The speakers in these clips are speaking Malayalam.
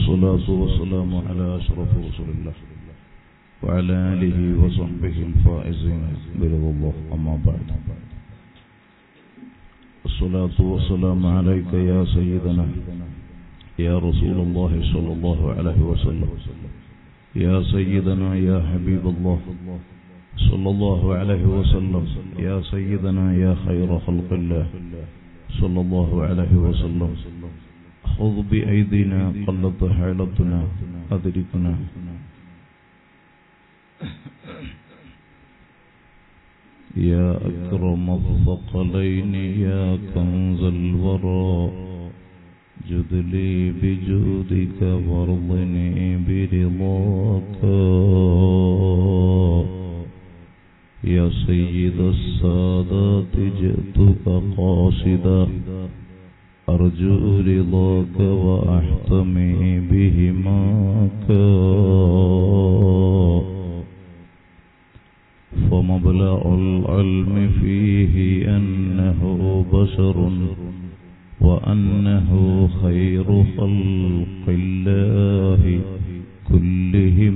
والصلاة والسلام على أشرف رسول الله وعلى آله وصحبه الفائزين برضا الله أما بعد الصلاة والسلام عليك يا سيدنا يا رسول الله صلى الله عليه وسلم يا سيدنا يا حبيب الله صلى الله عليه وسلم يا سيدنا يا خير خلق الله صلى الله عليه وسلم خذ بأيدينا قلت حيلتنا أدركنا يا أكرم الثقلين يا كنز الورى جد لي بجودك وارضني برضاك يا سيد السادات جئتك قاصدا أرجو رضاك وأحتمي بهماك فمبلغ العلم فيه أنه بشر وأنه خير خلق الله كلهم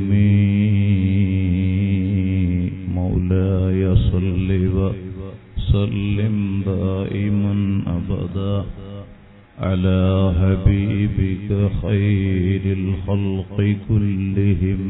مولاي صل وسلم دائما أبدا على حبيبك خير الخلق كلهم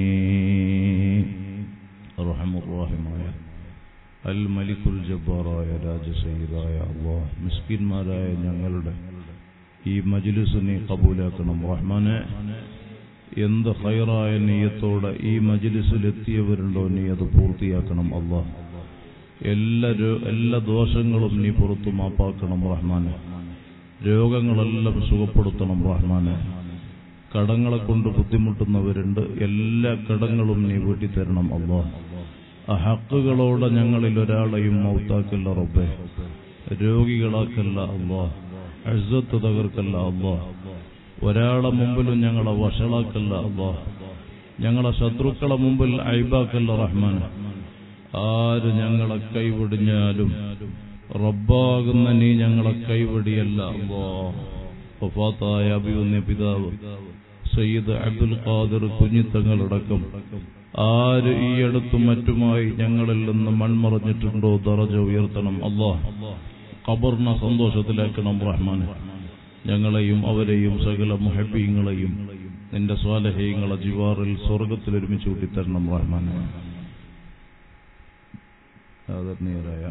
أرحم الراحمين അൽമലിക്കുൽ ജബ്ബാറായ രാജസയ്യിദായ അള്ളാഹ് മിസ്കിന്മാരായ ഞങ്ങളുടെ ഈ മജിലിസിനെ കബൂലാക്കണം റഹ്മാനെ എന്ത് ഹൈറായ നീയത്തോടെ ഈ മജിലിസിലെത്തിയവരുണ്ടോ നീ അത് പൂർത്തിയാക്കണം അള്ളാഹ് എല്ലാ എല്ലാ ദോഷങ്ങളും നീ പുറത്തു മാപ്പാക്കണം റഹ്മാനെ രോഗങ്ങളെല്ലാം സുഖപ്പെടുത്തണം റഹ്മാനെ കടങ്ങളെ കൊണ്ട് ബുദ്ധിമുട്ടുന്നവരുണ്ട് എല്ലാ കടങ്ങളും നീ വീട്ടിത്തരണം അള്ളാഹ് ആ ഹക്കുകളോടെ ഞങ്ങളിൽ ഒരാളെയും മൗത്താക്കല്ല റബ്ബെ രോഗികളാക്കല്ല അള്ളാ അഴ്സത്ത് തകർക്കല്ല അള്ളാ ഒരാളെ മുമ്പിലും ഞങ്ങളെ വഷളാക്കല്ല അള്ളാ ഞങ്ങളെ ശത്രുക്കളെ മുമ്പിൽ അയ്ബാക്കല്ല റഹ്മാൻ ആര് ഞങ്ങളെ കൈവിടിഞ്ഞാലും റബ്ബാകുന്ന നീ ഞങ്ങളെ കൈവിടിയല്ല അള്ളാ വഫാത്തായ അഭിയുന്ന പിതാവ് സയ്യിദ് അബ്ദുൽ ഖാദിർ കുഞ്ഞിത്തങ്ങളടക്കം ആര് ഈ അടുത്തും മറ്റുമായി ഞങ്ങളിൽ നിന്ന് മൺമറഞ്ഞിട്ടുണ്ടോ ദറജ ഉയർത്തണം അള്ളാഹ് ഖബറിനെ സന്തോഷത്തിലാക്കണം റഹ്മാന് ഞങ്ങളെയും അവരെയും സകല മുഹബീങ്ങളെയും നിന്റെ സ്വാലഹീങ്ങളെ ജിവാറിൽ സ്വർഗത്തിൽ ഒരുമിച്ച് കൂട്ടിത്തരണം റഹ്മാന് ആദരണീയരായ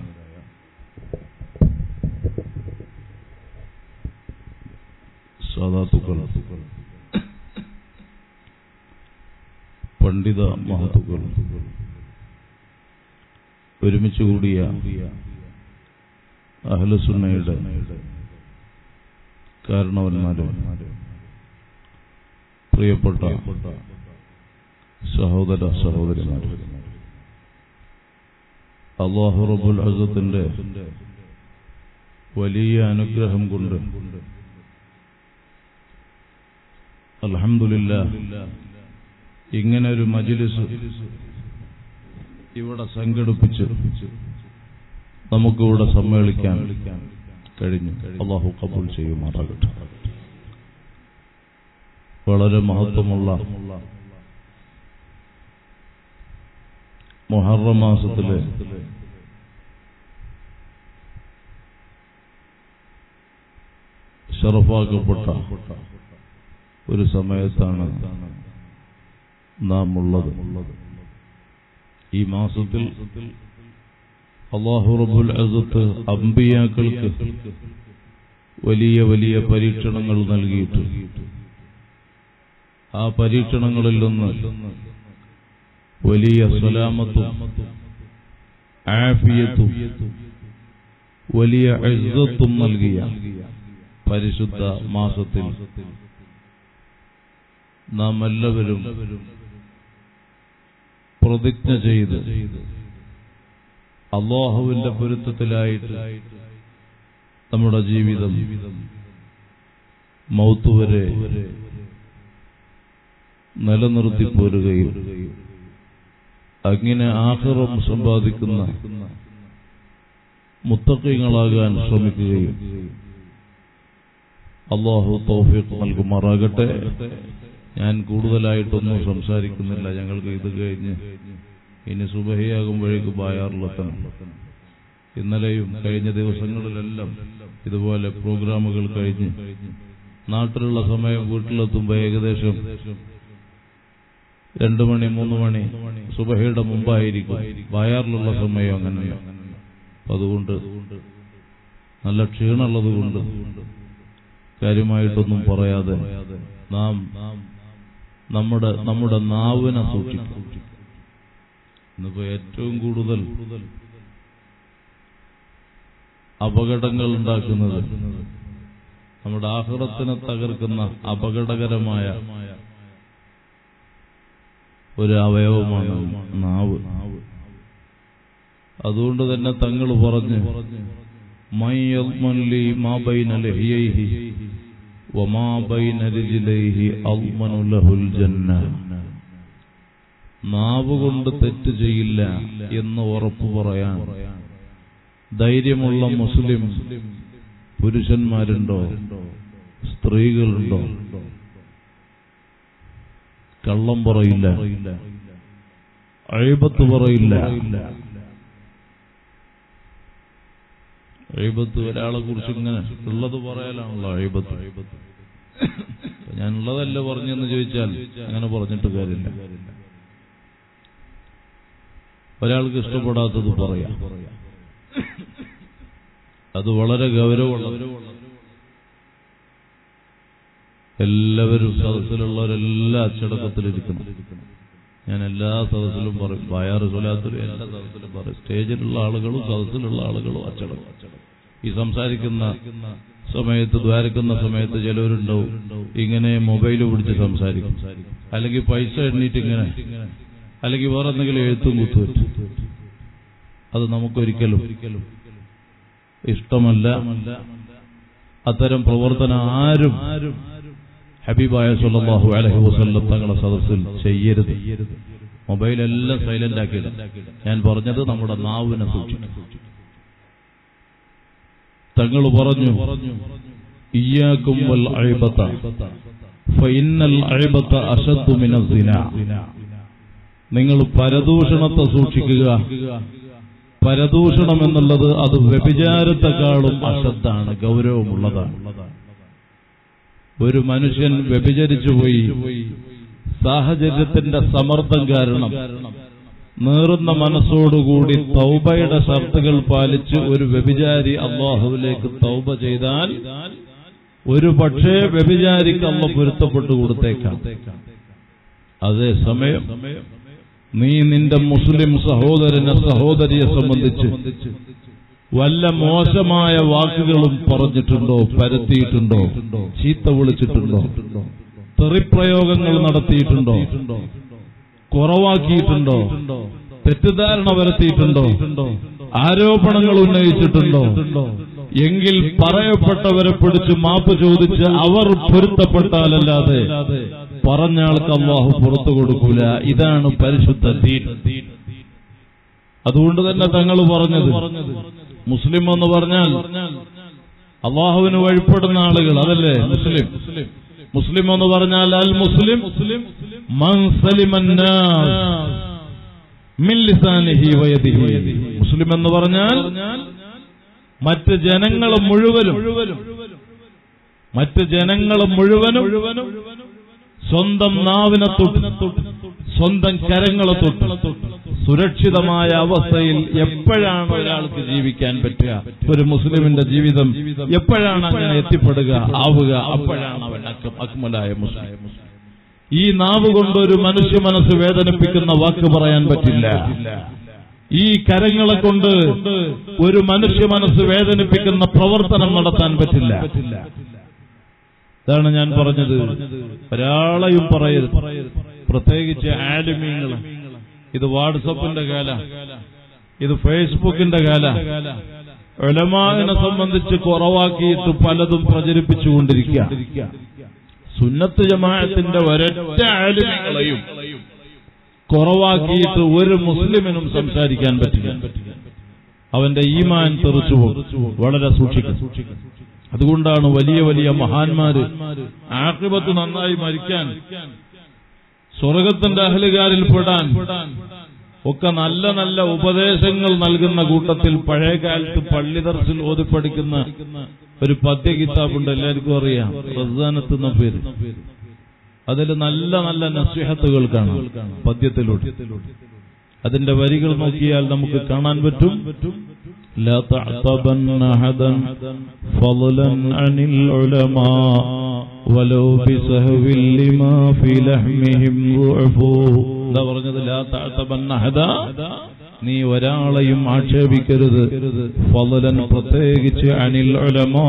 സാധാത്തുക്കൾ പണ്ഡിത മഹത്തുക്കൾ ഒരുമിച്ച് കൂടിയ അഹലസുന്നയുടെ കാരണവന്മാരും പ്രിയപ്പെട്ട സഹോദര സഹോദരിമാർ അള്ളാഹു റബുൽ അസത്തിന്റെ വലിയ അനുഗ്രഹം കൊണ്ട് അലഹമില്ല ഇങ്ങനെ ഒരു മജിലിസ് ഇവിടെ സംഘടിപ്പിച്ച് നമുക്കിവിടെ സമ്മേളിക്കാൻ കഴിഞ്ഞു അള്ളാഹു കബൂൾ ചെയ്യുമാറാകട്ടെ വളരെ മഹത്വമുള്ള മൊഹറ മാസത്തിലെ ഷറഫാക്കപ്പെട്ട ഒരു സമയത്താണ് നാം ഉള്ളത് ഈ മാസത്തിൽ അള്ളാഹു റബുൽ അസത്ത് അമ്പിയാക്കൾക്ക് വലിയ വലിയ പരീക്ഷണങ്ങൾ നൽകിയിട്ട് ആ പരീക്ഷണങ്ങളിൽ നിന്ന് വലിയ സലാമത്തും ആഫിയത്തും വലിയ ഇസ്സത്തും നൽകിയ പരിശുദ്ധ മാസത്തിൽ നാം എല്ലാവരും പ്രതിജ്ഞ ചെയ്ത് അള്ളാഹുവിന്റെ പൊരുത്തത്തിലായിട്ട് നമ്മുടെ ജീവിതം മൗത്തുവരെ നിലനിർത്തി പോരുകയും അങ്ങനെ ആഹ്റം സമ്പാദിക്കുന്ന മുത്തക്കങ്ങളാകാൻ ശ്രമിക്കുകയും അള്ളാഹു തൗഫീഖ് നൽകുമാറാകട്ടെ ഞാൻ കൂടുതലായിട്ടൊന്നും സംസാരിക്കുന്നില്ല ഞങ്ങൾക്ക് ഇത് കഴിഞ്ഞ് ഇനി സുബഹിയാകുമ്പോഴേക്ക് ബായാറിലെത്തണം ഇന്നലെയും കഴിഞ്ഞ ദിവസങ്ങളിലെല്ലാം ഇതുപോലെ പ്രോഗ്രാമുകൾ കഴിഞ്ഞ് നാട്ടിലുള്ള സമയം വീട്ടിലെത്തുമ്പോൾ ഏകദേശം രണ്ടു മണി മൂന്ന് മണി സുബഹയുടെ മുമ്പായിരിക്കും ബായാറിലുള്ള സമയം അങ്ങനെയാണ് അപ്പൊ അതുകൊണ്ട് നല്ല ക്ഷീണമുള്ളത് കൊണ്ട് കാര്യമായിട്ടൊന്നും പറയാതെ നാം നമ്മുടെ നമ്മുടെ നാവിനെ സൂക്ഷിക്കും ഇന്നിപ്പോ ഏറ്റവും കൂടുതൽ അപകടങ്ങൾ ഉണ്ടാക്കുന്നത് നമ്മുടെ ആഹ്റത്തിനെ തകർക്കുന്ന അപകടകരമായ ഒരു അവയവമാണ് നാവ് അതുകൊണ്ട് തന്നെ തങ്ങൾ പറഞ്ഞു മൈ യദ്മൻ ലി മാ ബൈന ലഹിയൈഹി വമാ ബൈന രിജ്ലൈഹി അദ്മനു ലഹുൽ ജന്ന നാവ് കൊണ്ട് തെറ്റ് ചെയ്യില്ല എന്ന് ഉറപ്പു പറയാൻ ധൈര്യമുള്ള മുസ്ലിം പുരുഷന്മാരുണ്ടോ സ്ത്രീകളുണ്ടോ കള്ളം പറയില്ല അഴിബത്ത് പറയില്ല അഴിബത്ത് ഒരാളെ കുറിച്ച് ഇങ്ങനെ ഉള്ളത് പറയാനാണല്ലോ അഴിബത്ത് ഞാൻ ഉള്ളതല്ല പറഞ്ഞെന്ന് ചോദിച്ചാൽ അങ്ങനെ പറഞ്ഞിട്ട് കാര്യമില്ല ഒരാൾക്ക് ഇഷ്ടപ്പെടാത്തത് പറയാം അത് വളരെ ഗൗരവമുള്ള എല്ലാവരും സദസ്സിലുള്ളവരെല്ലാം അച്ചടക്കത്തിലിരിക്കണം ഞാൻ എല്ലാ സദസ്സിലും പറയും ബായാറ് സ്വലാത്തിലും എല്ലാ സദസ്സിലും പറയും സ്റ്റേജിലുള്ള ആളുകളും സദസ്സിലുള്ള ആളുകളും അച്ചടക്കം ഈ സംസാരിക്കുന്ന സമയത്ത് ദ്വാരക്കുന്ന സമയത്ത് ചിലവരുണ്ടാവും ഇങ്ങനെ മൊബൈൽ പിടിച്ച് സംസാരിക്കും അല്ലെങ്കിൽ പൈസ എണ്ണീട്ട് ഇങ്ങനെ അല്ലെങ്കിൽ വേറെ എന്തെങ്കിലും എഴുത്തും കുത്തുവരും അത് നമുക്കൊരിക്കലും ഇഷ്ടമല്ല അത്തരം പ്രവർത്തനം ആരും ഹബീബായ സല്ലല്ലാഹു അലൈഹി വസല്ലം തങ്ങളുടെ സദസ്സിൽ ചെയ്യരുത് മൊബൈൽ എല്ലാം സൈലന്റ് ആക്കിയിട ഞാൻ പറഞ്ഞത് നമ്മുടെ നാവിനെ സൂക്ഷിക്കും തങ്ങൾ പറഞ്ഞു ഇയ്യാക്കും വൽ അഴിബത്ത ഫഇന്നൽ അഴിബത്ത അശദ്ദു മിനസ് സിനാ നിങ്ങൾ പരദൂഷണത്തെ സൂക്ഷിക്കുക പരദൂഷണം എന്നുള്ളത് അത് വ്യഭിചാരത്തെക്കാളും അശ്രദ്ധാണ് ഗൗരവമുള്ളതാണ് ഒരു മനുഷ്യൻ വ്യഭിചരിച്ചു പോയി സാഹചര്യത്തിന്റെ സമ്മർദ്ദം കാരണം നേറുന്ന മനസ്സോടുകൂടി തൗബയുടെ ഷർത്തുകൾ പാലിച്ച് ഒരു വ്യഭിചാരി അള്ളാഹുവിലേക്ക് തൗബ ചെയ്താൽ ഒരു പക്ഷേ വ്യഭിചാരിക്ക് അമ്മ പൊരുത്തപ്പെട്ടു കൊടുത്തേക്കാം അതേസമയം നീ നിന്റെ മുസ്ലിം സഹോദരനെ സഹോദരിയെ സംബന്ധിച്ച് വല്ല മോശമായ വാക്കുകളും പറഞ്ഞിട്ടുണ്ടോ പരത്തിയിട്ടുണ്ടോ ചീത്ത വിളിച്ചിട്ടുണ്ടോ തെറിപ്രയോഗങ്ങൾ നടത്തിയിട്ടുണ്ടോ കുറവാക്കിയിട്ടുണ്ടോ തെറ്റിദ്ധാരണ വരുത്തിയിട്ടുണ്ടോ ആരോപണങ്ങൾ ഉന്നയിച്ചിട്ടുണ്ടോ എങ്കിൽ പറയപ്പെട്ടവരെ പിടിച്ച് മാപ്പ് ചോദിച്ച് അവർ പൊരുത്തപ്പെട്ടാലല്ലാതെ പറഞ്ഞ ആൾക്ക് അള്ളാഹു പുറത്തു കൊടുക്കൂല ഇതാണ് പരിശുദ്ധ ദീൻ അതുകൊണ്ട് തന്നെ തങ്ങൾ പറഞ്ഞത് മുസ്ലിം എന്ന് പറഞ്ഞാൽ അള്ളാഹുവിന് വഴിപ്പെടുന്ന ആളുകൾ അതല്ലേ മുസ്ലിം മുസ്ലിം എന്ന് പറഞ്ഞാൽ അൽ മുസ്ലിം മൻ സലിമൻ നാസ് മിൻ ലിസാനിഹി വയദിഹി മുസ്ലിം എന്ന് പറഞ്ഞാൽ മറ്റ് ജനങ്ങൾ മുഴുവനും മറ്റ് ജനങ്ങൾ മുഴുവനും സ്വന്തം നാവിനെ തൊട്ട് സ്വന്തം കരങ്ങളെ തൊട്ട് സുരക്ഷിതമായ അവസ്ഥയിൽ എപ്പോഴാണ് ഒരാൾക്ക് ജീവിക്കാൻ പറ്റുക ഒരു മുസ്ലിമിന്റെ ജീവിതം എപ്പോഴാണ് അങ്ങനെ എത്തിപ്പെടുക ആവുക അപ്പോഴാണ് അവൻ അക്ക- അക്മലായ മുസ്ലിം ഈ നാവ് കൊണ്ട് ഒരു മനുഷ്യ മനസ്സ് വേദനിപ്പിക്കുന്ന വാക്ക് പറയാൻ പറ്റില്ല ഈ കരങ്ങളെ കൊണ്ട് ഒരു മനുഷ്യ മനസ്സ് വേദനിപ്പിക്കുന്ന പ്രവർത്തനം നടത്താൻ പറ്റില്ല ഇതാണ് ഞാൻ പറഞ്ഞത് ഒരാളെയും പറയരുത് പ്രത്യേകിച്ച് ആലിമീങ്ങൾ ഇത് വാട്സപ്പിന്റെ കാല ഇത് ഫേസ്ബുക്കിന്റെ കാല ഒലമാവിനെ സംബന്ധിച്ച് കുറവാക്കിയിട്ട് പലതും പ്രചരിപ്പിച്ചുകൊണ്ടിരിക്കുക സുന്നത്ത് ജമാഅത്തിന്റെ ഒരൊറ്റ ആലിമീങ്ങളെയും കുറവാക്കിയിട്ട് ഒരു മുസ്ലിമിനും സംസാരിക്കാൻ പറ്റില്ല അവന്റെ ഈമാൻ തെറിച്ചു പോകും വളരെ സൂക്ഷിക്കും അതുകൊണ്ടാണ് വലിയ വലിയ മഹാന്മാര് ആക്രിപത്ത് നന്നായി മരിക്കാൻ സ്വർഗത്തിന്റെ അഹലുകാരിൽ പെടാൻ ഒക്കെ നല്ല നല്ല ഉപദേശങ്ങൾ നൽകുന്ന കൂട്ടത്തിൽ പഴയ കാലത്ത് പള്ളി ദർശിൽ ഓതി പഠിക്കുന്ന ഒരു പദ്യ കിതാബുണ്ട് എല്ലാവർക്കും അറിയാം റസാനത്ത് എന്ന പേര് അതിൽ നല്ല നല്ല നസ്വിഹത്തുകൾ കാണാം പദ്യത്തിലൂടെ അതിന്റെ വരികൾ നോക്കിയാൽ നമുക്ക് കാണാൻ പറ്റും لا تعتبن أحدا فضلا عن العلماء ولو بسهو لما في لحمهم ضعف എന്താ പറഞ്ഞത് ലാ തഅതബന്ന അഹദ നീ ഒരാളെയും ആക്ഷേപിക്കരുത് ഫളലൻ പ്രത്യേകിച്ച് അനിൽ ഉലമാ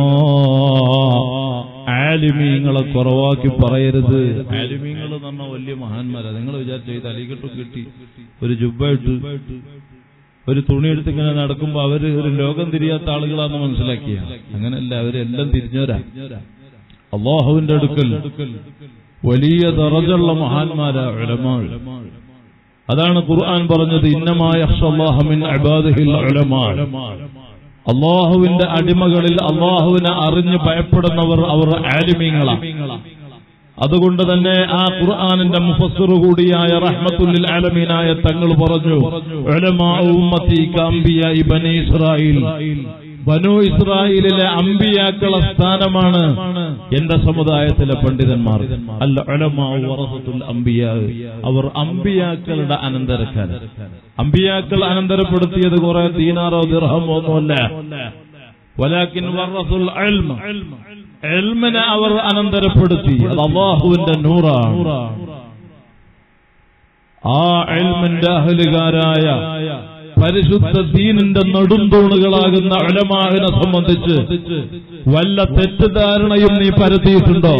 ആലിമീങ്ങളെ കുറവാക്കി പറയരുത് ആലിമീങ്ങൾ എന്ന് പറഞ്ഞാൽ വലിയ മഹാന്മാരാ നിങ്ങൾ വിചാരിച്ച ഈ തലീകെട്ടും കിട്ടി ഒരു ജുബായിട്ട് ഒരു തുണി എടുത്ത് ഇങ്ങനെ നടക്കുമ്പോ അവര് ഒരു ലോകം തിരിയാത്ത ആളുകളാന്ന് മനസ്സിലാക്കിയ അങ്ങനെയല്ല അവരെല്ലാം തിരിഞ്ഞവരാ അള്ളാഹുവിന്റെ അടുക്കൽ വലിയ ദറജുള്ള മഹാന്മാരാ ഉലമാ അതാണ് ഖുർആൻ പറഞ്ഞത് ഇന്നമായ അള്ളാഹുവിന്റെ അടിമകളിൽ അള്ളാഹുവിനെ അറിഞ്ഞ് ഭയപ്പെടുന്നവർ അവർ ആലിമീങ്ങളാണ് അതുകൊണ്ട് തന്നെ ആ ഖുർആാനിന്റെ മുഫസ്സിർ കൂടിയായ റഹ്മത്തുല്ലിൽ ആലമീനായ തങ്ങൾ പറഞ്ഞു ഉലമാ ഉമ്മത്തി കാംബിയ ബനി ഇസ്രായേൽ ബനു ഇസ്രായേലിലെ അമ്പിയാക്കളെ സ്ഥാനമാണ് എന്റെ സമുദായത്തിലെ പണ്ഡിതന്മാർ അല്ല ഉലമാ വറസത്തുൽ അംബിയ അവർ അമ്പിയാക്കളുടെ അനന്തരക്കാർ അമ്പിയാക്കൾ അനന്തരപ്പെടുത്തിയത് കുറെ ദീനാറോ ദിർഹമോ ഒന്നുമല്ല വലാക്കിൻ വറസുൽ ഇൽമ എൽമിനെ അവർ അനന്തരപ്പെടുത്തി അത് അള്ളാഹുവിന്റെ നൂറാണ് ആ എൽമിന്റെ അഹലുകാരായ പരിശുദ്ധ ദീനിന്റെ നെടുന്തൂണുകളാകുന്ന അലമാഹിനെ സംബന്ധിച്ച് വല്ല തെറ്റിദ്ധാരണയും നീ പരത്തിയിട്ടുണ്ടോ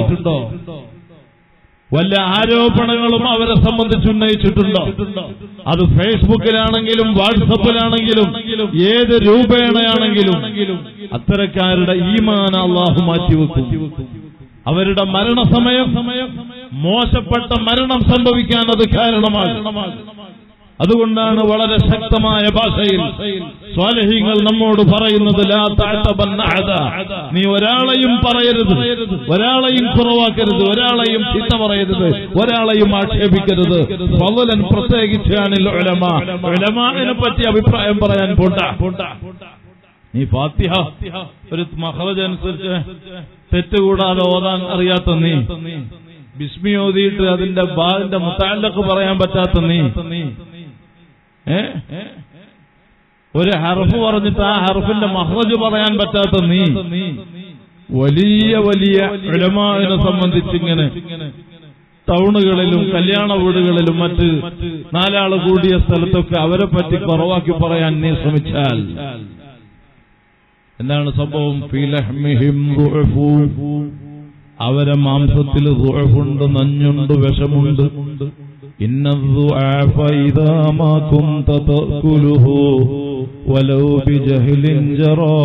വല്ല ആരോപണങ്ങളും അവരെ സംബന്ധിച്ച് ഉന്നയിച്ചിട്ടുണ്ടോ അത് ഫേസ്ബുക്കിലാണെങ്കിലും വാട്സപ്പിലാണെങ്കിലും ഏത് രൂപേണയാണെങ്കിലും അത്തരക്കാരുടെ ഈമാന അള്ളാഹു മാറ്റിവെക്കും അവരുടെ മരണസമയം മോശപ്പെട്ട മരണം സംഭവിക്കാൻ അത് കാരണമാകും അതുകൊണ്ടാണ് വളരെ ശക്തമായ ഭാഷയിൽ സ്വാലഹ്യങ്ങൾ നമ്മോട് പറയുന്നത് ലാ തഅതബന്ന അഹദ. നീ ഒരാളെയും പറയരുത് ഒരാളെയും കുറവാക്കരുത് ഒരാളെയും ചീത്ത പറയരുത് ഒരാളെയും ആക്ഷേപിക്കരുത് ഫളലൻ പ്രത്യേകിച്ച് അനിൽ ഉലമ ഉലമാനെ പറ്റി അഭിപ്രായം പറയാൻ പോണ്ട നീ ഫാത്തിഹ ഒരു മഹറജ് അനുസരിച്ച് തെറ്റുകൂടാതെ ഓതാൻ അറിയാത്ത നീ ബിസ്മി ഓതിയിട്ട് അതിന്റെ ബാലിന്റെ മുത്താലൊക്കെ പറയാൻ പറ്റാത്ത നീ ഏ ഒരു ഹർഫ് പറഞ്ഞിട്ട് ആ ഹർഫിന്റെ മഹ്റജ് പറയാൻ പറ്റാത്ത നീ വലിയ വലിയ ഇടമാവിനെ സംബന്ധിച്ചിങ്ങനെ ടൗണുകളിലും കല്യാണ വീടുകളിലും മറ്റ് നാലാള് കൂടിയ സ്ഥലത്തൊക്കെ അവരെ പറ്റി കുറവാക്കി പറയാൻ നീ ശ്രമിച്ചാൽ എന്താണ് സംഭവം ഫീലഹ്മിഹിം ദുഅഫു. അവരെ മാംസത്തിൽ ദുഅഫുണ്ട് നഞ്ഞുണ്ട് വിഷമുണ്ട് إن الضعاف إذا ما كنت تأكله ولو بجهل جرى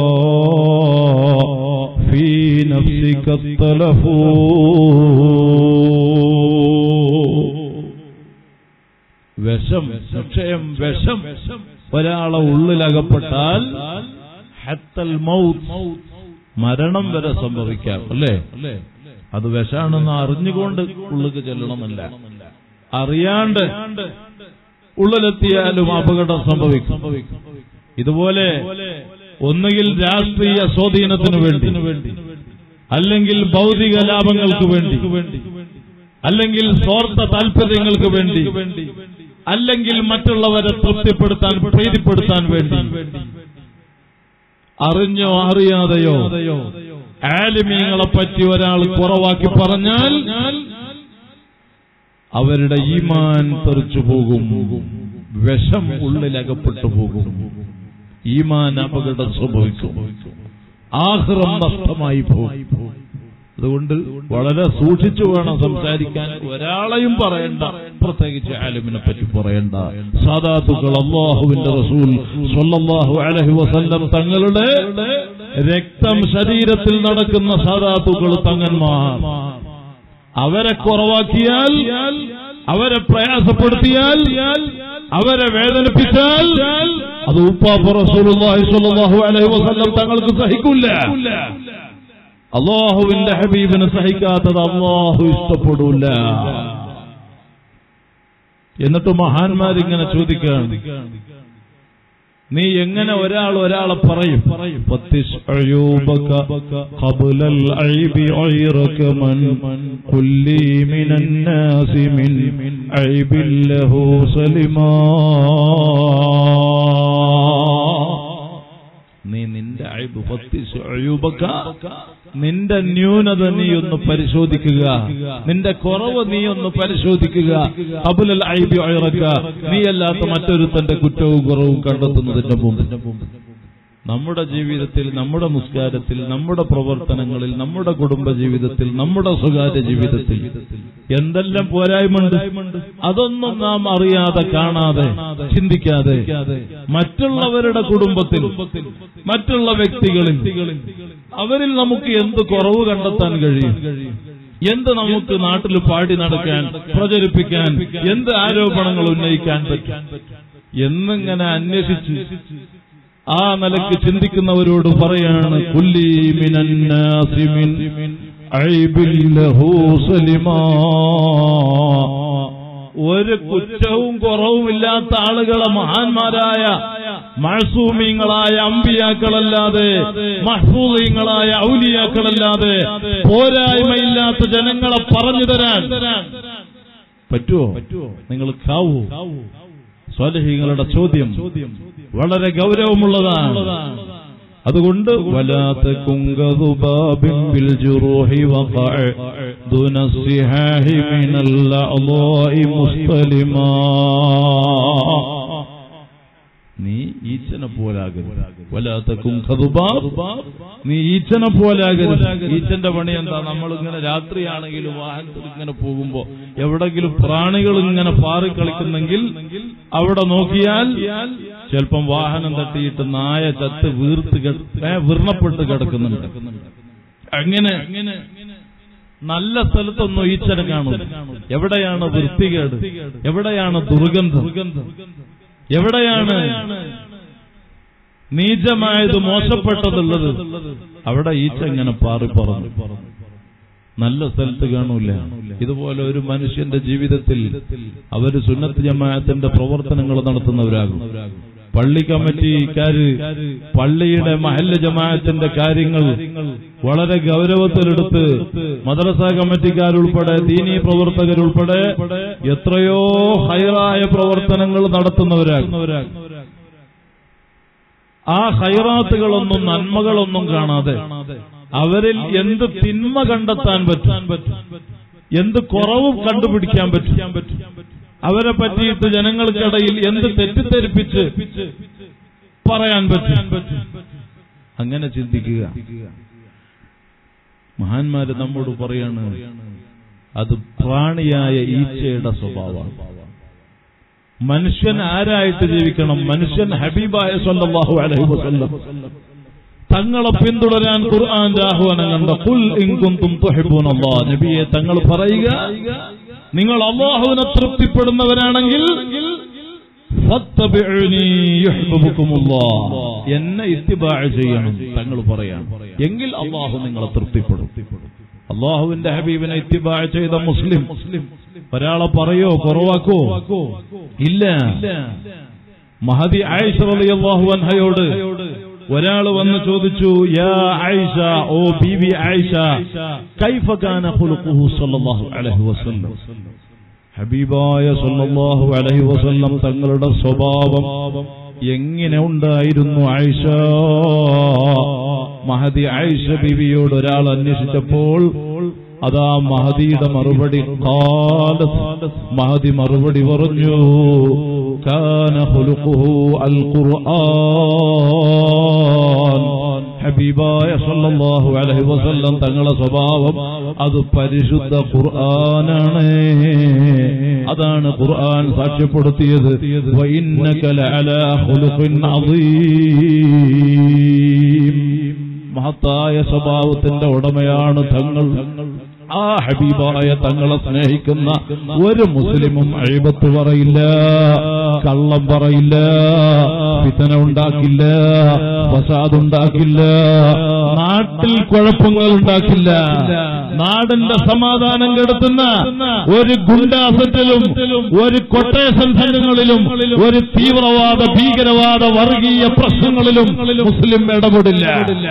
في نفسك التلف വിഷം നിക്ഷയം വിഷം ഒരാളെ ഉള്ളിലകപ്പെട്ടാൽ ഹത്തൽ മൗത്ത് മരണം വരെ സംഭവിക്കാം അല്ലേ അത് വിഷാണെന്ന് അറിഞ്ഞുകൊണ്ട് ഉള്ളിക്ക് ചെല്ലണമെന്നില്ല അറിയാണ്ട് ഉള്ളിലെത്തിയാലും അപകടം സംഭവിക്കും ഇതുപോലെ ഒന്നുകിൽ രാഷ്ട്രീയ സ്വാധീനത്തിനു വേണ്ടി അല്ലെങ്കിൽ ഭൗതിക ലാഭങ്ങൾക്ക് വേണ്ടി അല്ലെങ്കിൽ സ്വാർത്ഥ താല്പര്യങ്ങൾക്ക് വേണ്ടി അല്ലെങ്കിൽ മറ്റുള്ളവരെ തൃപ്തിപ്പെടുത്താൻ പ്രീതിപ്പെടുത്താൻ വേണ്ടി അറിഞ്ഞോ അറിയാതെയോ ആലിമീങ്ങളെ പറ്റി ഒരാൾ കുറവാക്കി പറഞ്ഞാൽ അവരുടെ ഈമാൻ തെറിച്ചു പോകും വിഷം ഉള്ളിലകപ്പെട്ടു പോകും ഈമാൻ അപകടം സംഭവിക്കും ആഹ്റം നഷ്ടമായി പോകും അതുകൊണ്ട് വളരെ സൂക്ഷിച്ചു വേണം സംസാരിക്കാൻ ഒരാളെയും പറയണ്ട പ്രത്യേകിച്ച് ആലിമിനെ പറ്റി പറയണ്ട സാദാത്തുക്കൾ അള്ളാഹുവിന്റെ റസൂൽ സ്വല്ലല്ലാഹു അലൈഹി വസല്ലം തങ്ങളുടെ രക്തം ശരീരത്തിൽ നടക്കുന്ന സാദാത്തുക്കൾ തങ്ങന്മാർ അവരെ കുറവാക്കിയാൽ അവരെ പ്രയാസപ്പെടുത്തിയാൽ അവരെ വേദനിപ്പിച്ചാൽ അത് ഉപ്പാപ്പ റസൂലുള്ളാഹി സ്വല്ലല്ലാഹു അലൈഹി വസല്ലം തങ്ങൾക്ക് സഹിക്കില്ല അള്ളാഹുവിന്റെ ഹബീബിന് സഹിക്കാത്തത് അള്ളാഹു ഇഷ്ടപ്പെടൂല എന്നിട്ട് മഹാന്മാരിങ്ങനെ ചോദിക്കുകയാണ് നീ എങ്ങനെ ഒരാൾ ഒരാളെ പറയും ഫത്തിസ് അയൂബക ഖബ്ലൽ ഐബി ഐറക മൻ കുല്ലി മിനൻ നാസി മിൻ ഐബിൽ ലഹു സലിമാ നീ നിന്റെ ഐബ് ഫത്തിസ് അയൂബക നിന്റെ ന്യൂനത നീ ഒന്ന് പരിശോധിക്കുക നിന്റെ കുറവ് നീ ഒന്ന് പരിശോധിക്കുക അബുലൽ ഐബി ഐറക നീ അല്ലാത്ത മറ്റൊരുത്തന്റെ കുറ്റവും കുറവും കണ്ടെത്തുന്നതിന്റെ മുമ്പ് നമ്മുടെ ജീവിതത്തിൽ നമ്മുടെ മുസ്കാരത്തിൽ നമ്മുടെ പ്രവർത്തനങ്ങളിൽ നമ്മുടെ കുടുംബ ജീവിതത്തിൽ നമ്മുടെ സ്വകാര്യ ജീവിതത്തിൽ എന്തെല്ലാം പോരായ്മണ്ട് അതൊന്നും നാം അറിയാതെ കാണാതെ ചിന്തിക്കാതെ മറ്റുള്ളവരുടെ കുടുംബത്തിൽ മറ്റുള്ള വ്യക്തികളിൽ അവരിൽ നമുക്ക് എന്ത് കുറവ് കണ്ടെത്താൻ കഴിയും എന്ത് നമുക്ക് നാട്ടിൽ പാടി നടക്കാൻ പ്രചരിപ്പിക്കാൻ എന്ത് ആരോപണങ്ങൾ ഉന്നയിക്കാൻ പറ്റും എന്നിങ്ങനെ അന്വേഷിച്ച് ആ നിലക്ക് ചിന്തിക്കുന്നവരോട് പറയാണ് കുല്ലി മിനന്നാസിമിൻ ഐബിൽ ലഹു സലിമാ ഒരു കുറ്റവും കുറവുമില്ലാത്ത ആളുകളെ മഹാന്മാരായ മഴസൂമിങ്ങളായ അമ്പിയാക്കളല്ലാതെ മഹ്ഫൂദീങ്ങളായ ഔലിയാക്കളല്ലാതെ പോരായ്മയില്ലാത്ത ജനങ്ങളെ പറഞ്ഞു തരാൻ പറ്റുമോ നിങ്ങൾ കാവൂ സ്വാലഹിങ്ങളുടെ ചോദ്യം വളരെ ഗൗരവമുള്ളതാണ് അതുകൊണ്ട് വലാത്ത കുങ്കതുബാബിൻ ബിൽ ജുറൂഹി വഖഅ ദുന സിഹാഹി മിനൽ അളാഇ മുസ്തലിമാ നീ ഈച്ചനെ പോലാകരുത് വലാത്ത കുങ്കതുബാബ് നീ ഈച്ചനെ പോലാകരുത് ഈച്ചന്റെ പണി എന്താ നമ്മൾ ഇങ്ങനെ രാത്രിയാണെങ്കിലും വാഹനത്തിൽ ഇങ്ങനെ പോകുമ്പോ എവിടെങ്കിലും പ്രാണികൾ ഇങ്ങനെ പാറി കളിക്കുന്നെങ്കിൽ അവിടെ നോക്കിയാൽ ചിലപ്പം വാഹനം തട്ടിയിട്ട് നായ ചത്ത് വീർത്ത് കെ- ഏ, വിർണപ്പെട്ട് കിടക്കുന്നുണ്ട് അങ്ങനെ നല്ല സ്ഥലത്തൊന്നും ഈച്ചനെ കാണും എവിടെയാണ് വൃത്തികേട് എവിടെയാണ് ദുർഗന്ധം എവിടെയാണ് നീചമായത് മോശപ്പെട്ടതുള്ളത് അവിടെ ഈച്ച ഇങ്ങനെ പാറി പറന്നു നല്ല സ്ഥലത്ത് കാണൂല ഇതുപോലെ ഒരു മനുഷ്യന്റെ ജീവിതത്തിൽ അവര് സുന്നത്ത് ജമാഅത്തിന്റെ പ്രവർത്തനങ്ങൾ നടത്തുന്നവരാകും പള്ളി കമ്മിറ്റിക്കാര് പള്ളിയുടെ മഹല്ല ജമാഅത്തിന്റെ കാര്യങ്ങൾ വളരെ ഗൗരവത്തിലെടുത്ത് മദ്രസ കമ്മിറ്റിക്കാരുൾപ്പെടെ ദീനീ പ്രവർത്തകരുൾപ്പെടെ എത്രയോ ഹൈറായ പ്രവർത്തനങ്ങൾ നടത്തുന്നവരാകും ആ ഹൈറാത്തുകളൊന്നും നന്മകളൊന്നും കാണാതെ അവരിൽ എന്ത് തിന്മ കണ്ടെത്താൻ പറ്റും എന്ത് കുറവ് കണ്ടുപിടിക്കാൻ പറ്റും അവരെ പറ്റിയിട്ട് ജനങ്ങൾക്കിടയിൽ എന്ത് തെറ്റിദ്ധരിപ്പിച്ച് പറയാൻ പറ്റും അങ്ങനെ ചിന്തിക്കുക മഹാന്മാര് നമ്മോട് പറയാണ് അത് പ്രാണിയായ ഈച്ചയുടെ സ്വഭാവമാണ് മനുഷ്യൻ ആരായിട്ട് ജീവിക്കണം മനുഷ്യൻ ഹബീബായ സല്ലല്ലാഹു അലൈഹി വസല്ലം തങ്ങളെ പിന്തുടരാൻ ഖുർആന്റെ ആഹ്വാനം കണ്ട ഖുൽ ഇൻ കുന്തും തുഹിബ്ബൂനല്ലാഹ് നബിയെ തങ്ങൾ പറയുക നിങ്ങൾ അള്ളാഹുവിനെ തൃപ്തിപ്പെടുന്നവരാണെങ്കിൽ ഫത്തബിഉനി യുഹ്ബിബുക്കുമുല്ലാഹ്. എന്നെ ഇത്തിബാ ചെയ്യണം തങ്ങൾ പറയാണ് എങ്കിൽ അള്ളാഹു നിങ്ങളെ തൃപ്തിപ്പെടും അള്ളാഹുവിന്റെ ഹബീബിനെ ഇത്തിബാ ചെയ്ത മുസ്ലിം ഒരാളെ പറയോ കുറവാക്കോ ഇല്ല മഹദി ആയിഷ റളിയല്ലാഹു അൻഹയോട് ഒരാൾ വന്ന് ചോദിച്ചു യാ ആയിഷ ഓ ബീവി ആയിഷ കൈഫ കാന ഖുലുഖുഹു സല്ലല്ലാഹു അലൈഹി വസല്ലം ഹബീബായ സല്ലല്ലാഹു അലൈഹി വസല്ലം തങ്ങളുടെ സ്വഭാവം എങ്ങനെ ഉണ്ടായിരുന്നു ആയിഷ മഹദി ആയിഷ ബീവിയോട് ഒരാൾ അന്വേഷിച്ചപ്പോൾ അതാ മഹദിയുടെ മറുപടി ഖാലത്ത് മഹദി മറുപടി പറഞ്ഞു കാന ഖുലുഖുഹു അൽ ഖുർആൻ ഹബീബായ സല്ലല്ലാഹു അലൈഹി വസല്ലം തങ്ങളുടെ സ്വഭാവം അത് പരിശുദ്ധ ഖുർആനാണ് അതാണ് ഖുർആൻ സാക്ഷ്യപ്പെടുത്തിയത് വഇന്നക ലഅലാ ഖുലുഖിൻ അദീം മഹത്തായ സ്വഭാവത്തിന്റെ ഉടമയാണ് തങ്ങൾ ആ ഹബീബായ തങ്ങളെ സ്നേഹിക്കുന്ന ഒരു മുസ്ലിമും അഴിബത്ത് പറയില്ല കള്ളം പറയില്ല ഫിതന ഉണ്ടാക്കില്ല ഫസാദ് ഉണ്ടാക്കില്ല നാട്ടിൽ കുഴപ്പങ്ങൾ ഉണ്ടാക്കില്ല നാടിന്റെ സമാധാനം കെടുത്തുന്ന ഒരു ഗുണ്ടാസത്തിലും ഒരു കൊട്ടേഷൻ സംഘങ്ങളിലും ഒരു തീവ്രവാദ ഭീകരവാദ വർഗീയ പ്രശ്നങ്ങളിലും മുസ്ലിം ഇടപെടില്ല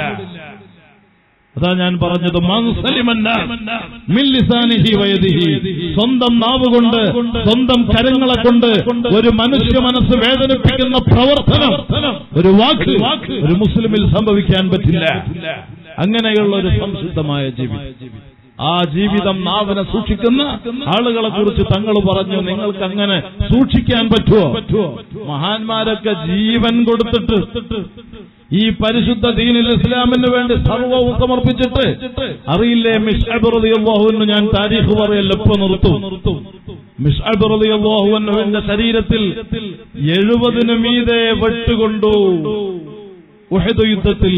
അതാ ഞാൻ പറഞ്ഞത് മൻസലിമന്ന മില്ലിസാനിഹി വയദിഹി സ്വന്തം നാവ് കൊണ്ട് സ്വന്തം കരങ്ങളെ കൊണ്ട് ഒരു മനുഷ്യ മനസ്സ് വേദനിപ്പിക്കുന്ന പ്രവർത്തനം ഒരു വാക്ക് ഒരു മുസ്ലിമിൽ സംഭവിക്കാൻ പറ്റില്ല അങ്ങനെയുള്ള ഒരു സംശുദ്ധമായ ജീവിതം ആ ജീവിതം നാവിനെ സൂക്ഷിക്കുന്ന ആളുകളെ കുറിച്ച് തങ്ങൾ പറഞ്ഞു നിങ്ങൾക്ക് അങ്ങനെ സൂക്ഷിക്കാൻ പറ്റുമോ മഹാന്മാരൊക്കെ ജീവൻ കൊടുത്തിട്ട് ഈ പരിശുദ്ധ ദീനിൽ ഇസ്ലാമിന് വേണ്ടി സർവവും സമർപ്പിച്ചിട്ട് അറിയില്ലേ മിഷബിറിയാഹുവിന് ഞാൻ താരീഖ് പറയല്ല ഇപ്പൊ നിർത്തും മിഷബിറിയാഹുവിന്റെ ശരീരത്തിൽ എഴുപതിന് മീതെ വെട്ടുകൊണ്ടു ഉഹദ് യുദ്ധത്തിൽ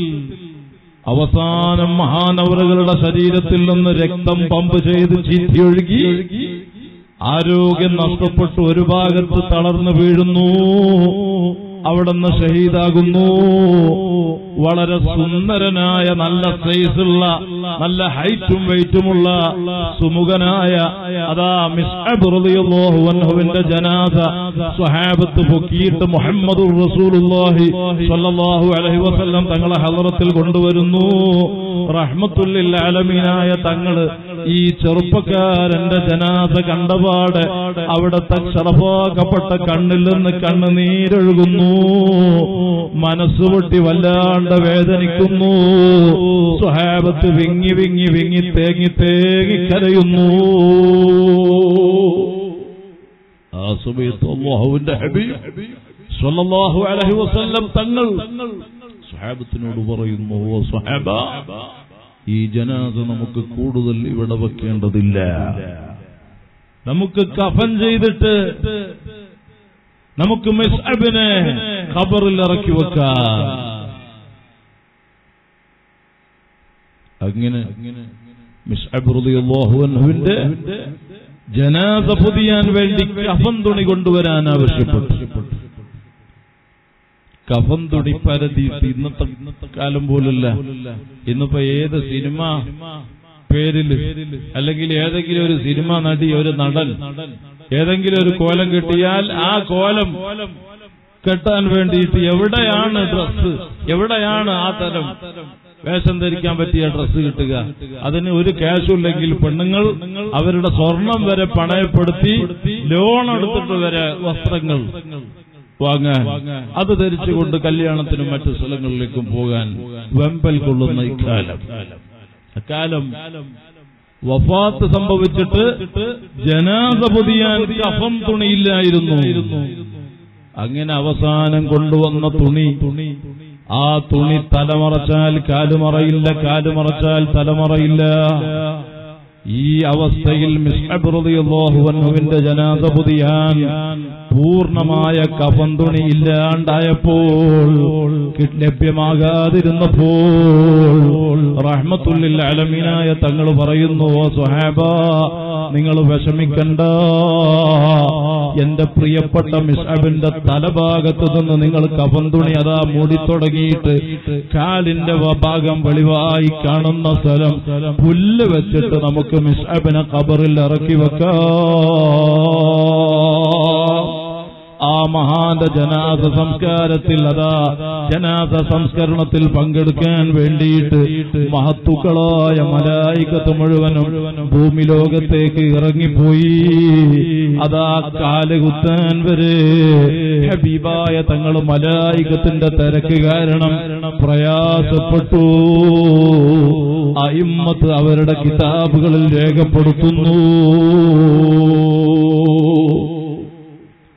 അവസാനം മഹാനവറുകളുടെ ശരീരത്തിൽ നിന്ന് രക്തം പമ്പ് ചെയ്ത് ചീറ്റിയൊഴുകി ആരോഗ്യം നഷ്ടപ്പെട്ടു ഒരു ഭാഗത്ത് തളർന്നു വീഴുന്നു അവിടുന്ന് ഷഹീദാകുന്നു വളരെ സുന്ദരനായ നല്ല സൈസുള്ള നല്ല ഹൈറ്റും വെയിറ്റുമുള്ള സുമുഖനായ അതാ മിസ്ഹബുറിന്റെ ജനാസ സ്വഹാബത്ത് പൊക്കിയിട്ട് മുഹമ്മദ് റസൂലുള്ളാഹി സ്വല്ലല്ലാഹു അലൈഹി വസല്ലം തങ്ങളെ ഹദറത്തിൽ കൊണ്ടുവരുന്നു റഹ്മത്തുല്ലിൽ ആലമീനായ തങ്ങള് ഈ ചെറുപ്പക്കാരന്റെ ജനാസ കണ്ടപാട് അവിടത്തെ ചെറുപ്പാക്കപ്പെട്ട കണ്ണിൽ നിന്ന് കണ്ണുനീരൊഴുകുന്നു മനസ്സ് പൊട്ടി വല്ലാണ്ട് വേദനിക്കുന്നു സ്വഹാബത്ത് വിങ്ങി വിങ്ങി വിങ്ങി തേങ്ങി തേങ്ങി കരയുന്നു ആ സമയത്ത് അള്ളാഹുവിന്റെ ഹബീബ് സ്വല്ലല്ലാഹു അലൈഹി വസല്ലം തങ്ങൾ സ്വഹാബത്തിനോട് പറയുന്നു "ഓ സ്വഹാബ ഈ ജനാസ നമുക്ക് കൂടുതൽ ഇവിടെ വെക്കേണ്ടതില്ല നമുക്ക് കഫൻ ചെയ്തിട്ട് നമുക്ക് മിസ്അബിനെ ഖബറിൽ ഇറക്കി വെക്കാം അങ്ങനെ മിസ്അബ് റളിയല്ലാഹു അൻഹുവിന്റെ ജനാസ പൊതിയാൻ വേണ്ടി കഫൻ തുണി കൊണ്ടുവരാൻ ആവശ്യപ്പെട്ടു കഫൻ തുണി പരതീട്ട് ഇന്നത്തെ കാലം പോലല്ല ഇന്നിപ്പോ ഏത് സിനിമ പേരില് അല്ലെങ്കിൽ ഏതെങ്കിലും ഒരു സിനിമ നടി ഒരു നടൻ ഏതെങ്കിലും ഒരു കോലം കിട്ടിയാൽ ആ കോലം കെട്ടാൻ വേണ്ടിയിട്ട് എവിടെയാണ് ഡ്രസ്സ് എവിടെയാണ് ആ തരം വേഷം ധരിക്കാൻ പറ്റിയ ഡ്രസ്സ് കിട്ടുക അതിന് ഒരു ക്യാഷും ഇല്ലെങ്കിൽ പെണ്ണുങ്ങൾ അവരുടെ സ്വർണം വരെ പണയപ്പെടുത്തി ലോൺ എടുത്തിട്ട് വരെ വസ്ത്രങ്ങൾ വാങ്ങാൻ അത് ധരിച്ചുകൊണ്ട് കല്യാണത്തിനും മറ്റു സ്ഥലങ്ങളിലേക്കും പോകാൻ വെമ്പൽ കൊള്ളുന്ന ഇക്കാലം അക്കാലം വഫാത്ത് സംഭവിച്ചിട്ട് ജനാസ പൊതിയാൻ കഫം തുണിയില്ലായിരുന്നു അങ്ങനെ അവസാനം കൊണ്ടുവന്ന തുണി ആ തുണി തലമറച്ചാൽ കാലുമറയില്ല കാലുമറച്ചാൽ തലമറയില്ല ഈ അവസ്ഥയിൽ മിസ്ഹബുറിയാഹുവിന്റെ ജനാസ പുതിയാൻ പൂർണമായ കഫൻ തുണി ഇല്ലാണ്ടായപ്പോൾ ലഭ്യമാകാതിരുന്നപ്പോൾ റഹ്മത്തുല്ലിൽ അലമീനായ തങ്ങൾ പറയുന്നു "ഓ സുഹാബ നിങ്ങൾ വിഷമിക്കണ്ട എന്റെ പ്രിയപ്പെട്ട മിസ്അബിന്റെ തലഭാഗത്ത് നിന്ന് നിങ്ങൾ കഫൻ തുണി അതാ മൂടിത്തുടങ്ങിയിട്ട് കാലിന്റെ വ- ഭാഗം വെളിവായി കാണുന്ന സ്ഥലം പുല്ല് വെച്ചിട്ട് നമുക്ക് മിസ്അബിനെ ഖബറിൽ ഇറക്കി വെക്കാം ആ മഹാന്റെ ജനാസ സംസ്കാരത്തിൽ അതാ ജനാസ സംസ്കരണത്തിൽ പങ്കെടുക്കാൻ വേണ്ടിയിട്ട് മഹത്തുക്കളായ മലായികത്ത് മുഴുവനും ഭൂമി ലോകത്തേക്ക് ഇറങ്ങിപ്പോയി അതാ കാലുകുത്താൻ വരെ ഹബീബായ തങ്ങൾ മലായികത്തിന്റെ തിരക്ക് കാരണം പ്രയാസപ്പെട്ടു അയിമ്മത്ത് അവരുടെ കിതാബുകളിൽ രേഖപ്പെടുത്തുന്നു സ്വർഗ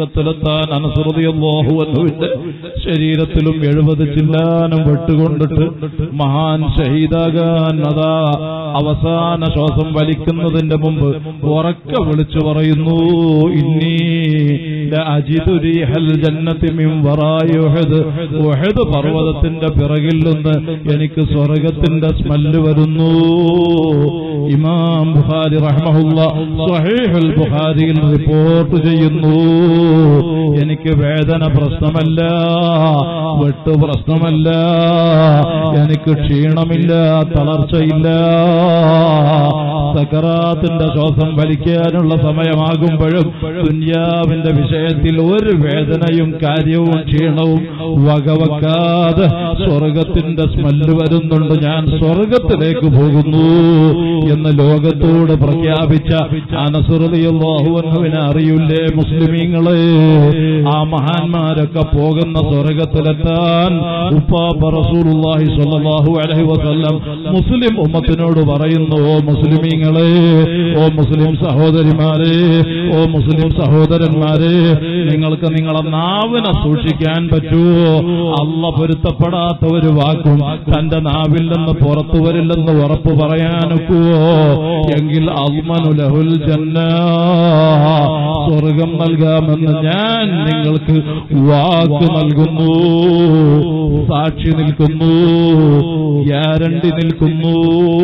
സ്വർഗത്തിലെത്താൻ അനസുറതിയല്ലാഹുവിന്റെ ശരീരത്തിലും എഴുപത് ചില്ലാനം വെട്ടുകൊണ്ടിട്ട് മഹാൻ ഷഹീദാകാൻ അതാ അവസാന ശ്വാസം വലിക്കുന്നതിന്റെ മുമ്പ് ഉറക്ക വിളിച്ചു പറയുന്നു ഇന്നീ ലഅജിദു റീഹൽ ജന്നത്തി മിൻ വറായി ഉഹദ് ഉഹദ് പർവ്വതത്തിന്റെ പിറകിൽ നിന്ന് എനിക്ക് സ്വർഗത്തിന്റെ സ്മെല്ല് വരുന്നു ഇമാം ബുഖാരി റഹ്മഹുല്ല സ്വഹീഹുൽ ബുഖാരിയിൽ റിപ്പോർട്ട് ചെയ്യുന്നു എനിക്ക് വേദന പ്രശ്നമല്ല വെട്ട് പ്രശ്നമല്ല എനിക്ക് ക്ഷീണമില്ല തളർച്ചയില്ല സക്കറാത്തിന്റെ ശ്വാസം വലിക്കാനുള്ള സമയമാകുമ്പോഴും ദുന്യാവിന്റെ വിഷയത്തിൽ ഒരു വേദനയും കാര്യവും ക്ഷീണവും വകവെക്കാതെ സ്വർഗത്തിന്റെ സ്മെല്ല് വരുന്നുണ്ട് ഞാൻ സ്വർഗത്തിലേക്ക് പോകുന്നു എന്ന് ലോകത്തോട് പ്രഖ്യാപിച്ച അനസുറിയാഹുവിനെ അറിയില്ലേ മുസ്ലിമീങ്ങളെ ആ മഹാന്മാരൊക്കെ പോകുന്ന സ്വർഗത്തിലെത്താൻ ഉപ്പാപ്പ റസൂലുള്ളാഹി സ്വല്ലല്ലാഹു അലൈഹി വസല്ലം മുസ്ലിം ഉമ്മത്തിനോട് പറയുന്നു ഓ മുസ്ലിമീങ്ങളെ ഓ മുസ്ലിം സഹോദരിമാരെ ഓ മുസ്ലിം സഹോദരന്മാരെ നിങ്ങൾക്ക് നിങ്ങളെ നാവിനെ സൂക്ഷിക്കാൻ പറ്റുമോ അല്ല പൊരുത്തപ്പെടാത്ത ഒരു വാക്കും തന്റെ നാവിൽ നിന്ന് പുറത്തു വരില്ലെന്ന് ഉറപ്പ് പറയാനൊക്കുവോ എങ്കിൽ അൽമനുലഹുൽ ജന്ന സ്വർഗം നൽകാമെന്ന് ഞാൻ നിങ്ങൾക്ക് വാക്ക് നൽകുന്നു സാക്ഷി നിൽക്കുന്നു ഗ്യാരണ്ടി നിൽക്കുന്നു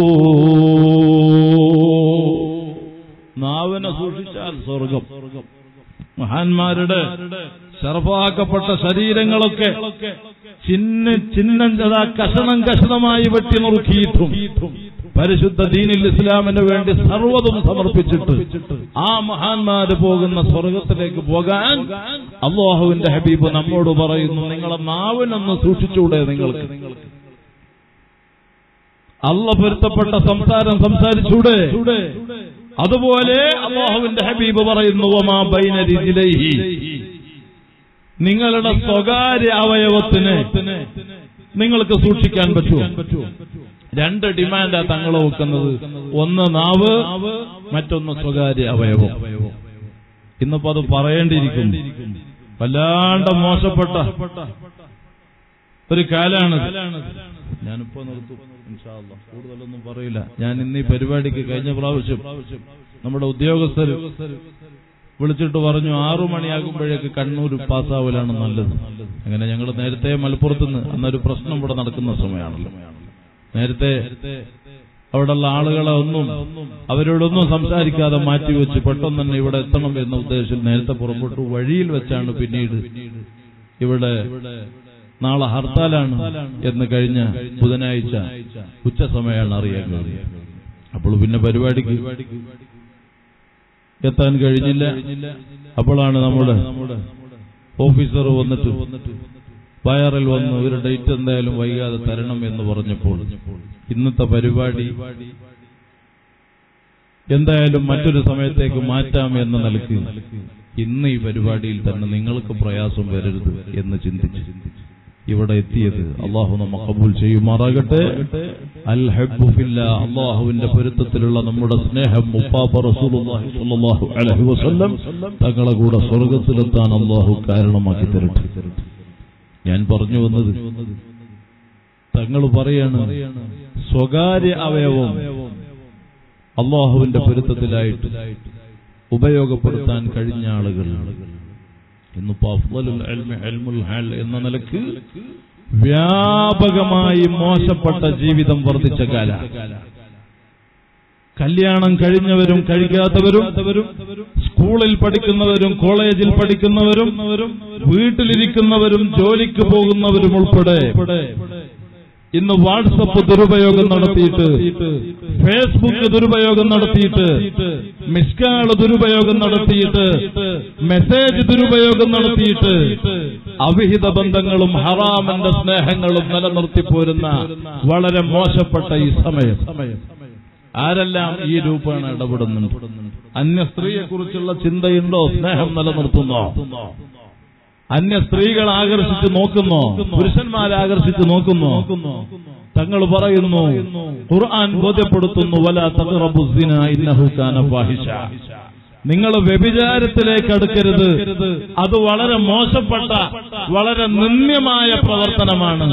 നാവിനെ സൂക്ഷിച്ചാൽ സ്വർഗം മഹാന്മാരുടെ ശർഫാക്കപ്പെട്ട ശരീരങ്ങളൊക്കെ ചിന്ന ചിഹ്നം കഷണം കഷണമായി വെട്ടി നുറുക്കിയിട്ടും പരിശുദ്ധ ദീനിൽ ഇസ്ലാമിന് വേണ്ടി സർവ്വതും സമർപ്പിച്ചിട്ട് ആ മഹാന്മാര് പോകുന്ന സ്വർഗത്തിലേക്ക് പോകാൻ അള്ളാഹുവിന്റെ ഹബീബ് നമ്മോട് പറയുന്നു നിങ്ങളെ നാവിനൊന്ന് സൂക്ഷിച്ചൂടെ നിങ്ങൾക്ക് അള്ള പൊരുത്തപ്പെട്ട സംസാരം സംസാരിച്ചൂടെ അതുപോലെ അള്ളാഹുവിന്റെ ഹബീബ് പറയുന്നു "വമാ ബൈന രിജ്ലൈഹി." നിങ്ങളുടെ സ്വകാര്യ അവയവത്തിന് നിങ്ങൾക്ക് സൂക്ഷിക്കാൻ പറ്റുമോ രണ്ട് ഡിമാൻഡാ തങ്ങൾ വെക്കുന്നത് ഒന്ന് നാവ് മറ്റൊന്ന് സ്വകാര്യ അവയവം ഇന്നിപ്പോ അത് പറയേണ്ടിയിരിക്കുന്നു വല്ലാണ്ട് മോശപ്പെട്ട ഒരു കാലാണ് ഞാനിപ്പോ നിർത്തും ഇൻഷാ അല്ലാ. കൂടുതലൊന്നും പറയില്ല ഞാൻ ഇന്ന് ഈ പരിപാടിക്ക് കഴിഞ്ഞ പ്രാവശ്യം നമ്മുടെ ഉദ്യോഗസ്ഥർ വിളിച്ചിട്ട് പറഞ്ഞു ആറു മണിയാകുമ്പോഴേക്ക് കണ്ണൂർ പാസ്സാവലാണ് നല്ലത് അങ്ങനെ ഞങ്ങൾ നേരത്തെ മലപ്പുറത്ത് നിന്ന് അന്നൊരു പ്രശ്നം ഇവിടെ നടക്കുന്ന സമയമാണല്ലോ നേരത്തെ അവിടെയുള്ള ആളുകളെ ഒന്നും അവരോടൊന്നും സംസാരിക്കാതെ മാറ്റിവെച്ച് പെട്ടെന്ന് തന്നെ ഇവിടെ എത്തണം എന്ന ഉദ്ദേശത്തിൽ നേരത്തെ പുറപ്പെട്ടു വഴിയിൽ വെച്ചാണ് പിന്നീട് ഇവിടെ നാളെ ഹർത്താലാണ് എന്ന് കഴിഞ്ഞ ബുധനാഴ്ച ഉച്ച സമയമാണ് അറിയാൻ കഴിഞ്ഞത് അപ്പോൾ പിന്നെ പരിപാടിക്ക് എത്താൻ കഴിഞ്ഞില്ല അപ്പോഴാണ് നമ്മുടെ ഓഫീസർ വന്നിട്ട് വയറിൽ വന്ന് ഒരു ഡേറ്റ് എന്തായാലും വൈകാതെ തരണം എന്ന് പറഞ്ഞപ്പോൾ ഇന്നത്തെ പരിപാടി എന്തായാലും മറ്റൊരു സമയത്തേക്ക് മാറ്റാം എന്ന നിലയ്ക്ക് ഇന്ന് ഈ പരിപാടിയിൽ തന്നെ നിങ്ങൾക്ക് പ്രയാസം വരരുത് എന്ന് ചിന്തിച്ച് ഇവിടെ എത്തിയത് അള്ളാഹു നമ്മ കബൂൽ ചെയ്യുമാറാകട്ടെ അൽ ഹബ്ബു ഫില്ലാ അള്ളാഹുവിന്റെ പൊരുത്തത്തിലുള്ള നമ്മുടെ സ്നേഹം മുപ്പാപ്പ റസൂലുള്ളാഹി സ്വല്ലല്ലാഹു അലൈഹി വസല്ലം തങ്ങളെ കൂടെ സ്വർഗത്തിലെത്താൻ അള്ളാഹു കാരണമാക്കി തരട്ടെ ഞാൻ പറഞ്ഞു വന്നത് തങ്ങൾ പറയാണ് സ്വകാര്യ അവയവം അള്ളാഹുവിന്റെ പൊരുത്തത്തിലായിട്ട് ഉപയോഗപ്പെടുത്താൻ കഴിഞ്ഞ ആളുകൾ ഇന്നിപ്പോ അഫ്ളലുൽ ഇൽമി ഇൽമുൽ ഹാൽ എന്ന നിലക്ക് വ്യാപകമായി മോശപ്പെട്ട ജീവിതം വർദ്ധിച്ച കാല കല്യാണം കഴിഞ്ഞവരും കഴിക്കാത്തവരും സ്കൂളിൽ പഠിക്കുന്നവരും കോളേജിൽ പഠിക്കുന്നവരും വീട്ടിലിരിക്കുന്നവരും ജോലിക്ക് പോകുന്നവരും ഉൾപ്പെടെ ഇന്ന് വാട്സപ്പ് ദുരുപയോഗം നടത്തിയിട്ട് ഫേസ്ബുക്ക് ദുരുപയോഗം നടത്തിയിട്ട് മിസ്കാള് ദുരുപയോഗം നടത്തിയിട്ട് മെസ്സേജ് ദുരുപയോഗം നടത്തിയിട്ട് അവിഹിത ബന്ധങ്ങളും ഹറാമന്റെ സ്നേഹങ്ങളും നിലനിർത്തിപ്പോരുന്ന വളരെ മോശപ്പെട്ട ഈ സമയം ആരെല്ലാം ഈ രൂപേണ ഇടപെടുന്നുണ്ട് അന്യ സ്ത്രീയെ കുറിച്ചുള്ള ചിന്തയുണ്ടോ സ്നേഹം നിലനിർത്തുന്നോ അന്യ സ്ത്രീകൾ ആകർഷിച്ച് നോക്കുന്നോ പുരുഷന്മാരെ ആകർഷിച്ച് നോക്കുന്നോ തങ്ങൾ പറയുന്നു ഖുർആൻ ബോധ്യപ്പെടുത്തുന്നു വല തഖറബുസിന ഇന്നഹു കാന ഫാഹിഷ നിങ്ങൾ വ്യഭിചാരത്തിലേക്ക് അടുക്കരുത് അത് വളരെ മോശപ്പെട്ട വളരെ നിന്ദ്യമായ പ്രവർത്തനമാണ്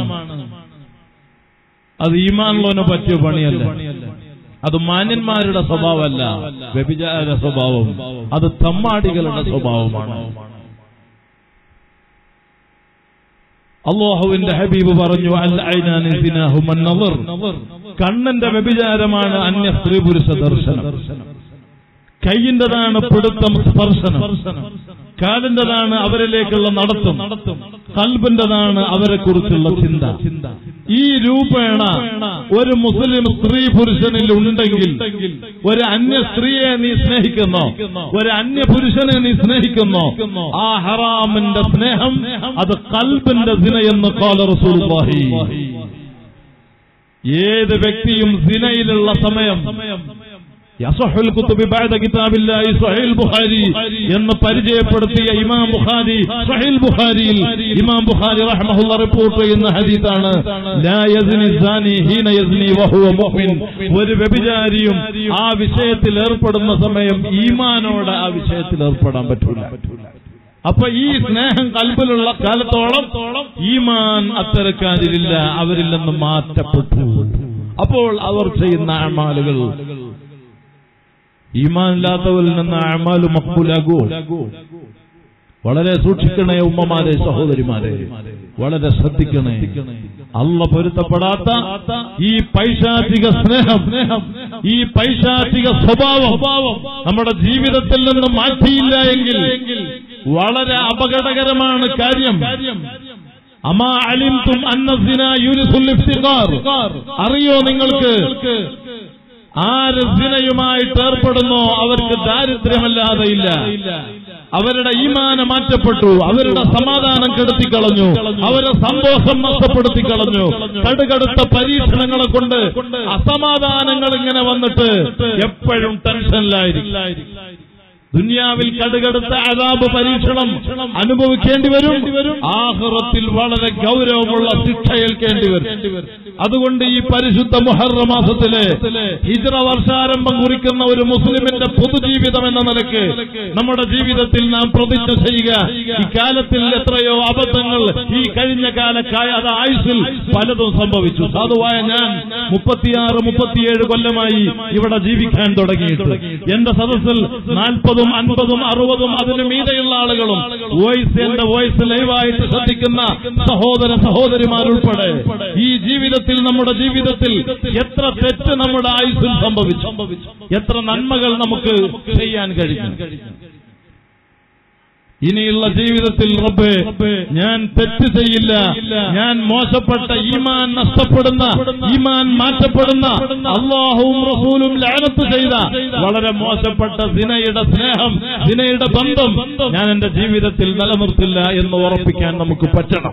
അത് ഈമാനുള്ളവന് പറ്റിയ പണിയല്ല അത് മാന്യന്മാരുടെ സ്വഭാവമല്ല വ്യഭിചാര സ്വഭാവം അത് തമ്മാടികളുടെ സ്വഭാവമാണ് അള്ളാഹുവിന്റെ ഹബീബ് പറഞ്ഞു അൽ ഐനാനി സിനാഹു മൻ നദർ. കണ്ണിന്റെ വ്യഭിചാരമാണ് അന്യ സ്ത്രീ പുരുഷ ദർശനം കൈയിൻ്റെതാണ് പിടുത്തം സ്പർശനം കാലിൻ്റെതാണ് അവരിലേക്കുള്ള നടത്തം കൽബിൻ്റെതാണ് അവരെ കുറിച്ചുള്ള ചിന്ത ഈ രൂപേണ ഒരു മുസ്ലിം സ്ത്രീ പുരുഷനിൽ ഉണ്ടെങ്കിൽ ഒരു അന്യ സ്ത്രീയെ നീ സ്നേഹിക്കുന്നോ ഒരു അന്യ പുരുഷനെ നീ സ്നേഹിക്കുന്നോ ആ ഹറാമിന്റെ സ്നേഹം അത് കൽബിന്റെ സിനയെന്ന് കാല റസൂലുള്ളാഹി ഏത് വ്യക്തിയും സിനയിലുള്ള സമയം യസഹുൽ കുത്തുബി ബഅദ കിതാബില്ലാഹി സഹീൽ ബുഖാരി എന്ന് പരിചയപ്പെടുത്തിയ ഇമാം ബുഖാരി സഹീൽ ബുഖാരിയിൽ ഇമാം ബുഖാരി റഹ്മഹുള്ള റിപ്പോർട്ട് ചെയ്യുന്ന ഹദീസാണ് ലാ യസ്നി സാനി ഹീന യസ്നി വഹുവ മുഅ്മിൻ ഒരു വ്യഭിചാരിയും ആ വിഷയത്തിൽ ഏർപ്പെടുന്ന സമയം ഈമാനോടെ ആ വിഷയത്തിൽ ഏർപ്പെടാൻ പറ്റൂല അപ്പൊ ഈ സ്നേഹം കൽബിലുള്ള കാലത്തോളം ഈമാൻ അത്തരക്കാരിലില്ല അവരിൽ നിന്ന് മാറ്റപ്പെട്ടു അപ്പോൾ അവർ ചെയ്യുന്ന അമാലുകൾ ഈമാനില്ലാത്തവരിൽ നിന്ന് അമാല് മക്ബൂലാകൂ വളരെ സൂക്ഷിക്കണേ ഉമ്മമാരെ സഹോദരിമാരെ വളരെ ശ്രദ്ധിക്കണേ അല്ല പൊരുത്തപ്പെടാത്ത ഈ പൈശാചിക സ്നേഹം ഈ പൈശാചിക സ്വഭാവം നമ്മുടെ ജീവിതത്തിൽ നിന്ന് മാറ്റിയില്ല എങ്കിൽ വളരെ അപകടകരമാണ് കാര്യം അമാ അലിംതും അന്നസിന യൂനിസുൽ ഇഫ്തിഖാർ അറിയോ നിങ്ങൾക്ക് ആര് സിനയുമായിട്ട് ഏർപ്പെടുന്നോ അവർക്ക് ദാരിദ്ര്യമല്ലാതെ ഇല്ല അവരുടെ ഈമാന മാറ്റപ്പെട്ടു അവരുടെ സമാധാനം കെടുത്തിക്കളഞ്ഞു അവരുടെ സന്തോഷം നഷ്ടപ്പെടുത്തി കളഞ്ഞു കടുകടുത്ത പരീക്ഷണങ്ങളെ കൊണ്ട് അസമാധാനങ്ങൾ ഇങ്ങനെ വന്നിട്ട് എപ്പോഴും ടെൻഷനിലായിരിക്കും ദുനിയാവിൽ കടുകടുത്ത അതാപ് പരീക്ഷണം അനുഭവിക്കേണ്ടി വരും ആഹ്റത്തിൽ വളരെ ഗൗരവമുള്ള ശിക്ഷ ഏൽക്കേണ്ടി വരും അതുകൊണ്ട് ഈ പരിശുദ്ധ മുഹറ മാസത്തിലെ ഹിജ്റ വർഷാരംഭം കുറിക്കുന്ന ഒരു മുസ്ലിമിന്റെ പൊതുജീവിതം എന്ന നിലക്ക് നമ്മുടെ ജീവിതത്തിൽ നാം പ്രതിജ്ഞ ചെയ്യുക ഈ കാലത്തിൽ എത്രയോ അബദ്ധങ്ങൾ ഈ കഴിഞ്ഞ കാലക്കായ അത് ആയുസിൽ പലതും സംഭവിച്ചു സാധുവായ ഞാൻ മുപ്പത്തിയാറ് മുപ്പത്തിയേഴ് കൊല്ലമായി ഇവിടെ ജീവിക്കാൻ തുടങ്ങിയിട്ട് എന്റെ സദസ്സിൽ നാൽപ്പതും അൻപതും അറുപതും അതിന് മീതെയുള്ള ആളുകളും വോയിസ് എന്റെ വോയിസ് ലൈവായിട്ട് ശ്രദ്ധിക്കുന്ന സഹോദര സഹോദരിമാരുൾപ്പെടെ ഈ ജീവിതത്തിൽ നമ്മുടെ ജീവിതത്തിൽ എത്ര തെറ്റ് നമ്മുടെ ആയുസ്സിൽ സംഭവിച്ചു എത്ര നന്മകൾ നമുക്ക് ചെയ്യാൻ കഴിയും ഇനിയുള്ള ജീവിതത്തിൽ റബ്ബേ ഞാൻ തെറ്റ് ചെയ്യില്ല ഞാൻ മോശപ്പെട്ട ഈമാൻ നഷ്ടപ്പെടുന്ന ഈമാൻ മാറ്റപ്പെടുന്ന അള്ളാഹുവും റസൂലും ലാനത്ത് ചെയ്ത വളരെ മോശപ്പെട്ട സിനയുടെ സ്നേഹം സിനയുടെ ബന്ധം ഞാൻ എന്റെ ജീവിതത്തിൽ നിലനിർത്തില്ല എന്ന് ഉറപ്പിക്കാൻ നമുക്ക് പറ്റണം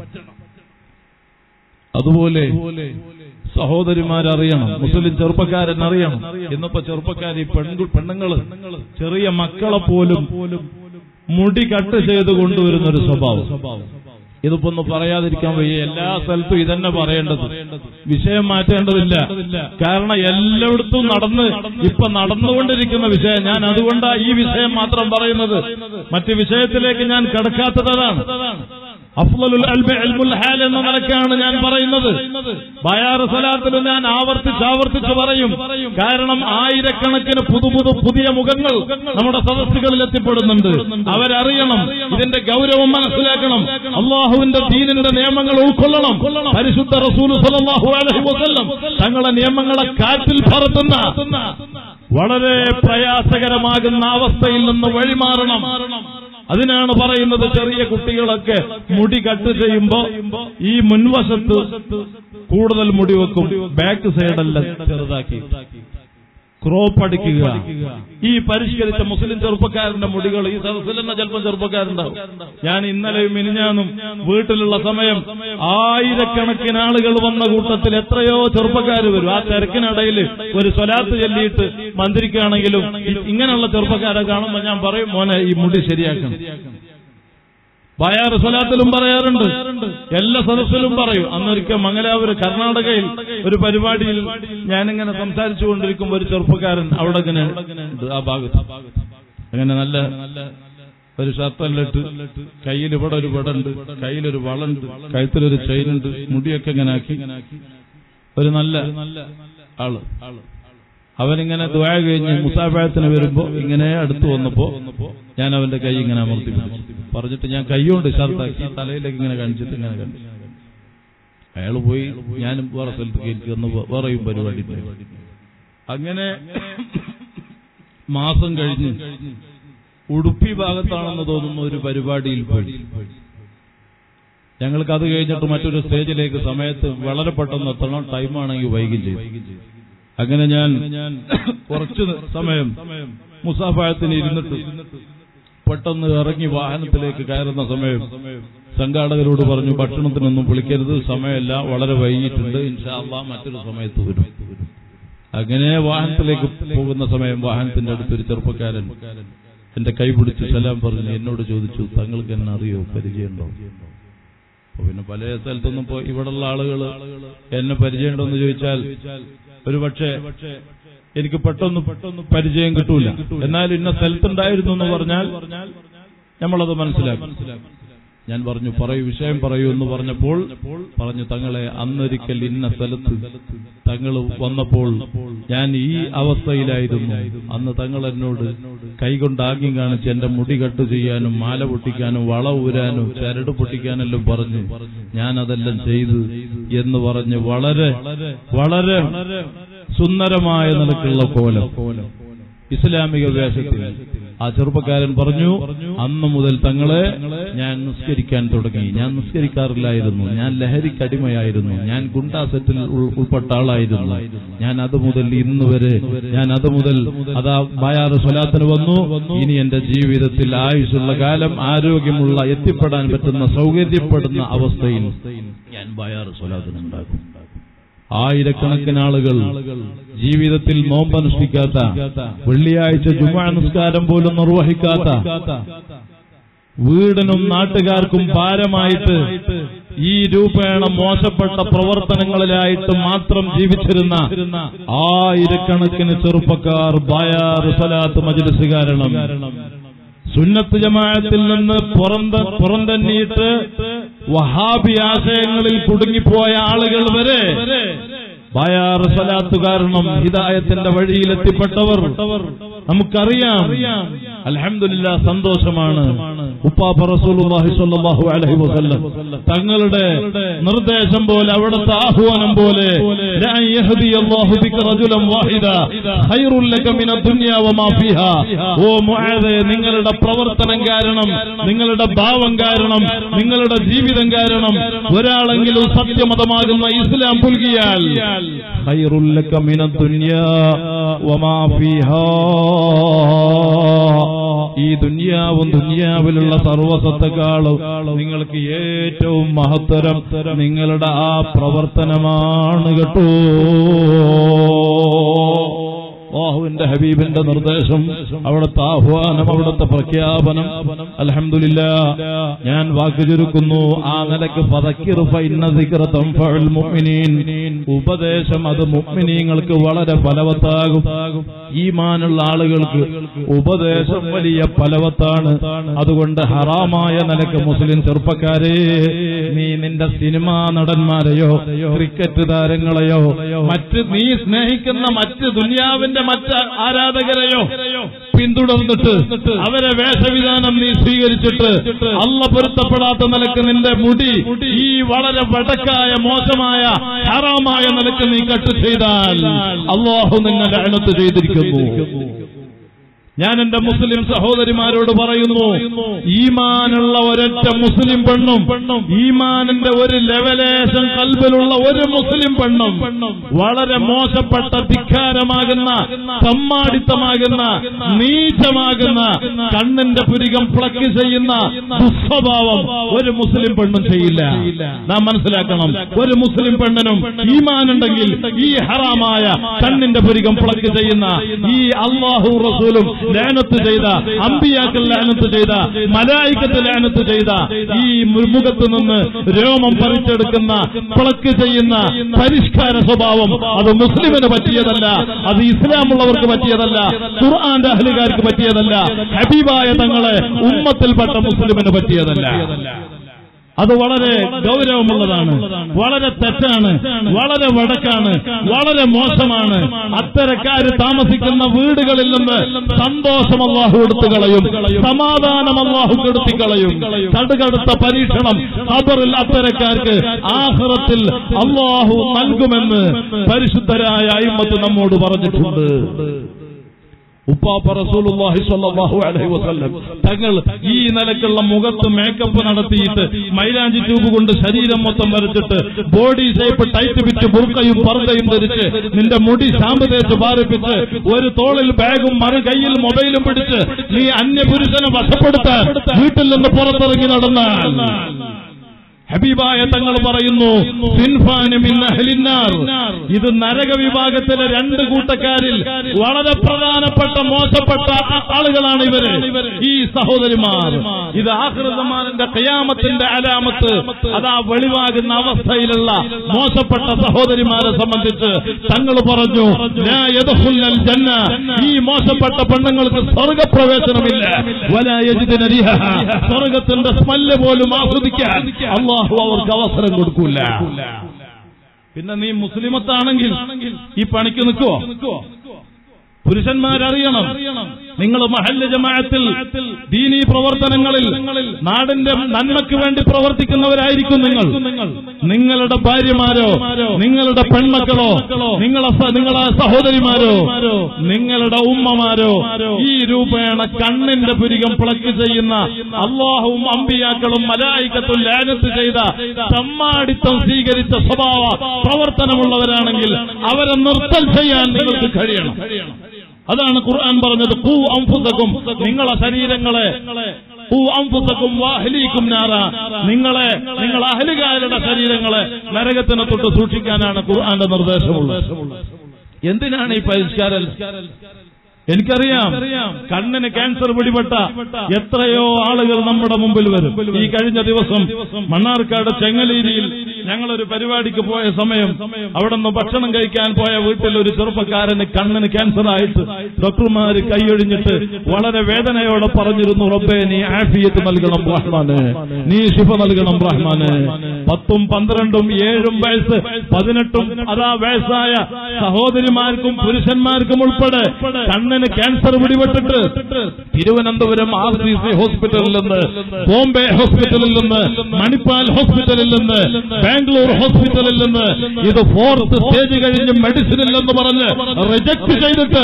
അതുപോലെ സഹോദരിമാരറിയണം മുസ്ലിം ചെറുപ്പക്കാരൻ അറിയണം ഇന്നിപ്പോ ചെറുപ്പക്കാരി പെൺകു പെണ്ണുങ്ങള് ചെറിയ മക്കളെ പോലും മുടി കട്ട് ചെയ്ത് കൊണ്ടുവരുന്ന ഒരു സ്വഭാവം ഇതിപ്പോ ഒന്ന് പറയാതിരിക്കാൻ വയ്യ എല്ലാ സ്ഥലത്തും ഇതന്നെ പറയേണ്ടത് വിഷയം മാറ്റേണ്ടതില്ല കാരണം എല്ലായിടത്തും നടന്ന് ഇപ്പൊ നടന്നുകൊണ്ടിരിക്കുന്ന വിഷയം ഞാൻ അതുകൊണ്ടാ ഈ വിഷയം മാത്രം പറയുന്നത് മറ്റ് വിഷയത്തിലേക്ക് ഞാൻ കടക്കാത്തതാണ് അഫ്ലലുൽ അൽബി അൽമുൽ ഹാൽ എന്ന നിലക്കാണ് ഞാൻ പറയുന്നത് ബയാറ് സലാത്തിലും ഞാൻ ആവർത്തിച്ച് ആവർത്തിച്ച് പറയും കാരണം ആയിരക്കണക്കിന് പുതു പുതു പുതിയ മുഖങ്ങൾ നമ്മുടെ സദസ്സുകളിൽ എത്തിപ്പെടുന്നുണ്ട് അവരറിയണം ഇതിന്റെ ഗൗരവം മനസ്സിലാക്കണം അള്ളാഹുവിന്റെ ദീനിന്റെ നിയമങ്ങൾ ഉൾക്കൊള്ളണം പരിശുദ്ധ റസൂൽ സല്ലല്ലാഹു അലൈഹി വസല്ലം തങ്ങളുടെ നിയമങ്ങളെ കാറ്റിൽ പറത്തുന്ന വളരെ പ്രയാസകരമാകുന്ന അവസ്ഥയിൽ നിന്ന് വഴിമാറണം അതിനാണ് പറയുന്നത് ചെറിയ കുട്ടികളൊക്കെ മുടി കട്ട് ചെയ്യുമ്പോ ഈ മുൻവശത്ത് കൂടുതൽ മുടി വെക്കും ബാക്ക് സൈഡല്ല ചെറുതാക്കി ക്രോപ്പ് അടിക്കുക ഈ പരിഷ്കരിച്ച മുസ്ലിം ചെറുപ്പക്കാരന്റെ മുടികൾ ഈ സദസ്സിൽ തന്നെ ചിലപ്പോൾ ചെറുപ്പക്കാരുണ്ടാവും ഞാൻ ഇന്നലെയും മിനിഞ്ഞാന്നും വീട്ടിലുള്ള സമയം ആയിരക്കണക്കിന് ആളുകൾ വന്ന കൂട്ടത്തിൽ എത്രയോ ചെറുപ്പക്കാർ വരും ആ തിരക്കിനിടയിൽ ഒരു സ്വലാത്ത് ചൊല്ലിയിട്ട് മന്ത്രിക്കുകയാണെങ്കിലും ഇ- ഇങ്ങനെയുള്ള ചെറുപ്പക്കാരെ കാണുമ്പോൾ ഞാൻ പറയും മോനെ ഈ മുടി ശരിയാക്കണം ബയാറ് സ്വലാത്തിലും പറയാറുണ്ട് എല്ലാ സദസ്സിലും പറയും അന്നൊരിക്കൽ മംഗലാപുരം കർണാടകയിൽ ഒരു പരിപാടിയിൽ ഞാനിങ്ങനെ സംസാരിച്ചു കൊണ്ടിരിക്കുമ്പോൾ ഒരു ചെറുപ്പക്കാരൻ അവിടെ ഇങ്ങനെ ഉണ്ട് ആ ഭാഗത്ത് അങ്ങനെ നല്ല ഒരു ഷർട്ടെല്ലാം ഇട്ട് കയ്യിൽ ഇവിടെ ഒരു വടണ്ട് കയ്യിലൊരു വളണ്ട് കഴുത്തിലൊരു ചെയിനുണ്ട് മുടിയൊക്കെ ഇങ്ങനെ ആക്കി ഒരു നല്ല ആള് അവനിങ്ങനെ ദ്വായ കഴിഞ്ഞ് മുസാഫായത്തിന് വരുമ്പോ ഇങ്ങനെ അടുത്ത് വന്നപ്പോ ഞാൻ അവന്റെ കൈ ഇങ്ങനെ അമർത്തി പിടിച്ചു പറഞ്ഞിട്ട് ഞാൻ കൈകൊണ്ട് ഷർട്ടാക്കി തലയിലേക്ക് ഇങ്ങനെ കാണിച്ചിട്ട് ഇങ്ങനെ കണ്ടു അയാൾ പോയി ഞാനും വേറെ സ്ഥലത്ത് എനിക്ക് ഒന്ന് വേറെയും പരിപാടി ഉണ്ടായി. അങ്ങനെ മാസം കഴിഞ്ഞ് ഉടുപ്പി ഭാഗത്താണെന്ന് തോന്നുന്ന ഒരു പരിപാടിയിൽ പോയി ഞങ്ങൾക്ക് അത് കഴിഞ്ഞിട്ട് മറ്റൊരു സ്റ്റേജിലേക്ക് സമയത്ത് വളരെ പെട്ടെന്ന് എത്തണം ടൈമാണെങ്കിൽ വൈകി ചെയ്തു അങ്ങനെ ഞാൻ കുറച്ച് സമയം മുസാഫായത്തിന് ഇരുന്നിട്ട് പെട്ടെന്ന് ഇറങ്ങി വാഹനത്തിലേക്ക് കയറുന്ന സമയം സംഘാടകരോട് പറഞ്ഞു ഭക്ഷണത്തിനൊന്നും വിളിക്കരുത് സമയമല്ല വളരെ വൈകിട്ടുണ്ട് ഇൻഷാല്ല മറ്റൊരു സമയത്ത് വരും അങ്ങനെ വാഹനത്തിലേക്ക് പോകുന്ന സമയം വാഹനത്തിന്റെ അടുത്തൊരു ചെറുപ്പക്കാരൻ എന്റെ കൈ പിടിച്ച് സലാം പറഞ്ഞു എന്നോട് ചോദിച്ചു തങ്ങൾക്ക് എന്നെ അറിയോ പരിചയമുണ്ടോ അപ്പൊ പിന്നെ പല സ്ഥലത്തൊന്നും ഇപ്പോ ഇവിടെയുള്ള ആളുകൾ എന്നെ പരിചയമുണ്ടോ എന്ന് ചോദിച്ചാൽ ഒരു പക്ഷേ എനിക്ക് പെട്ടെന്ന് പെട്ടെന്ന് പരിചയം കിട്ടൂല എന്നാൽ ഇന്ന സ്ഥലത്തുണ്ടായിരുന്നു എന്ന് പറഞ്ഞാൽ നമ്മളത് മനസ്സിലാക്കും ഞാൻ പറഞ്ഞു പറയൂ വിഷയം പറയൂ എന്ന് പറഞ്ഞപ്പോൾ പറഞ്ഞു തങ്ങളെ അന്നൊരിക്കൽ ഇന്ന സ്ഥലത്ത് തങ്ങൾ വന്നപ്പോൾ ഞാൻ ഈ അവസ്ഥയിലായിരുന്നു അന്ന് തങ്ങൾ എന്നോട് കൈകൊണ്ട് ആഗ്യം കാണിച്ച് എന്റെ മുടി കട്ട് ചെയ്യാനും മാല പൊട്ടിക്കാനും വള ഊരാനും ചരട് പൊട്ടിക്കാനെല്ലാം പറഞ്ഞു ഞാൻ അതെല്ലാം ചെയ്തു എന്ന് പറഞ്ഞ് വളരെ വളരെ സുന്ദരമായ നിലക്കുള്ള കോലം ഇസ്ലാമിക വേഷത്തിൽ ആ ചെറുപ്പക്കാരൻ പറഞ്ഞു അന്ന് മുതൽ തങ്ങളെ ഞാൻ നിസ്കരിക്കാൻ തുടങ്ങി ഞാൻ നിസ്കരിക്കാറില്ലായിരുന്നു ഞാൻ ലഹരിക്കടിമയായിരുന്നു ഞാൻ ഗുണ്ടാ സെറ്റിൽ ഉൾ- ഉൾപ്പെട്ട ആളായിരുന്നു ഞാൻ അത് മുതൽ ഇന്ന് വരെ ഞാൻ അത് മുതൽ അതാ ബയാറ് സ്വലാത്തിന് വന്നു ഇനി എന്റെ ജീവിതത്തിൽ ആയുസ്സുള്ള കാലം ആരോഗ്യമുള്ള എത്തിപ്പെടാൻ പറ്റുന്ന സൗകര്യപ്പെടുന്ന അവസ്ഥയിൽ ഞാൻ ബയാറ് സ്വലാത്തിനുണ്ടാകും ആയിരക്കണക്കിന് ആളുകൾ ജീവിതത്തിൽ നോമ്പനുഷ്ഠിക്കാത്ത വെള്ളിയാഴ്ച ജുമാ നിസ്കാരം പോലും നിർവഹിക്കാത്ത വീടിനും നാട്ടുകാർക്കും ഭാരമായിട്ട് ഈ രൂപേണ മോശപ്പെട്ട പ്രവർത്തനങ്ങളിലായിട്ട് മാത്രം ജീവിച്ചിരുന്ന ആയിരക്കണക്കിന് ചെറുപ്പക്കാർ ബായാർ സലാത്ത് മജ്ലിസ് കാരണം സുന്നത്ത് ജമാഅത്തിൽ നിന്ന് പുറന്ത പുറന്തന്നിയിട്ട് വഹാബി ആശയങ്ങളിൽ കുടുങ്ങിപ്പോയ ആളുകൾ വരെ ബയാർ സലാത്ത് കാരണം ഹിദായത്തിന്റെ വഴിയിൽ എത്തിപ്പെട്ടവർ നമുക്കറിയാം അൽഹംദുലില്ലാ സന്തോഷമാണ് ഉപ്പാപ്പ റസൂലുള്ളാഹി സ്വല്ലല്ലാഹു അലൈഹി വസല്ലം തങ്ങളുടെ നിർദ്ദേശം പോലെ അവിടുത്തെ ആഹ്വാനം പോലെ ലാ യഹ്ദിയല്ലാഹു ബിക റജുലൻ വാഹിദ ഖൈറുൽ ലക മിന ദുനിയ വമാ ഫീഹാ ഓ മുആദേ നിങ്ങളുടെ പ്രവർത്തനം കാരണം നിങ്ങളുടെ ഭാവം കാരണം നിങ്ങളുടെ ജീവിതം കാരണം ഒരാളെങ്കിലും സത്യമതമാകുന്ന ഇസ്ലാം പുൽകിയാൽ ഖൈറുൽ ലക മിന ദുനിയ വമാ ഫീഹാ ഈ ദുനിയാവും ദുനിയാവിലുള്ള സർവസത്തെക്കാളും നിങ്ങൾക്ക് ഏറ്റവും മഹത്തരം നിങ്ങളുടെ ആ പ്രവർത്തനമാണ് കേട്ടോ അള്ളാഹുവിന്റെ ഹബീബിന്റെ നിർദ്ദേശം അവിടുത്തെ ആഹ്വാനം അവിടുത്തെ പ്രഖ്യാപനം അലഹമില്ല ഞാൻ വാക്ക് ചുരുക്കുന്നു ആ നിലക്ക് ഫദക്കിർ ഫഇന്ന ദിക്റ തൻഫഉൽ മുഅ്മിനീൻ ഉപദേശം അത് മുഅ്മിനീങ്ങൾക്ക് വളരെ ഫലവത്താകും ഈമാനുള്ള ആളുകൾക്ക് ഉപദേശം വലിയ ഫലവത്താണ് അതുകൊണ്ട് ഹറാമായ നിലക്ക് മുസ്ലിം ചെറുപ്പക്കാരെ നീ നിന്റെ സിനിമാ നടന്മാരെയോ ക്രിക്കറ്റ് താരങ്ങളെയോ മറ്റ് നീ സ്നേഹിക്കുന്ന മറ്റ് ദുനിയാവിന്റെ മറ്റ് ആരാധകരെയോ പിന്തുടർന്നിട്ട് അവരെ വേഷവിധാനം നീ സ്വീകരിച്ചിട്ട് അല്ല പൊരുത്തപ്പെടാത്ത നിലക്ക് നിന്റെ മുടി ഈ വളരെ വടക്കായ മോശമായ ഹറാമായ നിലക്ക് നീ കട്ട് ചെയ്താൽ അള്ളാഹു നിന്നെ ലഅനത്ത് ചെയ്തിരിക്കുന്നു ഞാൻ എന്റെ മുസ്ലിം സഹോദരിമാരോട് പറയുന്നു ഈമാനുള്ള ഒരൊറ്റ മുസ്ലിം പെണ്ണും ഈമാനിന്റെ ഒരു ലെവലേശം കൽബിലുള്ള ഒരു മുസ്ലിം പെണ്ണും വളരെ മോശപ്പെട്ട ധിക്കാരമാകുന്ന സമ്മാടിത്തമാകുന്ന നീചമാകുന്ന കണ്ണിന്റെ പുരികം പ്ലക്ക് ചെയ്യുന്ന ദുസ്വഭാവം ഒരു മുസ്ലിം പെണ്ണും ചെയ്യില്ല നാം മനസ്സിലാക്കണം ഒരു മുസ്ലിം പെണ്ണിനും ഈമാനുണ്ടെങ്കിൽ ഈ ഹറാമായ കണ്ണിന്റെ പുരികം പ്ലക്ക് ചെയ്യുന്ന ഈ അള്ളാഹു റസൂലും ലാനത്ത് ചെയ്ത അമ്പിയാക്കൾ ലാനത്ത് ചെയ്ത മലായിക്കത്ത് ലാനത്ത് ചെയ്ത ഈ മുഖത്ത് നിന്ന് രോമം പറിച്ചെടുക്കുന്ന പ്ലക്ക് ചെയ്യുന്ന പരിഷ്കാര സ്വഭാവം അത് മുസ്ലിമിന് പറ്റിയതല്ല അത് ഇസ്ലാമുള്ളവർക്ക് പറ്റിയതല്ല ഖുർആന്റെ അഹ്ലുകാർക്ക് പറ്റിയതല്ല ഹബീബായ തങ്ങളെ ഉമ്മത്തിൽപ്പെട്ട മുസ്ലിമിന് പറ്റിയതല്ല അത് വളരെ ഗൗരവമുള്ളതാണ് വളരെ തെറ്റാണ് വളരെ വടക്കാണ് വളരെ മോശമാണ് അത്തരക്കാര് താമസിക്കുന്ന വീടുകളിൽ നിന്ന് സന്തോഷം അള്ളാഹു എടുത്തു കളയും സമാധാനം അള്ളാഹു കെടുത്തി കളയും കടുകടുത്ത പരീക്ഷണം ഖബറിൽ അത്തരക്കാർക്ക് ആഹ്റത്തിൽ അള്ളാഹു നൽകുമെന്ന് പരിശുദ്ധരായ അയിമത്ത് നമ്മോട് പറഞ്ഞിട്ടുണ്ട് ഉപ്പാപ്പ റസൂലുള്ളാഹി സ്വല്ലല്ലാഹു അലൈഹി വസല്ലം തങ്ങൾ ഈ നിലക്കുള്ള മുഖത്ത് മേക്കപ്പ് നടത്തിയിട്ട് മൈലാഞ്ചി ട്യൂബ് കൊണ്ട് ശരീരം മൊത്തം വരച്ചിട്ട് ബോഡി ഷേപ്പ് ടൈറ്റ് പിറ്റ് ബുർക്കയും പർദ്ദയും ധരിച്ച് നിന്റെ മുടി ശാമ്പ് തേച്ച് പാറിപ്പിച്ച് ഒരു തോളിൽ ബാഗും മറു കയ്യിൽ മൊബൈലും പിടിച്ച് നീ അന്യപുരുഷനെ വശപ്പെടുത്താൻ വീട്ടിൽ നിന്ന് പുറത്തിറങ്ങി നടന്നാൽ ഹബീബായ തങ്ങൾ പറയുന്നു സിൻഫാനും ഇന്ന് അഹ്ലിന്നാർ. ഇത് നരക വിഭാഗത്തിലെ രണ്ട് കൂട്ടക്കാരിൽ വളരെ പ്രധാനപ്പെട്ട മോശപ്പെട്ട ആ- ആളുകളാണ് ഇവര് ഈ സഹോദരിമാർ ഇത് ആഹൃതമാനന്റെ കയാമത്തിന്റെ അലാമത്ത് അതാ വെളിവാകുന്ന അവസ്ഥയിലുള്ള മോശപ്പെട്ട സഹോദരിമാരെ സംബന്ധിച്ച് തങ്ങൾ പറഞ്ഞു "ലാ യദ്ഖുൽനൽ ജന്ന." ഈ മോശപ്പെട്ട പെണ്ണുങ്ങൾക്ക് സ്വർഗപ്രവേശനമില്ല വലാ യജിദുന റിഹഹ. സ്വർഗത്തിന്റെ സ്മെല്ല് പോലും ആസ്വദിക്കാൻ അള്ളാഹു അവർക്ക് അവസരം കൊടുക്കൂല പിന്നെ നീ മുസ്ലിമത്താണെങ്കിൽ ഈ പണിക്ക് നിൽക്കുവോ പുരുഷന്മാരറിയണം നിങ്ങൾ മഹല്ല ജമാഅത്തിൽ ദീനീ പ്രവർത്തനങ്ങളിൽ നാടിന്റെ നന്മയ്ക്ക് വേണ്ടി പ്രവർത്തിക്കുന്നവരായിരിക്കും നിങ്ങൾ നിങ്ങളുടെ ഭാര്യമാരോ നിങ്ങളുടെ പെൺമക്കളോ നിങ്ങളെ സ- നിങ്ങളെ സഹോദരിമാരോ നിങ്ങളുടെ ഉമ്മമാരോ ഈ രൂപേണ കണ്ണിന്റെ പുരികം പ്ലക്ക് ചെയ്യുന്ന അള്ളാഹുവും അമ്പിയാക്കളും മലായിക്കത്തും ലാനത്ത് ചെയ്ത ചമ്മാടിത്തം സ്വീകരിച്ച സ്വഭാവ പ്രവർത്തനമുള്ളവരാണെങ്കിൽ അവരെ നിർത്തൽ ചെയ്യാൻ നിങ്ങൾക്ക് കഴിയണം അതാണ് ഖുർആൻ പറഞ്ഞത് കൂ അംഫുസക്കും നിങ്ങളെ ശരീരങ്ങളെ കൂ അംഫുസക്കും വാഹലീക്കും നാറ നിങ്ങളെ നിങ്ങൾ അഹലുകാരുടെ ശരീരങ്ങളെ നരകത്തിനെ തൊട്ട് സൂക്ഷിക്കാനാണ് ഖുർആന്റെ നിർദ്ദേശമുള്ളത് എന്തിനാണ് ഈ പരിഷ്കാരം എനിക്കറിയാം കണ്ണിന് ക്യാൻസർ പിടിപെട്ട എത്രയോ ആളുകൾ നമ്മുടെ മുമ്പിൽ വരും ഈ കഴിഞ്ഞ ദിവസം മണ്ണാർക്കാട് ചെങ്ങലേരിയിൽ ഞങ്ങളൊരു പരിപാടിക്ക് പോയ സമയം അവിടെ നിന്ന് ഭക്ഷണം കഴിക്കാൻ പോയ വീട്ടിൽ ഒരു ചെറുപ്പക്കാരന് കണ്ണിന് ക്യാൻസർ ആയിട്ട് ഡോക്ടർമാര് കൈയൊഴിഞ്ഞിട്ട് വളരെ വേദനയോടെ പറഞ്ഞിരുന്നു റബ്ബേ നീ ആഫിയത്ത് നൽകണം റഹ്മാന് നീ ശിഫ നൽകണം റഹ്മാന് പത്തും പന്ത്രണ്ടും ഏഴും വയസ്സ് പതിനെട്ടും അതാ വയസ്സായ സഹോദരിമാർക്കും പുരുഷന്മാർക്കും ഉൾപ്പെടെ കണ്ണിന് ക്യാൻസർ പിടിപെട്ടിട്ട് തിരുവനന്തപുരം ആർ സി സി ഹോസ്പിറ്റലിൽ നിന്ന് ബോംബെ ഹോസ്പിറ്റലിൽ നിന്ന് മണിപ്പാൽ ഹോസ്പിറ്റലിൽ നിന്ന് ബാംഗ്ലൂർ ഹോസ്പിറ്റലിൽ നിന്ന് ഇത് ഫോർത്ത് സ്റ്റേജ് കഴിഞ്ഞ് മെഡിസിനിൽ എന്ന് പറഞ്ഞ് റിജക്ട് ചെയ്തിട്ട്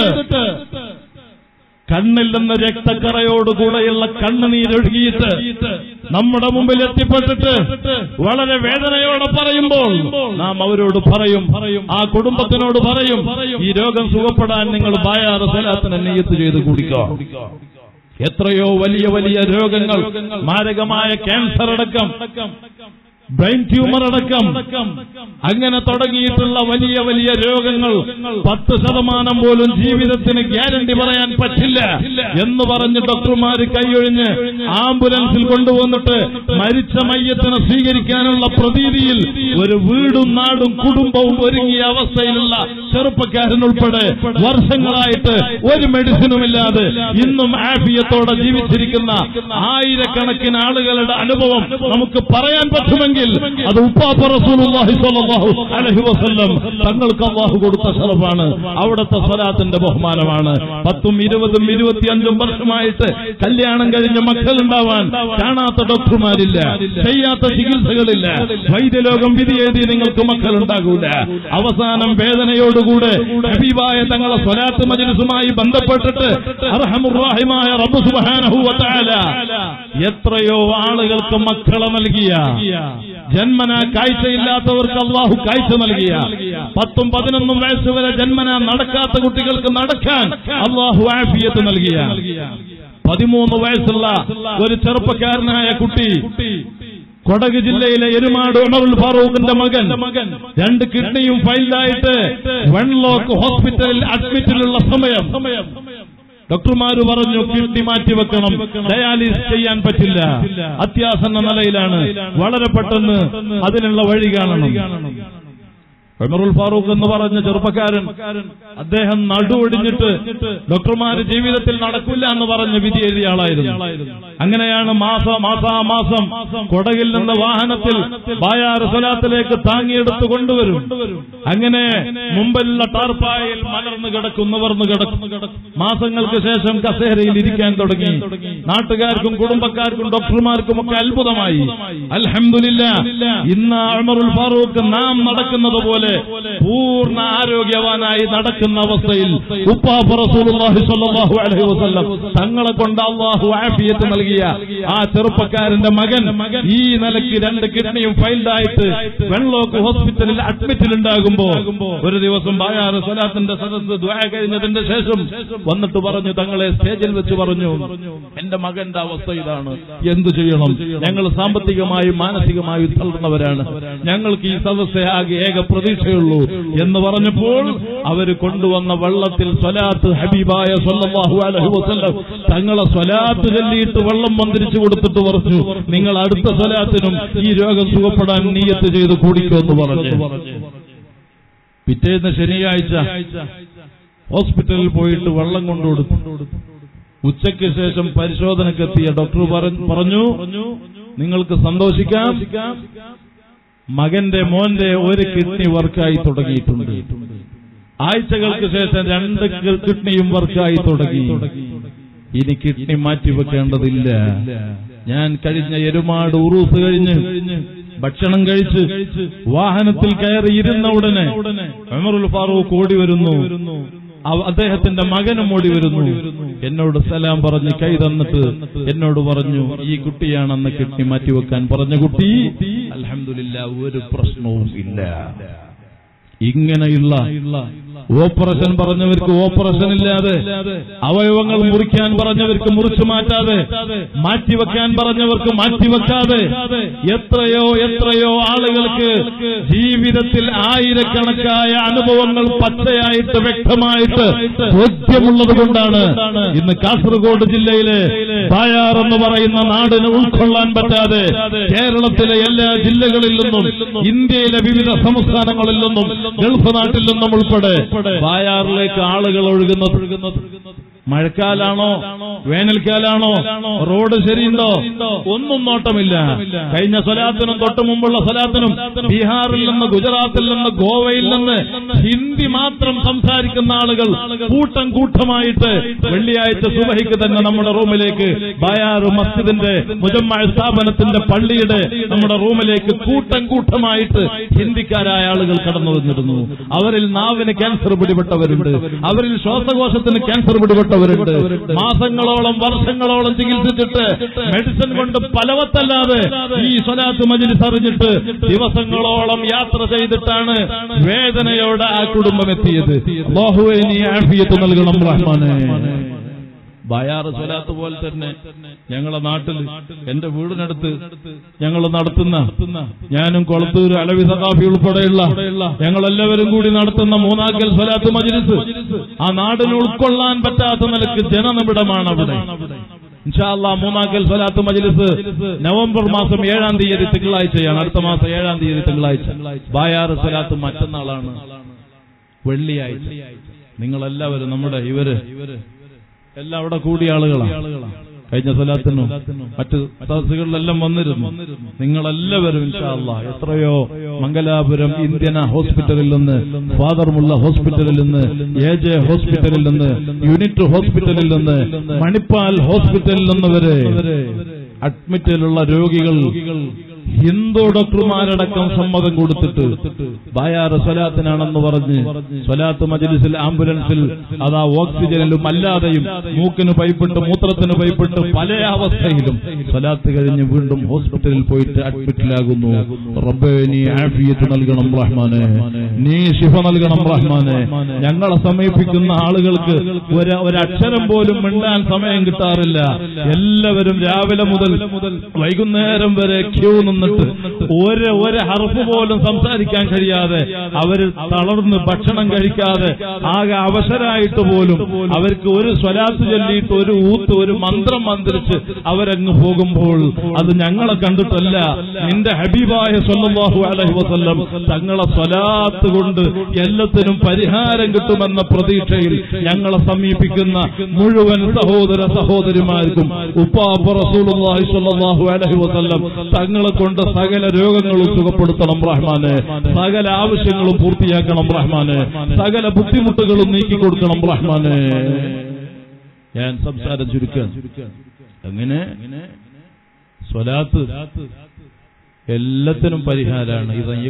കണ്ണിൽ നിന്ന് രക്തക്കറയോടുകൂടെയുള്ള കണ്ണുനീരൊഴുകിയിട്ട് നമ്മുടെ മുമ്പിൽ എത്തിപ്പെട്ടിട്ട് വളരെ വേദനയോടെ പറയുമ്പോൾ നാം അവരോട് പറയും ആ കുടുംബത്തിനോട് പറയും ഈ രോഗം സുഖപ്പെടാൻ നിങ്ങൾ ബായാറ് സലാത്തിന് നെയ്യത്ത് ചെയ്ത് കുടിക്കുക എത്രയോ വലിയ വലിയ രോഗങ്ങൾ മാരകമായ ക്യാൻസർ അടക്കം ബ്രെയിൻ ട്യൂമർ അടക്കം അങ്ങനെ തുടങ്ങിയിട്ടുള്ള വലിയ വലിയ രോഗങ്ങൾ പത്ത് ശതമാനം പോലും ജീവിതത്തിന് ഗ്യാരണ്ടി പറയാൻ പറ്റില്ല എന്ന് പറഞ്ഞ് ഡോക്ടർമാര് കൈയൊഴിഞ്ഞ് ആംബുലൻസിൽ കൊണ്ടുവന്നിട്ട് മരിച്ച മയ്യത്തിനെ സ്വീകരിക്കാനുള്ള പ്രതീതിയിൽ ഒരു വീടും നാടും കുടുംബവും ഒരുങ്ങിയ അവസ്ഥയിലുള്ള ചെറുപ്പക്കാരൻ ഉൾപ്പെടെ വർഷങ്ങളായിട്ട് ഒരു മെഡിസിനുമില്ലാതെ ഇന്നും ആഫിയത്തോടെ ജീവിച്ചിരിക്കുന്ന ആയിരക്കണക്കിന് ആളുകളുടെ അനുഭവം നമുക്ക് പറയാൻ പറ്റുമെങ്കിൽ അത് ഉപ്പാപ്പ റസൂലുള്ളാഹി സ്വല്ലല്ലാഹു അലൈഹി വസല്ലം തങ്ങൾക്ക് അള്ളാഹു കൊടുത്ത ശറഫാണ് അവിടുത്തെ സ്വലാത്തിന്റെ ബഹുമാനമാണ് പത്തും ഇരുപതും ഇരുപത്തിയഞ്ചും വർഷമായിട്ട് കല്യാണം കഴിഞ്ഞ മക്കളുണ്ടാവാൻ കാണാത്ത ഡോക്ടർമാരില്ല ചെയ്യാത്ത ചികിത്സകളില്ല വൈദ്യലോകം വിധി എഴുതി നിങ്ങൾക്ക് മക്കളുണ്ടാകൂല അവസാനം വേദനയോടുകൂടെ ഹബീബായ തങ്ങളെ സ്വലാത്ത് മജ്ലിസുമായി ബന്ധപ്പെട്ടിട്ട് അർഹമുറാഹിമായ റബ്ബ് സുബ്ഹാനഹു വ തആല എത്രയോ ആളുകൾക്ക് മക്കളെ നൽകിയ ജന്മന കാഴ്ചയില്ലാത്തവർക്ക് അള്ളാഹു കാഴ്ച നൽകിയ പത്തും പതിനൊന്നും വയസ്സ് വരെ ജന്മന നടക്കാത്ത കുട്ടികൾക്ക് നടക്കാൻ അള്ളാഹു ആഫിയത്ത് നൽകിയ പതിമൂന്ന് വയസ്സുള്ള ഒരു ചെറുപ്പക്കാരനായ കുട്ടി കൊടക് ജില്ലയിലെ എരുമാട് ഉമറുൽ ഫാറൂഖിന്റെ മകൻ രണ്ട് കിഡ്നിയും ഫൈൽഡായിട്ട് വെൺലോക്ക് ഹോസ്പിറ്റലിൽ അഡ്മിറ്റിലുള്ള സമയം ഡോക്ടർമാര് പറഞ്ഞു കിഡ്നി മാറ്റിവെക്കണം ഡയാലിസ് ചെയ്യാൻ പറ്റില്ല അത്യാസന്ന നിലയിലാണ് വളരെ പെട്ടെന്ന് അതിനുള്ള വഴി കാണണം ഉമറുൽ ഫാറൂഖ് എന്ന് പറഞ്ഞ ചെറുപ്പക്കാരൻ അദ്ദേഹം നടുവൊടിഞ്ഞിട്ട് ഡോക്ടർമാര് ജീവിതത്തിൽ നടക്കില്ല എന്ന് പറഞ്ഞ് വിധി എഴുതിയ ആളായിരുന്നു അങ്ങനെയാണ് മാസ മാസാമാസം കൊടകിൽ നിന്ന് വാഹനത്തിൽ ബായാർ സ്വലാത്തിലേക്ക് താങ്ങിയെടുത്ത് കൊണ്ടുവരും അങ്ങനെ മുമ്പിലുള്ള ടാർപ്പായിൽ മലർന്നു കിടക്കും നിവർന്നു കിടക്കും മാസങ്ങൾക്ക് ശേഷം കസേരയിൽ ഇരിക്കാൻ തുടങ്ങി നാട്ടുകാർക്കും കുടുംബക്കാർക്കും ഡോക്ടർമാർക്കും ഒക്കെ അത്ഭുതമായി അൽഹംദുലില്ല ഇന്ന് അമറുൽ ഫാറൂഖ് നാം നടക്കുന്നത് പോലെ പൂർണ്ണ ആരോഗ്യവാനായി നടക്കുന്ന അവസ്ഥയിൽ ഉപ്പാപ്പ റസൂലുള്ളാഹി സ്വല്ലല്ലാഹു അലൈഹി വസല്ലം തങ്ങളെ കൊണ്ട് അള്ളാഹു ആഫിയത്ത് നൽകിയ ആ ചെറുപ്പക്കാരന്റെ മകൻ ഈ നിലയ്ക്ക് രണ്ട് കിഡ്നിയും ഫൈൽഡായിട്ട് വെള്ളോക്ക് ഹോസ്പിറ്റലിൽ അഡ്മിറ്റിൽ ഉണ്ടാകുമ്പോ ഒരു ദിവസം ബായാറ് സ്വലാത്തിന്റെ സദസ് ദ്വാ കഴിഞ്ഞതിന്റെ ശേഷം വന്നിട്ട് പറഞ്ഞു തങ്ങളെ സ്റ്റേജിൽ വെച്ച് പറഞ്ഞു എന്റെ മകന്റെ അവസ്ഥ ഇതാണ് എന്തു ചെയ്യണം ഞങ്ങൾ സാമ്പത്തികമായും മാനസികമായും തളർന്നവരാണ് ഞങ്ങൾക്ക് ഈ സദസ്സെ ആകെ ഏക പ്രതീക്ഷയുള്ളൂ എന്ന് പറഞ്ഞപ്പോൾ അവര് കൊണ്ടുവന്ന വെള്ളത്തിൽ സ്വലാത്ത് ഹബീബായ സല്ലല്ലാഹു അലൈഹി വസല്ലം തങ്ങളെ സ്വലാത്ത് ചൊല്ലിയിട്ട് വെള്ളം മന്ത്രിച്ചു കൊടുത്തിട്ട് പറഞ്ഞു നിങ്ങൾ അടുത്ത സ്വലാത്തിനും ഈ രോഗം സുഖപ്പെടാൻ നീയത്ത് ചെയ്ത് കൂടിക്കുമെന്ന് പറഞ്ഞു പിറ്റേന്ന് ശനിയാഴ്ച ഹോസ്പിറ്റലിൽ പോയിട്ട് വെള്ളം കൊണ്ടുകൊടുത്തു ഉച്ചയ്ക്ക് ശേഷം പരിശോധനക്കെത്തിയ ഡോക്ടർ പറ- പറഞ്ഞു നിങ്ങൾക്ക് സന്തോഷിക്കാം മകന്റെ മോന്റെ ഒരു കിഡ്നി വർക്കായി തുടങ്ങിയിട്ടുണ്ട് ആഴ്ചകൾക്ക് ശേഷം രണ്ട് കി- കിഡ്നിയും വർക്കായി തുടങ്ങി ഇനി കിഡ്നി മാറ്റിവെക്കേണ്ടതില്ല ഞാൻ കഴിഞ്ഞ എരുമാട് ഉറൂസ് കഴിഞ്ഞ് ഭക്ഷണം കഴിച്ച് വാഹനത്തിൽ കയറി ഇരുന്ന ഉടനെ ഉമറുൽ ഫാറൂഖ് ഓടി വരുന്നു അവ- അദ്ദേഹത്തിന്റെ മകനും ഓടി വരുന്നു എന്നോട് സലാം പറഞ്ഞ് കൈ തന്നിട്ട് എന്നോട് പറഞ്ഞു ഈ കുട്ടിയാണെന്ന് കിഡ്നി മാറ്റിവെക്കാൻ പറഞ്ഞ കുട്ടി അൽഹംദുലില്ല ഒരു പ്രശ്നവും ഇല്ല ഇങ്ങനെയുള്ള ഓപ്പറേഷൻ പറഞ്ഞവർക്ക് ഓപ്പറേഷൻ ഇല്ലാതെ അവയവങ്ങൾ മുറിക്കാൻ പറഞ്ഞവർക്ക് മുറിച്ചു മാറ്റാതെ മാറ്റിവെക്കാൻ പറഞ്ഞവർക്ക് മാറ്റിവെക്കാതെ എത്രയോ എത്രയോ ആളുകൾക്ക് ജീവിതത്തിൽ ആയിരക്കണക്കായ അനുഭവങ്ങൾ പച്ചയായിട്ട് വ്യക്തമായിട്ട് ബോധ്യമുള്ളത് കൊണ്ടാണ് ഇന്ന് കാസർഗോഡ് ജില്ലയിലെ ബായാർ എന്ന് പറയുന്ന നാടിന് ഉൾക്കൊള്ളാൻ പറ്റാതെ കേരളത്തിലെ എല്ലാ ജില്ലകളിൽ നിന്നും ഇന്ത്യയിലെ വിവിധ സംസ്ഥാനങ്ങളിൽ നിന്നും ഗൾഫ് നാട്ടിൽ നിന്നും ഉൾപ്പെടെ ബായാറിലേക്ക് ആളുകൾ ഒഴുകുന്നത് മഴക്കാലാണോ വേനൽക്കാലാണോ റോഡ് ശരിയുണ്ടോ ഒന്നും നോട്ടമില്ല കഴിഞ്ഞ സ്വലാത്തിനും തൊട്ട് മുമ്പുള്ള സ്വലാത്തിനും ബീഹാറിൽ നിന്ന് ഗുജറാത്തിൽ നിന്ന് ഗോവയിൽ നിന്ന് ഹിന്ദി മാത്രം സംസാരിക്കുന്ന ആളുകൾ കൂട്ടം കൂട്ടമായിട്ട് വെള്ളിയാഴ്ച സുബഹിക്ക് തന്നെ നമ്മുടെ റൂമിലേക്ക് ബയാറ് മസ്ജിദിന്റെ മുജമ്മ സ്ഥാപനത്തിന്റെ പള്ളിയുടെ നമ്മുടെ റൂമിലേക്ക് കൂട്ടം കൂട്ടമായിട്ട് ഹിന്ദിക്കാരായ ആളുകൾ കടന്നു വന്നിരുന്നു അവരിൽ നാവിന് ക്യാൻസർ പിടിപെട്ടവരുണ്ട് അവരിൽ ശ്വാസകോശത്തിന് ക്യാൻസർ പിടിപെട്ടവരുണ്ട് മാസങ്ങളോളം വർഷങ്ങളോളം ചികിത്സിച്ചിട്ട് മെഡിസിൻ കൊണ്ട് പലവത്തല്ലാതെ ഈ സ്വലാത്ത് മജിലിസ് അറിഞ്ഞിട്ട് ദിവസങ്ങളോളം യാത്ര ചെയ്തിട്ടാണ് വേദനയോടെ ആ കുടുംബം എത്തിയത് അല്ലാഹുവേ നീ ആഫിയത്ത് നൽകണം റഹ്മാനെ ബയാറ് സ്വലാത്ത് പോലെ തന്നെ ഞങ്ങളെ നാട്ടിൽ എന്റെ വീടിനടുത്ത് ഞങ്ങൾ നടത്തുന്ന ഞാനും കൊളത്തൂർ അലവി സഖാഫി ഉൾപ്പെടെയുള്ള ഞങ്ങളെല്ലാവരും കൂടി നടത്തുന്ന മൂന്നാക്കൽ സ്വലാത്ത് മജ്ലിസ് ആ നാടിന് ഉൾക്കൊള്ളാൻ പറ്റാത്ത നിലക്ക് ജനനിബിഡമാണ് അവിടെ ഇൻഷാല്ലാ മൂന്നാക്കൽ സ്വലാത്ത് മജ്ലിസ് നവംബർ മാസം ഏഴാം തീയതി തിങ്കളാഴ്ചയാണ് അടുത്ത മാസം ഏഴാം തീയതി തിങ്കളാഴ്ച ബായാറ് സ്വലാത്ത് മറ്റന്നാളാണ് വെള്ളിയാഴ്ച നിങ്ങളെല്ലാവരും നമ്മുടെ ഇവര് എല്ലാം അവിടെ കൂടിയ ആളുകളാണ് കഴിഞ്ഞ സ്ഥലത്തിനും മറ്റ് സദസ്സുകളിലെല്ലാം വന്നിരുന്നു നിങ്ങളെല്ലാവരും ഇൻഷാല്ല എത്രയോ മംഗലാപുരം ഇന്ത്യന ഹോസ്പിറ്റലിൽ നിന്ന് ഫാദർമുള്ള ഹോസ്പിറ്റലിൽ നിന്ന് എ ജെ ഹോസ്പിറ്റലിൽ നിന്ന് യൂണിറ്റ് ഹോസ്പിറ്റലിൽ നിന്ന് മണിപ്പാൽ ഹോസ്പിറ്റലിൽ നിന്ന് വരെ അഡ്മിറ്റിലുള്ള രോഗികൾ ഹിന്ദു ഡോക്ടർമാരടക്കം സമ്മതം കൊടുത്തിട്ട് ബായാറ് സ്വലാത്തിനാണെന്ന് പറഞ്ഞ് സ്വലാത്ത് മജലിസിൽ ആംബുലൻസിൽ അതാ ഓക്സിജനിലും അല്ലാതെയും മൂക്കിന് പൈപ്പിട്ട് മൂത്രത്തിന് പൈപ്പിട്ട് പല അവസ്ഥയിലും സ്വലാത്ത് കഴിഞ്ഞ് വീണ്ടും ഹോസ്പിറ്റലിൽ പോയിട്ട് അഡ്മിറ്റിലാകുന്നു റബ്ബേ നീ ആഫിയത്ത് നൽകണം റഹ്മാനെ നീ ശിഫ നൽകണം റഹ്മാനെ ഞങ്ങളെ സമീപിക്കുന്ന ആളുകൾക്ക് ഒരു ഒരക്ഷരം പോലും മിണ്ടാൻ സമയം കിട്ടാറില്ല എല്ലാവരും രാവിലെ മുതൽ വൈകുന്നേരം വരെ ക്യൂ നിന്ന് നിന്നിട്ട് ഒരു ഒരു ഹർഫ് പോലും സംസാരിക്കാൻ കഴിയാതെ അവര് തളർന്ന് ഭക്ഷണം കഴിക്കാതെ ആകെ അവശരായിട്ട് പോലും അവർക്ക് ഒരു സ്വലാത്ത് ചൊല്ലിയിട്ട് ഒരു ഊത്ത് ഒരു മന്ത്രം മന്ത്രിച്ച് അവരങ്ങ് പോകുമ്പോൾ അത് ഞങ്ങളെ കണ്ടിട്ടല്ല നിന്റെ ഹബീബായ സല്ലല്ലാഹു അലൈഹി വസല്ലം തങ്ങളെ സ്വലാത്ത് കൊണ്ട് എല്ലാത്തിനും പരിഹാരം കിട്ടുമെന്ന പ്രതീക്ഷയിൽ ഞങ്ങളെ സമീപിക്കുന്ന മുഴുവൻ സഹോദര സഹോദരിമാർക്കും ഉപ്പാപ്പ റസൂലുള്ളാഹി സ്വല്ലല്ലാഹു അലൈഹി വസല്ലം തങ്ങളെ കൊണ്ട് സകല രോഗങ്ങളും സുഖപ്പെടുത്തണം റഹ്മാനെ സകല ആവശ്യങ്ങളും പൂർത്തിയാക്കണം റഹ്മാനെ സകല ബുദ്ധിമുട്ടുകളും നീക്കി കൊടുക്കണം റഹ്മാനെ ഞാൻ സംസാരം ചുരുക്കാൻ അങ്ങനെ സ്വലാത്ത് എല്ലാത്തിനും പരിഹാരമാണ്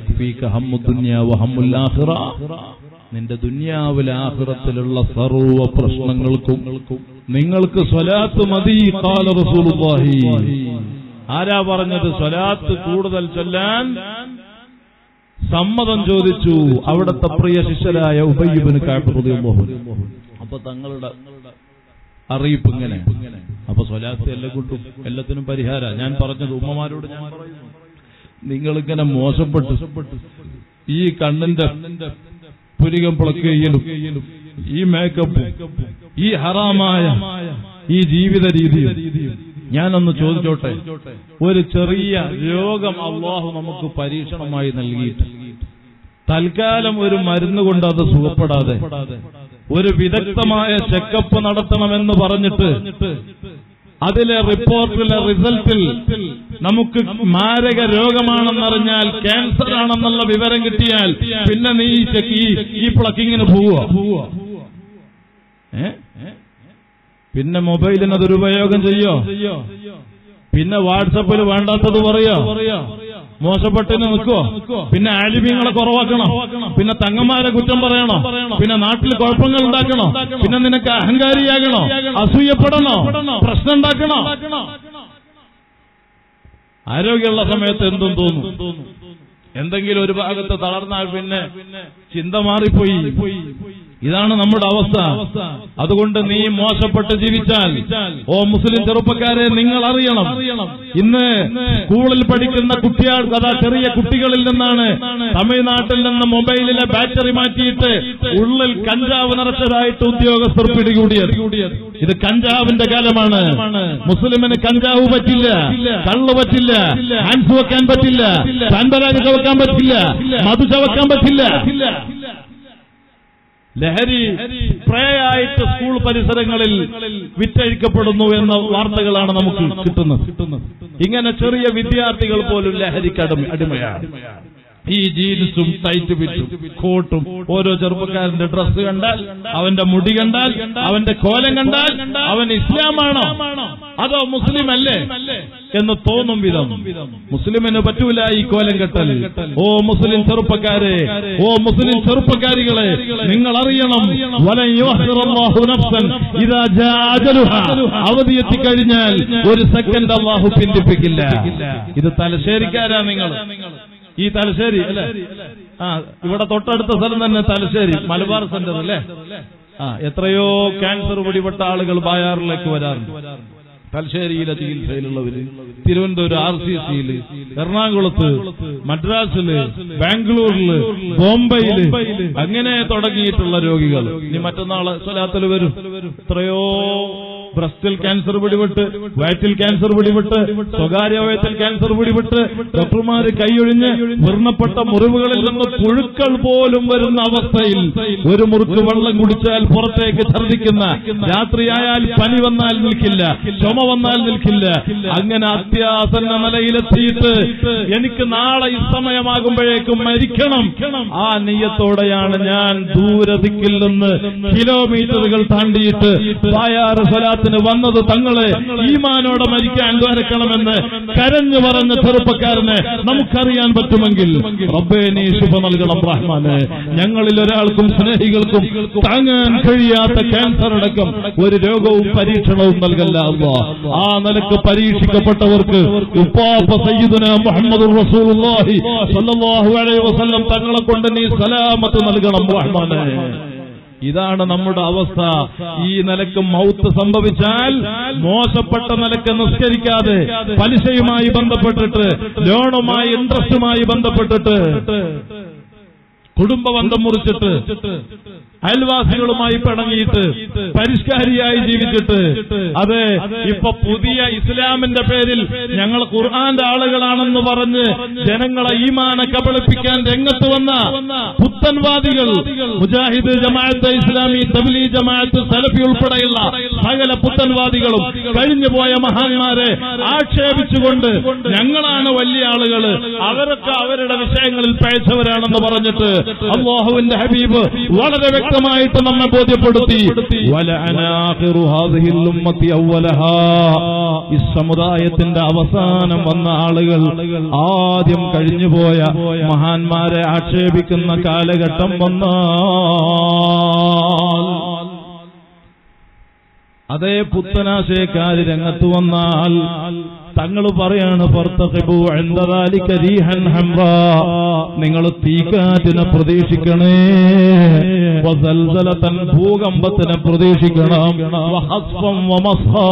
നിന്റെ ദുന്യാവിലെ ആഹ്റത്തിലുള്ള സർവ പ്രശ്നങ്ങൾക്കും നിങ്ങൾക്ക് സ്വലാത്ത് മതി കാല റസൂലുള്ളാഹി ആരാ പറഞ്ഞത് സ്വലാത്ത് കൂടുതൽ ചൊല്ലാൻ സമ്മതം ചോദിച്ചു അവിടുത്തെ പ്രിയ ശിഷ്യരായ ഉബയ്യബിന് കാട്ടുപതിയുള്ളൂ അപ്പൊ തങ്ങളുടെ അറിയിപ്പ് ഇങ്ങനെ അപ്പൊ സ്വലാത്ത് എല്ലാം കൂട്ടും എല്ലാത്തിനും പരിഹാര ഞാൻ പറഞ്ഞത് ഉമ്മമാരോട് ഞാൻ പറയുന്നു നിങ്ങളിങ്ങനെ മോശപ്പെട്ടു ഈ കണ്ണിന്റെ പുരികം പിളക്കുകയും ഈ മേക്കപ്പും ഈ ഹറാമായ ഈ ജീവിത രീതിയും ഞാനൊന്ന് ചോദിച്ചോട്ടെ ഒരു ചെറിയ രോഗം അള്ളാഹു നമുക്ക് പരീക്ഷണമായി നൽകിയിട്ട് തൽക്കാലം ഒരു മരുന്ന് കൊണ്ട് അത് സുഖപ്പെടാതെ ഒരു വിദഗ്ധമായ ചെക്കപ്പ് നടത്തണമെന്ന് പറഞ്ഞിട്ട് അതിലെ റിപ്പോർട്ടിലെ റിസൾട്ടിൽ നമുക്ക് മാരക രോഗമാണെന്നറിഞ്ഞാൽ ക്യാൻസർ ആണെന്നുള്ള വിവരം കിട്ടിയാൽ പിന്നെ നീ ഈ ചെക്ക് ഈ ഈ പ്ലക്കിങ്ങിന് പോവോ ഏ പിന്നെ മൊബൈലിന് ദുരുപയോഗം ചെയ്യോ പിന്നെ വാട്സപ്പിൽ വേണ്ടാത്തത് പറയോ മോശപ്പെട്ടിന് നിൽക്കോ പിന്നെ ആലിമ്യങ്ങളെ കുറവാക്കണോ പിന്നെ തങ്ങന്മാരെ കുറ്റം പറയണോ പിന്നെ നാട്ടിൽ കുഴപ്പങ്ങൾ ഉണ്ടാക്കണോ പിന്നെ നിനക്ക് അഹങ്കാരിയാകണോ അസൂയപ്പെടണോ പ്രശ്നം ഉണ്ടാക്കണോ ആരോഗ്യമുള്ള സമയത്ത് എന്തും തോന്നും എന്തെങ്കിലും ഒരു ഭാഗത്ത് തളർന്നാൽ പിന്നെ ചിന്ത മാറിപ്പോയി ഇതാണ് നമ്മുടെ അവസ്ഥ അതുകൊണ്ട് നീ മോശപ്പെട്ട് ജീവിച്ചാൽ ഓ മുസ്ലിം ചെറുപ്പക്കാരെ നിങ്ങൾ അറിയണം ഇന്ന് സ്കൂളിൽ പഠിക്കുന്ന കുട്ടികൾ കഥാ ചെറിയ കുട്ടികളിൽ നിന്നാണ് തമിഴ്നാട്ടിൽ നിന്ന് മൊബൈലിലെ ബാറ്ററി മാറ്റിയിട്ട് ഉള്ളിൽ കഞ്ചാവ് നിറച്ചതായിട്ട് ഉദ്യോഗസ്ഥർ പിടികൂടിയത് ഇത് കഞ്ചാവിന്റെ കാലമാണ് മുസ്ലിമിന് കഞ്ചാവ് പറ്റില്ല കള്ള് പറ്റില്ല ഹാൻസ് വെക്കാൻ പറ്റില്ല സാൻബരാഗ് ചവക്കാൻ പറ്റില്ല മധു ചവക്കാൻ പറ്റില്ല ലഹരി സ്പ്രേ ആയിട്ട് സ്കൂൾ പരിസരങ്ങളിൽ വിറ്റഴിക്കപ്പെടുന്നു എന്ന വാർത്തകളാണ് നമുക്ക് കിട്ടുന്നത് ഇങ്ങനെ ചെറിയ വിദ്യാർത്ഥികൾ പോലും ലഹരിക്ക് അടിമ അടിമയാണ് ഈ ജീൻസും ടൈറ്റ് ഫിറ്റും കോട്ടും ഓരോ ചെറുപ്പക്കാരന്റെ ഡ്രസ്സ് കണ്ടാൽ അവന്റെ മുടി കണ്ടാൽ അവന്റെ കോലം കണ്ടാൽ അവൻ ഇസ്ലാമാണോ അതോ മുസ്ലിം അല്ലേ എന്ന് തോന്നും വിധം മുസ്ലിമിന് പറ്റൂല ഈ കോലം കെട്ടൽ ഓ മുസ്ലിം ചെറുപ്പക്കാരെ ഓ മുസ്ലിം ചെറുപ്പക്കാരികളെ നിങ്ങൾ അറിയണം വലൻ യുഅഖിറല്ലാഹു നഫ്സൻ ഇദാ ജാ അജലുഹാ. അവധി എത്തിക്കഴിഞ്ഞാൽ ഒരു സെക്കൻഡ് അള്ളാഹു പിന്തിപ്പിക്കില്ല ഇത് തലശ്ശേരിക്കാരാ നിങ്ങൾ ഈ തലശ്ശേരി അല്ലേ ആ ഇവിടെ തൊട്ടടുത്ത സ്ഥലം തന്നെ തലശ്ശേരി മലബാർ സെന്റർ അല്ലേ ആ എത്രയോ ക്യാൻസർ പിടിപെട്ട ആളുകൾ ബായാറിലേക്ക് വരാറുണ്ട് തലശ്ശേരിയിലെ ചികിത്സയിലുള്ളവര് തിരുവനന്തപുരം ആർ സി സിയില് എറണാകുളത്ത് മദ്രാസില് ബാംഗ്ലൂരില് ബോംബെയില് അങ്ങനെ തുടങ്ങിയിട്ടുള്ള രോഗികൾ ഇനി മറ്റന്നാള് സ്വലാത്തിൽ വരും എത്രയോ ബ്രസ്റ്റിൽ ക്യാൻസർ പിടിപെട്ട് വയറ്റിൽ ക്യാൻസർ പിടിപെട്ട് സ്വകാര്യ അവയത്തിൽ ക്യാൻസർ പിടിപെട്ട് ഡോക്ടർമാര് കൈയൊഴിഞ്ഞ് വർണ്ണപ്പെട്ട മുറിവുകളിൽ നിന്ന് പുഴുക്കൾ പോലും വരുന്ന അവസ്ഥയിൽ ഒരു മുറുക്ക് വെള്ളം കുടിച്ചാൽ പുറത്തേക്ക് ഛർദിക്കുന്ന രാത്രിയായാൽ പനി വന്നാൽ നിൽക്കില്ല ചുമ വന്നാൽ നിൽക്കില്ല അങ്ങനെ അത്യാസന്ന നിലയിലെത്തിയിട്ട് എനിക്ക് നാളെ ഈ സമയമാകുമ്പോഴേക്കും മരിക്കണം ആ നെയ്യത്തോടെയാണ് ഞാൻ ദൂരദിക്കിൽ നിന്ന് കിലോമീറ്ററുകൾ താണ്ടിയിട്ട് പായാറ് സ്വലാത്തിന് വന്നത് തങ്ങളെ ഈമാനോടെ മരിക്കാൻ ദ്വാരക്കണമെന്ന് കരഞ്ഞു പറഞ്ഞ ചെറുപ്പക്കാരന് നമുക്കറിയാൻ പറ്റുമെങ്കിൽ റബ്ബേ നീ ശുഭ നൽകണം റഹ്മാന് ഞങ്ങളിൽ ഒരാൾക്കും സ്നേഹികൾക്കും താങ്ങാൻ കഴിയാത്ത ക്യാൻസർ അടക്കം ഒരു രോഗവും പരീക്ഷണവും നൽകല്ല അല്ലാ ആ നിലക്ക് പരീക്ഷിക്കപ്പെട്ടവർക്ക് ഉപ്പാപ്പ സയ്യിദുന മുഹമ്മദ് റസൂലുള്ളാഹി സ്വല്ലല്ലാഹു അലൈഹി വസല്ലം തങ്ങളെ കൊണ്ട് നീ സലാമത്ത് നൽകണം റഹ്മാനെ ഇതാണ് നമ്മുടെ അവസ്ഥ ഈ നിലക്ക് മൗത്ത് സംഭവിച്ചാൽ മോശപ്പെട്ട നിലക്ക് നിസ്കരിക്കാതെ പലിശയുമായി ബന്ധപ്പെട്ടിട്ട് ലോണുമായി ഇൻട്രസ്റ്റുമായി ബന്ധപ്പെട്ടിട്ട് കുടുംബബന്ധം മുറിച്ചിട്ട് അയൽവാസികളുമായി പിണങ്ങിയിട്ട് പരിഷ്കാരിയായി ജീവിച്ചിട്ട് അതെ ഇപ്പൊ പുതിയ ഇസ്ലാമിന്റെ പേരിൽ ഞങ്ങൾ ഖുർആന്റെ ആളുകളാണെന്ന് പറഞ്ഞ് ജനങ്ങളെ ഈമാനെ കബളിപ്പിക്കാൻ രംഗത്ത് വന്ന പുത്തൻവാദികൾ മുജാഹിദ് ജമാഅത്ത് ഇസ്ലാമി തബ്ലീ ജമാഅത്ത് സലഫി ഉൾപ്പെടെയുള്ള സകല പുത്തൻവാദികളും കഴിഞ്ഞുപോയ മഹാന്മാരെ ആക്ഷേപിച്ചുകൊണ്ട് ഞങ്ങളാണ് വലിയ ആളുകൾ അവരൊക്കെ അവരുടെ വിഷയങ്ങളിൽ പഴച്ചവരാണെന്ന് പറഞ്ഞിട്ട് അള്ളാഹുവിന്റെ ഹബീബ് വളരെ വ്യക്തമായിട്ട് നമ്മെ ബോധ്യപ്പെടുത്തി വലഅനാഖിറു ഹാദിഹിൽ ഉമ്മത്തി അവ്വലഹാ. ഈ സമുദായത്തിന്റെ അവസാനം വന്ന ആളുകൾ ആദ്യം കഴിഞ്ഞുപോയ മഹാന്മാരെ ആക്ഷേപിക്കുന്ന കാലഘട്ടം വന്നാൽ അതേ പുത്തനാശയക്കാര് രംഗത്ത് വന്നാൽ തങ്ങൾ പറയാണ് ഫർത്തഖിബു ഇൻദ ദാലിക റീഹൻ ഹംറാ നിങ്ങൾ തീക്കാറ്റിനെ പ്രതീക്ഷിക്കണേ വസൽസലതൻ ഭൂകമ്പത്തിനെ പ്രതീക്ഷിക്കണം വഹസ്ഫം വമസ്ഹാ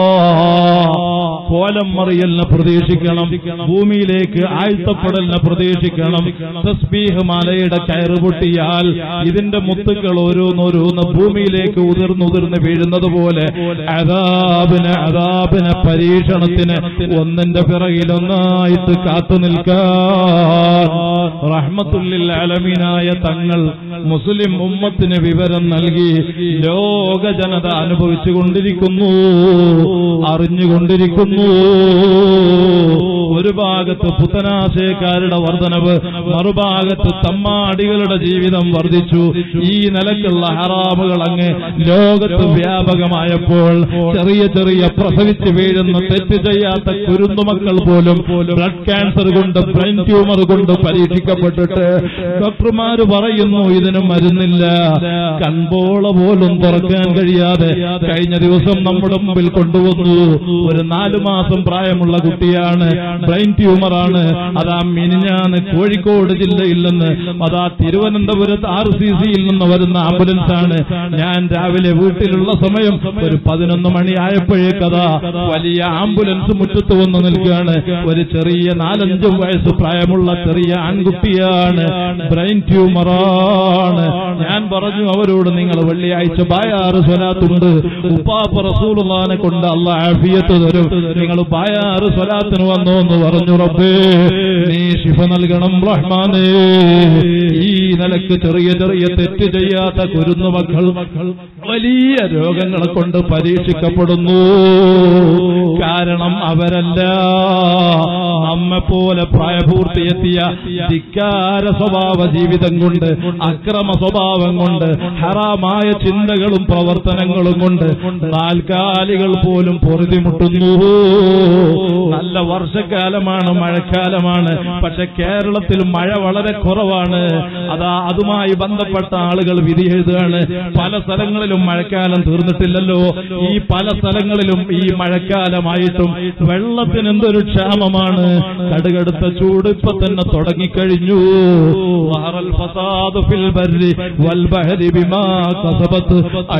കോലം മറിയലിനെ പ്രതീക്ഷിക്കണം ഭൂമിയിലേക്ക് ആഴ്ത്തപ്പെടലിനെ പ്രതീക്ഷിക്കണം തസ്ബീഹ് മാലയുടെ കയറ് പൊട്ടിയാൽ ഇതിന്റെ മുത്തുകൾ ഓരോന്നോരോന്ന് ഭൂമിയിലേക്ക് ഉതിർന്നുതിർന്ന് വീഴുന്നത് പോലെ അതാബിന് അതാബിന് പരീക്ഷണത്തിന് ഒന്നിന്റെ പിറകിലൊന്നായിട്ട് കാത്തു നിൽക്കാൻ റഹ്മത്തുല്ലിൽ അലമീനായ തങ്ങൾ മുസ്ലിം ഉമ്മത്തിന് വിവരം നൽകി ലോക ജനത അനുഭവിച്ചുകൊണ്ടിരിക്കുന്നു അറിഞ്ഞുകൊണ്ടിരിക്കുന്നു ഒരു ഭാഗത്ത് പുത്തനാശയക്കാരുടെ വർധനവ് മറുഭാഗത്ത് തമ്മാടികളുടെ ജീവിതം വർദ്ധിച്ചു ഈ നിലക്കുള്ള ഹറാമുകൾ അങ്ങ് ലോകത്ത് വ്യാപകമായപ്പോൾ ചെറിയ ചെറിയ പ്രസവിച്ച് വീഴുന്ന തെറ്റ് ചെയ്യാത്ത കുരുന്നുമക്കൾ പോലും ബ്ലഡ് ക്യാൻസർ കൊണ്ട് ബ്രെയിൻ ട്യൂമർ കൊണ്ട് പരീക്ഷിക്കപ്പെട്ടിട്ട് ഡോക്ടർമാര് പറയുന്നു ഇതിന് മരുന്നില്ല കൺപോള പോലും തുറക്കാൻ കഴിയാതെ കഴിഞ്ഞ ദിവസം നമ്മുടെ മുമ്പിൽ കൊണ്ടുവന്നു ഒരു നാലു മാസം പ്രായമുള്ള കുട്ടിയാണ് ബ്രെയിൻ ട്യൂമറാണ് അതാ മിനിഞ്ഞാന്ന് കോഴിക്കോട് ജില്ലയിൽ നിന്ന് അതാ തിരുവനന്തപുരത്ത് ആർ സി സിയിൽ നിന്ന് വരുന്ന ആംബുലൻസ് ആണ് ഞാൻ രാവിലെ വീട്ടിലുള്ള സമയം ഒരു പതിനൊന്ന് മണിയായപ്പോഴേക്കതാ വലിയ ആംബുലൻസ് മുറ്റത്ത് വന്ന് നിൽക്കുകയാണ് ഒരു ചെറിയ നാലഞ്ച് വയസ്സ് പ്രായമുള്ള ചെറിയ ആൺകുട്ടിയാണ് ബ്രെയിൻ ട്യൂമറാണ് ഞാൻ പറഞ്ഞു അവരോട് നിങ്ങൾ വെള്ളിയാഴ്ച ബായാറ് സ്വലാത്തുണ്ട് ഉപ്പാപ്പ റസൂലുള്ളാനെ കൊണ്ട് അല്ല ആഫിയത്ത് തരും നിങ്ങൾ ബായാറ് സ്വലാത്തിന് വന്നോ എന്ന് പറഞ്ഞു റബ്ബേ നീ ശിഫ നൽകണം റഹ്മാനേ ഈ നിലക്ക് ചെറിയ ചെറിയ തെറ്റ് ചെയ്യാത്ത കുരുന്നു മക്കൾ വലിയ രോഗങ്ങളെ കൊണ്ട് പരീക്ഷിക്കപ്പെടുന്നു കാരണം അവരല്ല നമ്മെ പോലെ പ്രായപൂർത്തിയെത്തിയ ധിക്കാര സ്വഭാവ ജീവിതം കൊണ്ട് അക്രമ സ്വഭാവം കൊണ്ട് ഹറാമായ ചിന്തകളും പ്രവർത്തനങ്ങളും കൊണ്ട് നാൽക്കാലികൾ പോലും പൊറുതിമുട്ടുന്നു നല്ല വർഷക്കാലമാണ് മഴക്കാലമാണ് പക്ഷെ കേരളത്തിൽ മഴ വളരെ കുറവാണ് അതാ അതുമായി ബന്ധപ്പെട്ട ആളുകൾ വിധി എഴുതുകയാണ് പല സ്ഥലങ്ങളിലും മഴക്കാലം തീർന്നിട്ടില്ലല്ലോ ഈ പല സ്ഥലങ്ങളിലും ഈ മഴക്കാലമായിട്ടും വെള്ളത്തിന് എന്തൊരു ക്ഷാമമാണ് കടുകടുത്ത ചൂട് ഇപ്പൊ തന്നെ തുടങ്ങിക്കഴിഞ്ഞു വഹറൽ ഫസാദു ഫിൽ ബർരി വൽ ബഹരി ബിമാ കസബത്ത്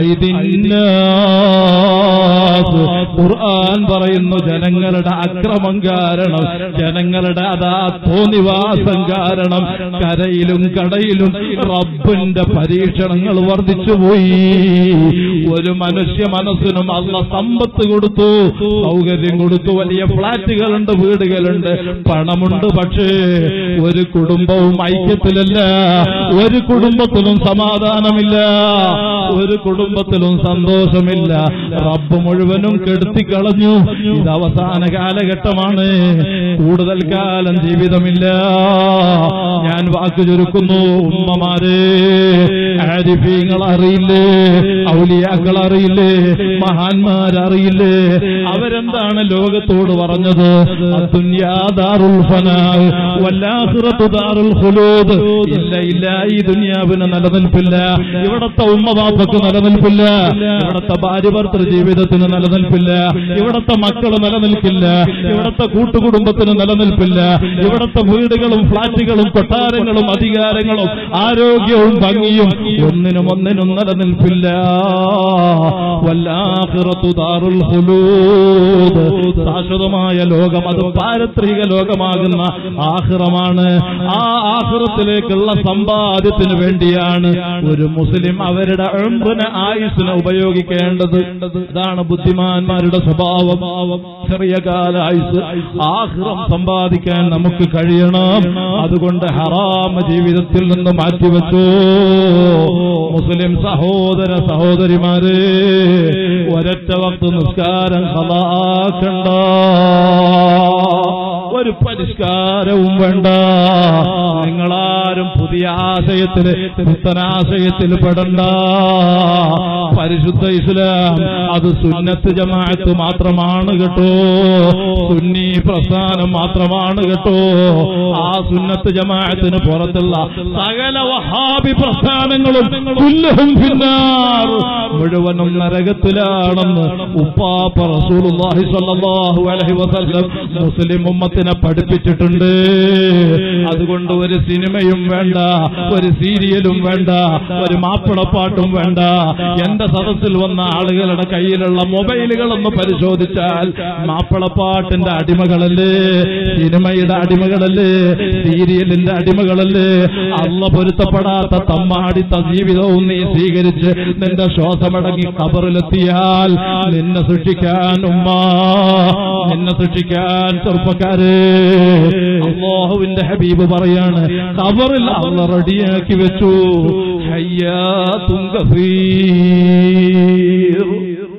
ഐദിന്നാസ് ഖുർആൻ പറയുന്നു ജനങ്ങളുടെ അക്രമം കാരണം ജനങ്ങളുടെ അതാ തോന്നിവാസം കാരണം കരയിലും കടയിലും റബ്ബിന്റെ പരീക്ഷണങ്ങൾ വർദ്ധിച്ചുപോയി ഒരു മനുഷ്യ മനസ്സിനും അള്ള സമ്പത്ത് കൊടുത്തു സൗകര്യം കൊടുത്തു വലിയ ഫ്ളാറ്റുകളുണ്ട് വീടുകളുണ്ട് പണമുണ്ട് പക്ഷേ ഒരു കുടുംബവും ഐക്യത്തിലല്ല ഒരു കുടുംബത്തിലും സമാധാനമില്ല ഒരു കുടുംബത്തിലും സന്തോഷമില്ല റബ്ബ് മുഴുവനും കെടുത്തിക്കളഞ്ഞു ഇത് അവസാന കാലഘട്ടമാണ് കൂടുതൽ കാലം ജീവിതമില്ല ഞാൻ വാക്ക് ചുരുക്കുന്നു ഉമ്മമാരെ ആരിഫീങ്ങൾ അറിയില്ലേ ഔലിയാക്കൾ അറിയില്ലേ മഹാന്മാരറിയില്ലേ അവരെന്താണ് ലോകത്തോട് പറഞ്ഞത് അദ്ദുന്യാ ദാറുൽ ഫനാ വല്ലാഖിറത്തു ദാറുൽ ഖുലൂദ് ഇല്ല ഇല്ല ഈ ദുനിയാവിന് നിലനിൽപ്പില്ല ഇവിടത്തെ ഉമ്മ ബാപ്പക്ക് നിലനിൽപ്പില്ല ഇവിടത്തെ ഭാര്യ ഭർത്തൃ ജീവിതത്തിന് നിലനിൽപ്പില്ല ഇവിടത്തെ മക്കള് നിലനിൽക്കില്ല ഇവിടത്തെ കൂട്ടുകുടുംബത്തിന് നിലനിൽപ്പില്ല ഇവിടത്തെ വീടുകളും ഫ്ളാറ്റുകളും കൊട്ടാരങ്ങളും അധികാരങ്ങളും ആരോഗ്യവും ഭംഗിയും ഒന്നിനും ഒന്നിനും നിലനിൽപ്പില്ല വല്ലാഖിറത്തു ദാറുൽ ഖുലൂദ് ശാശ്വതമായ ലോകം അത് പാരത്രിക ലോകമാകുന്ന ആഹ്റമാണ് ആ ആഹ്റത്തിലേക്കുള്ള സമ്പാദ്യത്തിന് വേണ്ടിയാണ് ഒരു മുസ്ലിം അവരുടെ അഴുമ്പിന് ആയുസിനെ ഉപയോഗിക്കേണ്ടത് അതാണ് ബുദ്ധിമാന്മാരുടെ സ്വഭാവം ചെറിയ കാല ആയുസ് ആഹ്റം സമ്പാദിക്കാൻ നമുക്ക് കഴിയണം അതുകൊണ്ട് ഹറാമ ജീവിതത്തിൽ നിന്ന് മാറ്റിവെച്ചു മുസ്ലിം സഹോദര സഹോദരിമാരെ ഒരൊറ്റ വക്ത് നിസ്കാരം കളാക്കണ്ട ഒരു പരിഷ്കാരവും വേണ്ട നിങ്ങളാരും പുതിയ ആശയത്തിൽ പുത്തനാശയത്തിൽ പെടണ്ട പരിശുദ്ധ ഇസ്ലാം അത് സുന്നത്ത് ജമാഅത്ത് മാത്രമാണ് കേട്ടോ സുന്നി പ്രസ്ഥാനം മാത്രമാണ് കേട്ടോ ആ സുന്നത്ത് ജമാഅത്തിന് പുറത്തുള്ള സകല വഹാബി പ്രസ്ഥാനങ്ങളും കുല്ലഹും പിന്നാർ മുഴുവനും നരകത്തിലാണെന്ന് ഉപ്പാപ്പ റസൂലുള്ളാഹി സ്വല്ലല്ലാഹു അലൈഹി വസല്ലം മുസ്ലിം ഉമ്മത്തിനെ പഠിപ്പിച്ചിട്ടുണ്ട് അതുകൊണ്ട് ഒരു സിനിമയും വേണ്ട ഒരു സീരിയലും വേണ്ട ഒരു മാപ്പിളപ്പാട്ടും വേണ്ട എന്റെ സദസ്സിൽ വന്ന ആളുകളുടെ കയ്യിലുള്ള മൊബൈലുകളൊന്ന് പരിശോധിച്ചാൽ മാപ്പിളപ്പാട്ടിന്റെ അടിമകളല്ലേ സിനിമയുടെ അടിമകളല്ലേ സീരിയലിന്റെ അടിമകളല്ലേ അള്ള പൊരുത്തപ്പെടാത്ത തമ്മാടിത്ത ജീവിതവും നീ സ്വീകരിച്ച് നിന്റെ ശ്വാസമടങ്ങി കബറിലെത്തിയാൽ നിന്നെ സൃഷ്ടിക്കാൻ ഉമ്മ നിന്നെ സൃഷ്ടിക്കാൻ ചെറുപ്പക്കാര് അള്ളാഹുവിന്റെ ഹബീബ് പറയാണ് കബറിൽ അള്ള റെഡിയാക്കി വെച്ചു ഹയ്യാത്തും ഗഫീർ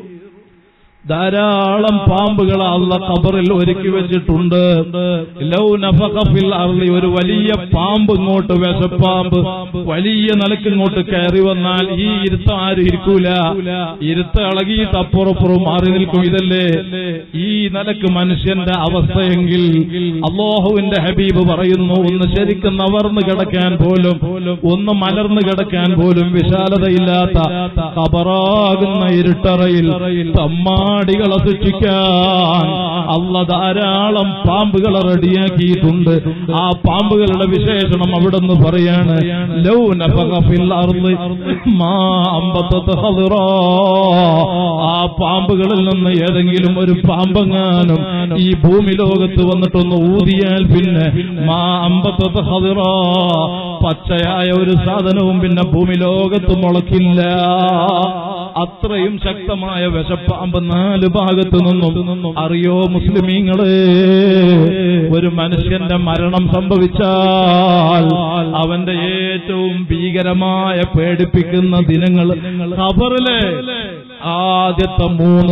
ധാരാളം പാമ്പുകൾ അള്ള ഖബറിൽ ഒരുക്കി വെച്ചിട്ടുണ്ട് ലൗ നഫഖ ഫിൽ അർളി ഒരു വലിയ പാമ്പ് ഇങ്ങോട്ട് വിശപ്പാമ്പ് വലിയ നിലക്ക് ഇങ്ങോട്ട് കയറി വന്നാൽ ഈ ഇരുത്തം ആരും ഇരിക്കൂല ഇരുത്ത് ഇളകിയിട്ട് അപ്പുറപ്പുറം മാറി നിൽക്കും ഇതല്ലേ ഈ നിലക്ക് മനുഷ്യന്റെ അവസ്ഥയെങ്കിൽ അള്ളാഹുവിന്റെ ഹബീബ് പറയുന്നു ഒന്ന് ശരിക്കും നവർന്ന് കിടക്കാൻ പോലും ഒന്ന് മലർന്ന് കിടക്കാൻ പോലും വിശാലതയില്ലാത്ത ഖബറാകുന്ന ഇരുട്ടറയിൽ തമ്മാടികളെ സൃഷ്ടിക്കാൻ അള്ള ധാരാളം പാമ്പുകളെ റെഡിയാക്കിയിട്ടുണ്ട് ആ പാമ്പുകളുടെ വിശേഷണം അവിടെ നിന്ന് പറയാണ് ലൗ നഫഖ ഫിൽ അർളി മാ അമ്പത്തത് ഖദിറാ. ആ പാമ്പുകളിൽ നിന്ന് ഏതെങ്കിലും ഒരു പാമ്പെങ്ങാനും ഈ ഭൂമി ലോകത്ത് വന്നിട്ടൊന്ന് ഊതിയാൽ പിന്നെ മാ അമ്പത്തത് ഖദിറാ. പച്ചയായ ഒരു സാധനവും പിന്നെ ഭൂമി ലോകത്ത് മുളക്കില്ല അത്രയും ശക്തമായ വിശപ്പാമ്പ് നാല് ഭാഗത്തു നിന്നും അറിയോ മുസ്ലിമീങ്ങള് ഒരു മനുഷ്യന്റെ മരണം സംഭവിച്ചാൽ അവന്റെ ഏറ്റവും ഭീകരമായ പേടിപ്പിക്കുന്ന ദിനങ്ങൾ ഖബറിലെ ആദ്യത്തെ മൂന്ന്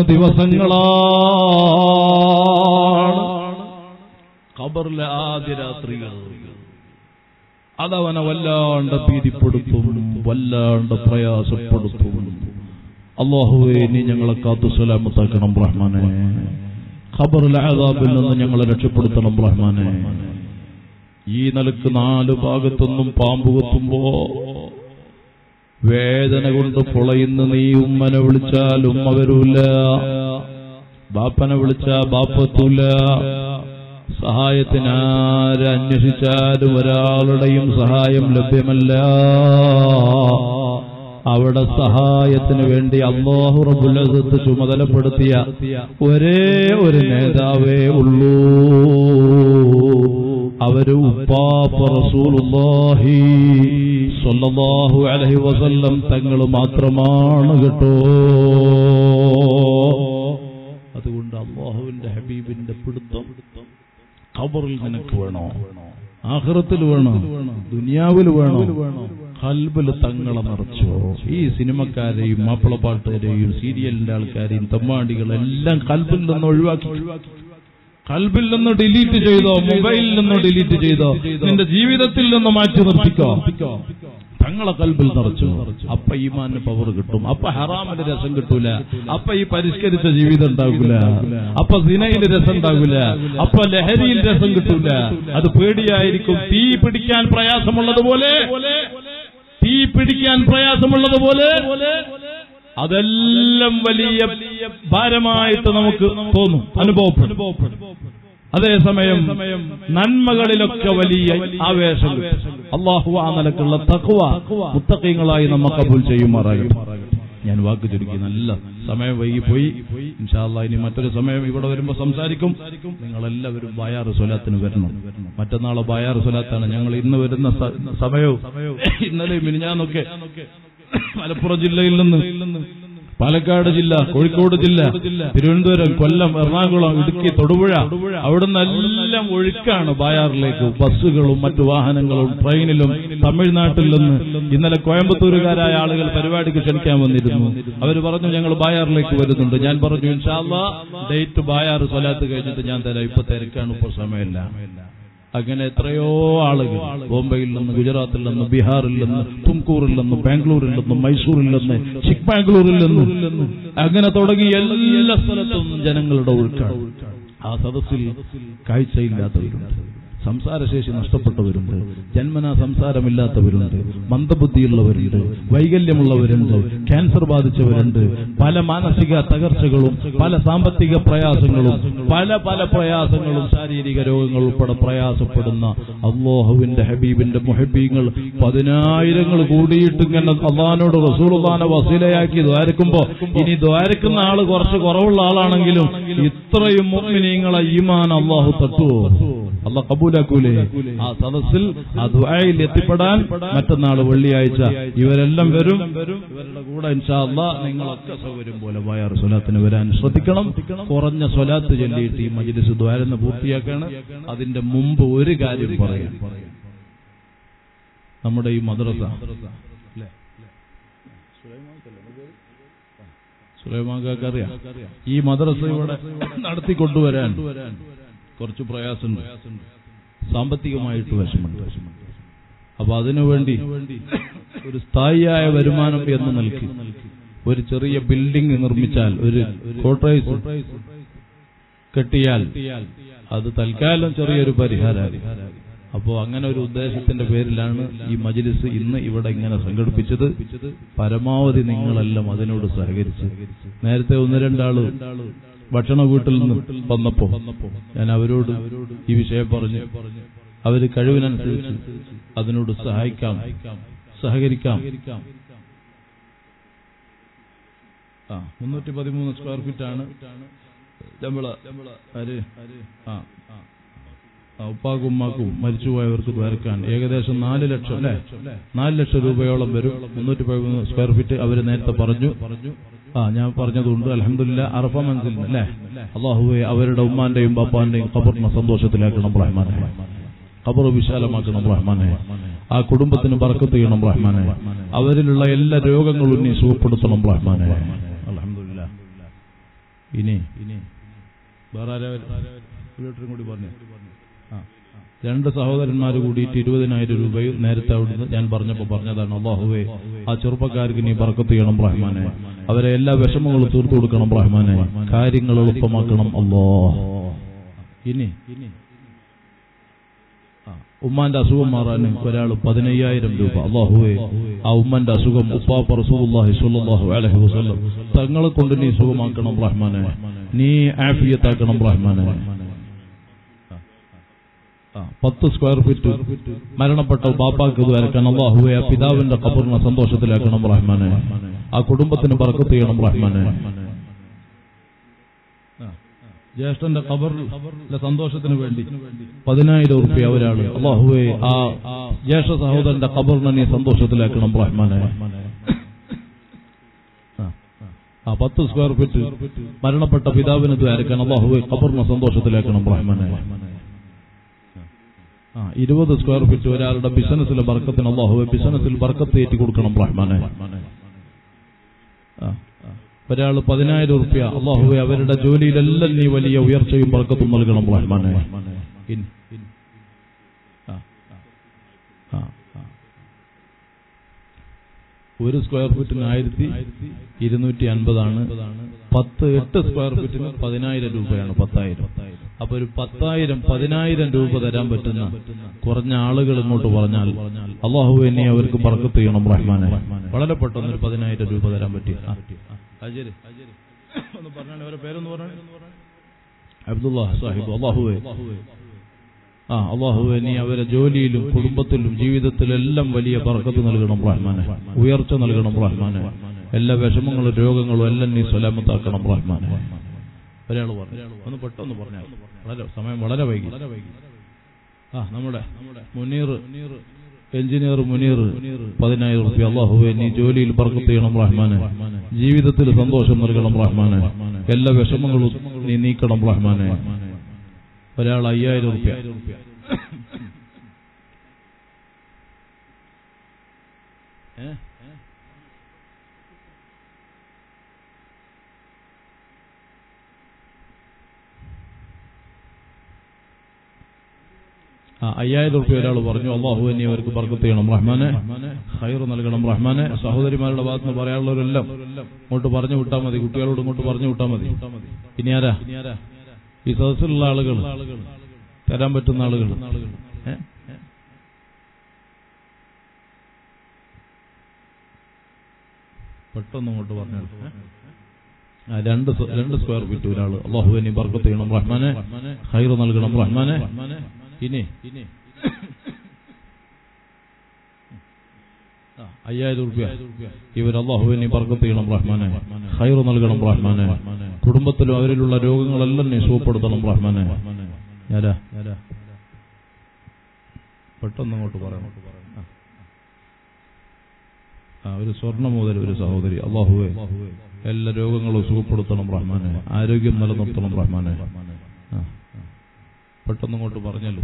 ദിവസങ്ങളാണ് ഖബറിലെ ആദ്യ രാത്രികൾ അതവനെ വല്ലാണ്ട് ഭീതിപ്പെടുത്തും വല്ലാണ്ട് പ്രയാസപ്പെടുത്തും അള്ളാഹുവെ നീ ഞങ്ങളെ കാത്തു സലാമത്താക്കണം റഹ്മാനെ ഖബറിലെ ആദാബിൽ നിന്ന് ഞങ്ങളെ രക്ഷപ്പെടുത്തണം റഹ്മാനെ ഈ നിലക്ക് നാല് ഭാഗത്തൊന്നും പാമ്പ് കുത്തുമ്പോ വേദന കൊണ്ട് പൊളയുന്ന നീ ഉമ്മനെ വിളിച്ചാൽ ഉമ്മ വരൂല ബാപ്പനെ വിളിച്ചാ ബാപ്പത്തൂല സഹായത്തിന് ആര് അന്വേഷിച്ചാലും ഒരാളുടെയും സഹായം ലഭ്യമല്ല അവിടെ സഹായത്തിന് വേണ്ടി അള്ളാഹു റബുല്ലത്ത് ചുമതലപ്പെടുത്തിയ ഒരേ ഒരു നേതാവേ ഉള്ളൂ അവര് ഉപ്പാപ്പ റസൂലുള്ളാഹി സ്വല്ലല്ലാഹു അലൈഹി വസല്ലം തങ്ങൾ മാത്രമാണ് കേട്ടോ അതുകൊണ്ട് അള്ളാഹുവിന്റെ ഹബീബിന്റെ പിടുത്തം ഖബറിൽ നിനക്ക് വേണോ ആഹ്റത്തിൽ വേണോ ദുനിയാവിൽ വേണോ കൽബിൽ തങ്ങളെ നിറച്ചോ ഈ സിനിമക്കാരെയും മാപ്പിളപ്പാട്ടുകാരെയും സീരിയലിന്റെ ആൾക്കാരെയും തമ്മാടികളെല്ലാം കൽബിൽ നിന്ന് ഒഴിവാക്കി കൽബിൽ നിന്ന് ഡിലീറ്റ് ചെയ്തോ മൊബൈലിൽ നിന്ന് ഡിലീറ്റ് ചെയ്തോ നിന്റെ ജീവിതത്തിൽ നിന്ന് മാറ്റി നിർത്തിക്കോ തങ്ങളെ കൽബിൽ നിറച്ചു അപ്പൊ ഈമാന് പവർ കിട്ടും അപ്പൊ ഹറാമിന് രസം കിട്ടൂല അപ്പൊ ഈ പരിഷ്കരിച്ച ജീവിതം ഉണ്ടാകൂല അപ്പൊ സിനയിൽ രസം ഉണ്ടാകൂല അപ്പൊ ലഹരിയിൽ രസം കിട്ടൂല അത് പേടിയായിരിക്കും തീ പിടിക്കാൻ പ്രയാസമുള്ളതുപോലെ തീ പിടിക്കാൻ പ്രയാസമുള്ളതുപോലെ അതെല്ലാം വലിയ ഭാരമായിട്ട് നമുക്ക് തോന്നും അനുഭവപ്പെടും അതേസമയം നന്മകളിലൊക്കെ വലിയ ആവേശം അള്ളാഹു ആ നിലക്കുള്ള തക്കുവ മുത്തക്കങ്ങളായി നമ്മ കബൂൽ ചെയ്യുമാറായി ഞാൻ വാക്ക് ചുരുക്കി നല്ല സമയം വൈകിപ്പോയി ഇൻഷാല്ല ഇനി മറ്റൊരു സമയം ഇവിടെ വരുമ്പോൾ സംസാരിക്കും നിങ്ങളെല്ലാവരും ബായാറ് സ്വലാത്തിന് വരണം മറ്റന്നാളെ ബായാറ് സ്വലാത്താണ് ഞങ്ങൾ ഇന്ന് വരുന്ന സ- സമയവും ഇന്നലെ മിനിഞ്ഞാന്നൊക്കെ മലപ്പുറം ജില്ലയിൽ നിന്ന് പാലക്കാട് ജില്ല കോഴിക്കോട് ജില്ല തിരുവനന്തപുരം കൊല്ലം എറണാകുളം ഇടുക്കി തൊടുപുഴ അവിടുന്ന് എല്ലാം ഒഴുക്കാണ് ബായാറിലേക്ക് ബസ്സുകളും മറ്റു വാഹനങ്ങളും ട്രെയിനിലും തമിഴ്നാട്ടിൽ നിന്ന് ഇന്നലെ കോയമ്പത്തൂരുകാരായ ആളുകൾ പരിപാടിക്ക് ക്ഷണിക്കാൻ വന്നിരുന്നു അവർ പറഞ്ഞു ഞങ്ങൾ ബായാറിലേക്ക് വരുന്നുണ്ട് ഞാൻ പറഞ്ഞു ഇൻഷാല്ല ഡേറ്റ് ബായാറ് സ്വലാത്ത് കഴിഞ്ഞിട്ട് ഞാൻ തരാം ഇപ്പൊ തിരക്കാണ് ഇപ്പോൾ സമയമില്ല അങ്ങനെ എത്രയോ ആളുകൾ ബോംബെയിൽ നിന്ന് ഗുജറാത്തിൽ നിന്ന് ബീഹാറിൽ നിന്ന് തുംകൂറിൽ നിന്ന് ബാംഗ്ലൂരിൽ നിന്ന് മൈസൂരിൽ നിന്ന് ചിക്മാംഗ്ലൂരിൽ നിന്ന് അങ്ങനെ തുടങ്ങി എല്ലാ സ്ഥലത്തും ജനങ്ങളുടെ ഒഴുക്കാണ് ആ സദസ്സിൽ കാഴ്ചയില്ലാത്തവരുണ്ട് സംസാരശേഷി നഷ്ടപ്പെട്ടവരുണ്ട് ജന്മനാ സംസാരമില്ലാത്തവരുണ്ട് മന്ദബുദ്ധിയുള്ളവരുണ്ട് വൈകല്യമുള്ളവരുണ്ട് ക്യാൻസർ ബാധിച്ചവരുണ്ട് പല മാനസിക തകർച്ചകളും പല സാമ്പത്തിക പ്രയാസങ്ങളും പല പല പ്രയാസങ്ങളും ശാരീരിക രോഗങ്ങൾ ഉൾപ്പെടെ പ്രയാസപ്പെടുന്ന അള്ളാഹുവിന്റെ ഹബീബിന്റെ മുഹബീങ്ങൾ പതിനായിരങ്ങൾ കൂടിയിട്ട് ഇങ്ങനെ അള്ളഹാനോട് റസൂൽദാനെ വസീലയാക്കി ദ്വാരക്കുമ്പോ ഇനി ദ്വാരക്കുന്ന ആള് കുറച്ച് കുറവുള്ള ആളാണെങ്കിലും ഇത്രയും മുഅ്മിനീങ്ങളെ ഈമാൻ അള്ളാഹു തട്ടുവോ അള്ളാഹ് കബൂലാക്കൂലേ ആ സദസ്സിൽ ആ ദുആയിൽ എത്തിപ്പെടാൻ മറ്റന്നാൾ വെള്ളിയാഴ്ച ഇവരെല്ലാം വരും ഇവരുടെ കൂടെ ഇൻഷാ അള്ളാ നിങ്ങളൊക്കെ സൗകര്യം പോലെ വയർ സ്വലാത്തിന് വരാൻ ശ്രദ്ധിക്കണം കുറഞ്ഞ സ്വലാത്ത് ചൊല്ലിയിട്ട് ഈ മജ്ലിസ് ദ്വാരന്ന് പൂർത്തിയാക്കാണ് അതിന്റെ മുമ്പ് ഒരു കാര്യം പറയാം നമ്മുടെ ഈ മദ്രസ അല്ലേ? സുലൈമാൻകാർക്ക് അറിയാം ഈ മദ്രസ ഇവിടെ നടത്തിക്കൊണ്ടുവരാൻ കുറച്ച് പ്രയാസമുണ്ട് സാമ്പത്തികമായിട്ട് വിഷമുണ്ട് അപ്പൊ അതിനുവേണ്ടി ഒരു സ്ഥായിയായ വരുമാനം എന്ന് നൽകി ഒരു ചെറിയ ബിൽഡിംഗ് നിർമ്മിച്ചാൽ ഒരു കോട്ടേഴ്സ് കെട്ടിയാൽ അത് തൽക്കാലം ചെറിയൊരു പരിഹാരമാണ് അപ്പോ അങ്ങനെ ഒരു ഉദ്ദേശത്തിന്റെ പേരിലാണ് ഈ മജ്ലിസ് ഇന്ന് ഇവിടെ ഇങ്ങനെ സംഘടിപ്പിച്ചത് പരമാവധി നിങ്ങളെല്ലാം അതിനോട് സഹകരിച്ച് നേരത്തെ ഒന്ന് രണ്ടാള് ഭക്ഷണ വീട്ടിൽ നിന്ന് വന്നപ്പോ ഞാൻ അവരോട് ഈ വിഷയം പറഞ്ഞു അവര് കഴിവിനനുസരിച്ച് അതിനോട് സഹായിക്കാം സഹകരിക്കാം ആ മുന്നൂറ്റി പതിമൂന്ന് സ്ക്വയർ ഫീറ്റ് ആണ് നമ്മള് ആര് ആ ആ, ഉപ്പാക്കും ഉമ്മാക്കും മരിച്ചുപോയവർക്ക് പേർക്കാൻ ഏകദേശം നാല് ലക്ഷം അല്ലെ നാല് ലക്ഷം രൂപയോളം വരും മുന്നൂറ്റി പതിമൂന്ന് സ്ക്വയർ ഫീറ്റ് അവര് നേരത്തെ പറഞ്ഞു ആ ഞാൻ പറഞ്ഞതുകൊണ്ട് അലഹമില്ല അറഫ മനസ്സിൽ അല്ലെ അള്ളാഹുവെ അവരുടെ ഉമ്മാന്റെയും ബാപ്പാന്റെയും ഖബറിനെ സന്തോഷത്തിലാക്കണം റഹ്മാനെ ഖബർ വിശാലമാക്കണം റഹ്മാനെ ആ കുടുംബത്തിന് ബർക്കത്ത് ചെയ്യണം റഹ്മാനെ അവരിലുള്ള എല്ലാ രോഗങ്ങളും നീ സുഖപ്പെടുത്തണം റഹ്മാനെ അലഹമില്ല ഇനി ഇനി വേറെ ആരാ വീട്ടും കൂടി പറഞ്ഞു ആ രണ്ട് സഹോദരന്മാർ കൂടിയിട്ട് ഇരുപതിനായിരം രൂപയും നേരത്തെ അവിടുന്ന് ഞാൻ പറഞ്ഞപ്പോൾ പറഞ്ഞതാണ് അള്ളാഹുവേ ആ ചെറുപ്പക്കാർക്ക് നീ ബർക്കത്ത് ചെയ്യണം റഹ്മാനെ അവരെ എല്ലാ വിഷമങ്ങളും തീർത്തു കൊടുക്കണം റഹ്മാനെ കാര്യങ്ങൾ എളുപ്പമാക്കണം അല്ലോ ഇനി ആ, ഉമ്മാന്റെ അസുഖം മാറാൻ ഒരാൾ പതിനയ്യായിരം രൂപ അള്ളാഹുവേ ആ ഉമ്മന്റെ അസുഖം ഉപ്പാപ്പ റസൂലുള്ളാഹി സ്വല്ലല്ലാഹു അലൈഹി വസല്ലം തങ്ങളെ കൊണ്ട് നീ സുഖമാക്കണം റഹ്മാനെ നീ ആഫിയത്താക്കണം റഹ്മാനെ ആ, പത്ത് സ്ക്വയർ ഫീറ്റ് മരണപ്പെട്ട ബാപ്പാക്ക് ഇത് വരക്കാൻ അള്ളാഹുവെ ആ പിതാവിന്റെ ഖബറിനെ സന്തോഷത്തിലാക്കണം റഹ്മാനെ ആ കുടുംബത്തിന് ബർക്കത്ത് ചെയ്യണം റഹ്മാനെ ആ, ജ്യേഷ്ഠന്റെ ഖബറിലെ സന്തോഷത്തിന് വേണ്ടി പതിനായിരം ഉറുപ്പ്യ ഒരാള് അള്ളാഹുവെ ആ ജ്യേഷ്ഠ സഹോദരന്റെ ഖബറിനെ നീ സന്തോഷത്തിലാക്കണം റഹ്മാനെ ആ, ആ പത്ത് സ്ക്വയർ ഫീറ്റ് മരണപ്പെട്ട പിതാവിന് ദ്വാരക്കാൻ അള്ളാഹുവെ ഖബറിനെ സന്തോഷത്തിലാക്കണം റഹ്മാനെ ആ ഇരുപത് സ്ക്വയർ ഫീറ്റ് ഒരാളുടെ ബിസിനസ്സിലെ ബർക്കത്തിന് അള്ളാഹുവെ ബിസിനസ്സിൽ ബർക്കത്ത് ഏറ്റി കൊടുക്കണം റഹ്മാനെ ആ, ആ. ഒരാൾ പതിനായിരം ഉറുപ്യ അള്ളാഹുവെ അവരുടെ ജോലിയിലെല്ലാം നീ വലിയ ഉയർച്ചയും ബർക്കത്തും നൽകണം റഹ്മാനെ ഇൻ. ആ, ആ, ആ. ഒരു സ്ക്വയർ ഫീറ്റിന് ആയിരത്തി ഇരുന്നൂറ്റി അൻപതാണ് പത്ത് എട്ട് സ്ക്വയർ ഫീറ്റിന് പതിനായിരം രൂപയാണ് പത്തായിരം അപ്പൊ ഒരു പത്തായിരം പതിനായിരം രൂപ തരാൻ പറ്റുന്ന കുറഞ്ഞ ആളുകൾ ഇങ്ങോട്ട് പറഞ്ഞാൽ അള്ളാഹു എന്നെ അവർക്ക് പറക്കത്ത് ചെയ്യണം റഹ്മാനെ വളരെ പെട്ടെന്ന് ഒരു പതിനായിരം രൂപ തരാൻ പറ്റി ആ, ആ, ശരി. ഒന്ന് പറഞ്ഞാൽ അവരുടെ പേരൊന്ന് പറഞ്ഞാൽ അബ്ദുള്ള സാഹിബ് അള്ളാഹുവേ ആ അള്ളാഹുവെ നീ അവരെ ജോലിയിലും കുടുംബത്തിലും ജീവിതത്തിലെല്ലാം വലിയ പറക്കത്ത് നൽകണം റഹ്മാനെ ഉയർച്ച നൽകണം റഹ്മാനെ എല്ലാ വിഷമങ്ങളും രോഗങ്ങളും എല്ലാം നീ സലാമത്താക്കണം റഹ്മാനെ ഒരാൾ പറഞ്ഞു ഒന്ന് പെട്ടെന്ന് പറഞ്ഞാൽ വളരെ സമയം വളരെ വൈകി ആ നമ്മുടെ മുനീർ എഞ്ചിനീയർ മുനീർ പതിനായിരം റുപ്യ അള്ളാഹുവെ നീ ജോലിയിൽ പറക്കത്ത് ചെയ്യണം റഹ്മാനെ ജീവിതത്തിൽ സന്തോഷം നൽകണം റഹ്മാനെ എല്ലാ വിഷമങ്ങളും നീ നീക്കണം റഹ്മാനെ ഒരാൾ അയ്യായിരം റുപ്യ ഏ? ആ അയ്യായിരം റുപ്യ ഒരാൾ പറഞ്ഞു അള്ളാഹു എന്നെ അവർക്ക് ബർക്കത്ത് ചെയ്യണം റഹ്മാനെ ഹൈർ നൽകണം റഹ്മാനെ സഹോദരിമാരുടെ ഭാഗത്ത് നിന്ന് പറയാനുള്ളവരെല്ലാം ഇങ്ങോട്ട് പറഞ്ഞു വിട്ടാൽ മതി കുട്ടികളോട് ഇങ്ങോട്ട് പറഞ്ഞു വിട്ടാൽ മതി ഇനി ആരാ ഈ സദസ്സിലുള്ള ആളുകൾ തരാൻ പറ്റുന്ന ആളുകൾ ഏ? പെട്ടെന്ന് അങ്ങോട്ട് പറഞ്ഞു ആ, രണ്ട് സ- രണ്ട് സ്ക്വയർ ഫീറ്റ് ഒരാൾ അള്ളാഹുവിനെ ബർക്കത്ത് ചെയ്യണം റഹ്മാനെ ഹൈർ നൽകണം റഹ്മാനെ ഇനി ആ, അയ്യായിരം റുപ്യ ഇവർ അള്ളാഹുവിനെ ബർക്കത്ത് ചെയ്യണം റഹ്മാനെ ഹൈർ നൽകണം റഹ്മാനെ കുടുംബത്തിലും അവരിലുള്ള രോഗങ്ങളെല്ലാം നീ സുഖപ്പെടുത്തണം റഹ്മാനെ ഞാരാ പെട്ടെന്ന് അങ്ങോട്ട് പറയണം ആ. ആ ഒരു സ്വർണ്ണ മുതൽ ഒരു സഹോദരി അള്ളാഹുവെ എല്ലാ രോഗങ്ങളും സുഖപ്പെടുത്തണം റഹ്മാനെ ആരോഗ്യം നിലനിർത്തണം റഹ്മാനെ ആ. പെട്ടെന്ന് അങ്ങോട്ട് പറഞ്ഞല്ലോ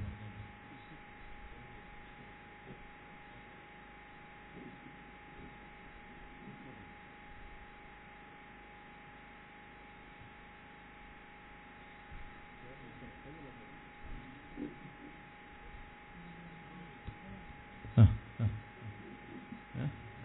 ആ, ആ. ഏ?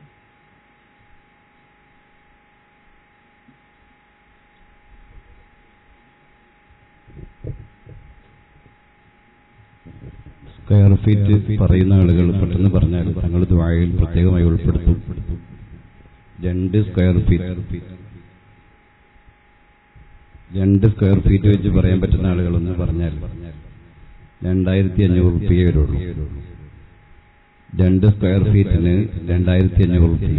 സ്ക്വയർ ഫീറ്റ് പറയുന്ന ആളുകൾ പെട്ടെന്ന് പറഞ്ഞാൽ തങ്ങൾ ദ്വായയിൽ പ്രത്യേകമായി ഉൾപ്പെടുത്തും രണ്ട് സ്ക്വയർ ഫീറ്റ് രണ്ട് സ്ക്വയർ ഫീറ്റ് വെച്ച് പറയാൻ പറ്റുന്ന ആളുകളെന്ന് പറഞ്ഞാൽ രണ്ടായിരത്തി അഞ്ഞൂറ് റുപ്യ വരുള്ളൂ രണ്ട് സ്ക്വയർ ഫീറ്റിന് രണ്ടായിരത്തി അഞ്ഞൂറ് റുപ്യ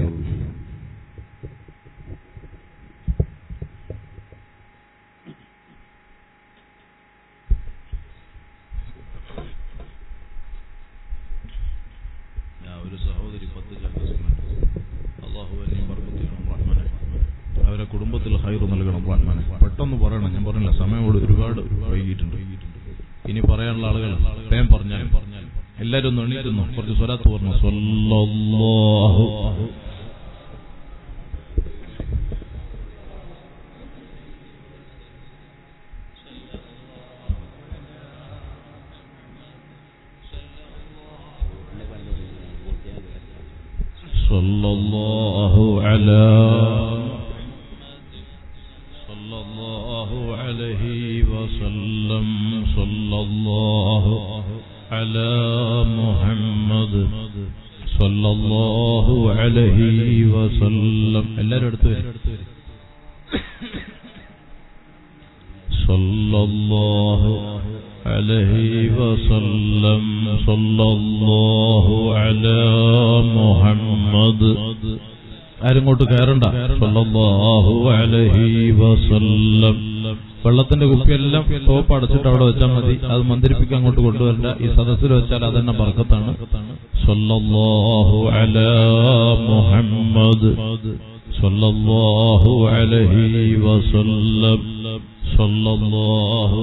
ഞാൻ ഒരു സഹോദരി പത്ത് ചാക്ക് സിമന്റ് അള്ളാഹു എന്നെയും ബർക്കത്ത് ചെയ്യണം റഹ്മാനെ അവരെ കുടുംബത്തിൽ ഹൈർ നൽകണം റഹ്മാനെ പെട്ടെന്ന് പറയണം ഞാൻ പറഞ്ഞില്ല സമയം കൂടി ഒരുപാട് വൈകിട്ടുണ്ട് ഇനി പറയാനുള്ള ആളുകൾ വേഗം പറഞ്ഞാൽ എല്ലാവരും ഒന്ന് എണീക്കുന്നു കുറച്ച് സ്വലാത്ത് പറഞ്ഞു സ്വല്ലല്ലാഹു صلى الله على صلى الله عليه وسلم صلى الله على محمد صلى الله عليه وسلم എല്ലാവരും അടുത്ത് വരും صلى الله عليه وسلم صلى الله على محمد ആരിങ്ങോട്ട് കയറണ്ട സല്ലല്ലാഹു അലൈഹി വസല്ലം വെള്ളത്തിന്റെ കുപ്പിയെല്ലാം ടോപ്പ് അടച്ചിട്ട് അവിടെ വെച്ചാൽ മതി അത് മന്ദിരിപ്പിക്കാൻ അങ്ങോട്ട് കൊണ്ടുവരണ്ട ഈ സദസ്സിൽ വെച്ചാൽ അതന്നെ ബർക്കത്താണ് സല്ലല്ലാഹു അലാ മുഹമ്മദ് സല്ലല്ലാഹു അലൈഹി വസല്ലം സല്ലല്ലാഹു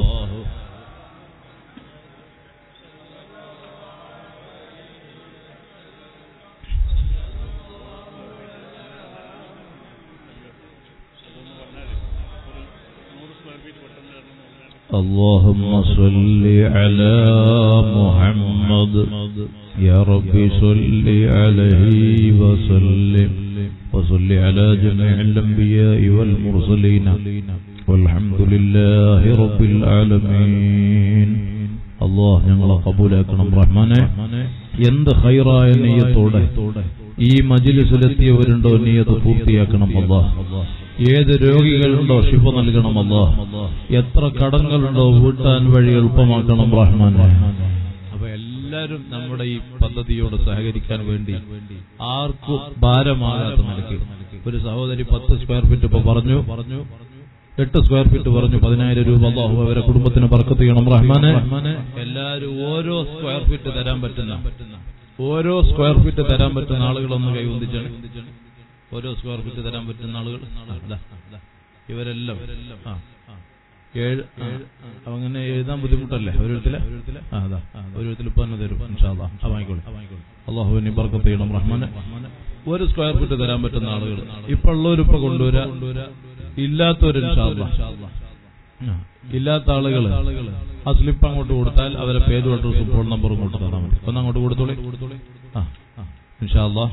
اللهم صل على محمد يا رب صل عليه وسلم وصل على جميع الأنبياء والمرسلين والحمد لله رب العالمين الله ഞങ്ങളെ കബൂലാക്കണം റഹ്മാനെ എന്ത് ഹൈറായ നെയ്യത്തോടെ ഈ മജിലിസിലെത്തിയവരുണ്ടോ നീയത് പൂർത്തിയാക്കണം അല്ലാ ഏത് രോഗികളുണ്ടോ ശിഫ നൽകണം അല്ലാ എത്ര കടങ്ങളുണ്ടോ വീട്ടാൻ വഴി എളുപ്പമാക്കണം റഹ്മാനെ അപ്പൊ എല്ലാരും നമ്മുടെ ഈ പദ്ധതിയോട് സഹകരിക്കാൻ വേണ്ടി ആർക്കും ഭാരമാകാത്ത നിലയ്ക്ക് ഒരു സഹോദരി പത്ത് സ്ക്വയർ ഫീറ്റ് ഇപ്പൊ പറഞ്ഞു പറഞ്ഞു എട്ട് സ്ക്വയർ ഫീറ്റ് പറഞ്ഞു പതിനായിരം രൂപ അള്ളാഹു അവരെ കുടുംബത്തിന് ബർക്കത്ത് ചെയ്യണം റഹ്മാനെ എല്ലാരും ഓരോ സ്ക്വയർ ഫീറ്റ് തരാൻ പറ്റുന്ന ഓരോ സ്ക്വയർ ഫീറ്റ് തരാൻ പറ്റുന്ന ആളുകളൊന്ന് കൈവന്തിച്ചാണ് ഓരോ സ്ക്വയർ ഫീറ്റ് തരാൻ പറ്റുന്ന ആളുകൾ ആ, ദാ, ദാ. ഇവരെല്ലാം ആ ഏഴ് ആ, അങ്ങനെ എഴുതാൻ ബുദ്ധിമുട്ടല്ലേ ഒരിടത്തില് ആ അതാ ഒരിടത്തിൽ ഇപ്പൊ തന്നെ തരും ഇൻഷാല്ലാ ആ വാങ്ങിക്കോളൂ അള്ളാഹുവിനെ ബർക്കത്ത് ചെയ്യണം റഹ്മാനെ ഒരു സ്ക്വയർ ഫീറ്റ് തരാൻ പറ്റുന്ന ആളുകൾ ഇപ്പൊ ഉള്ളവർ ഇപ്പൊ കൊണ്ടുവരാ ഇല്ലാത്തവർ ഇൻഷാല്ലാ ആ, ഇല്ലാത്ത ആളുകൾ ആ സ്ലിപ്പ് അങ്ങോട്ട് കൊടുത്താൽ അവരെ പേരും അഡ്രസ്സും ഫോൺ നമ്പറും കൊണ്ട് തന്നാൽ മതി ഒന്ന് അങ്ങോട്ട് കൊടുത്തോളി ആ ആ, ഇൻഷാല്ലാ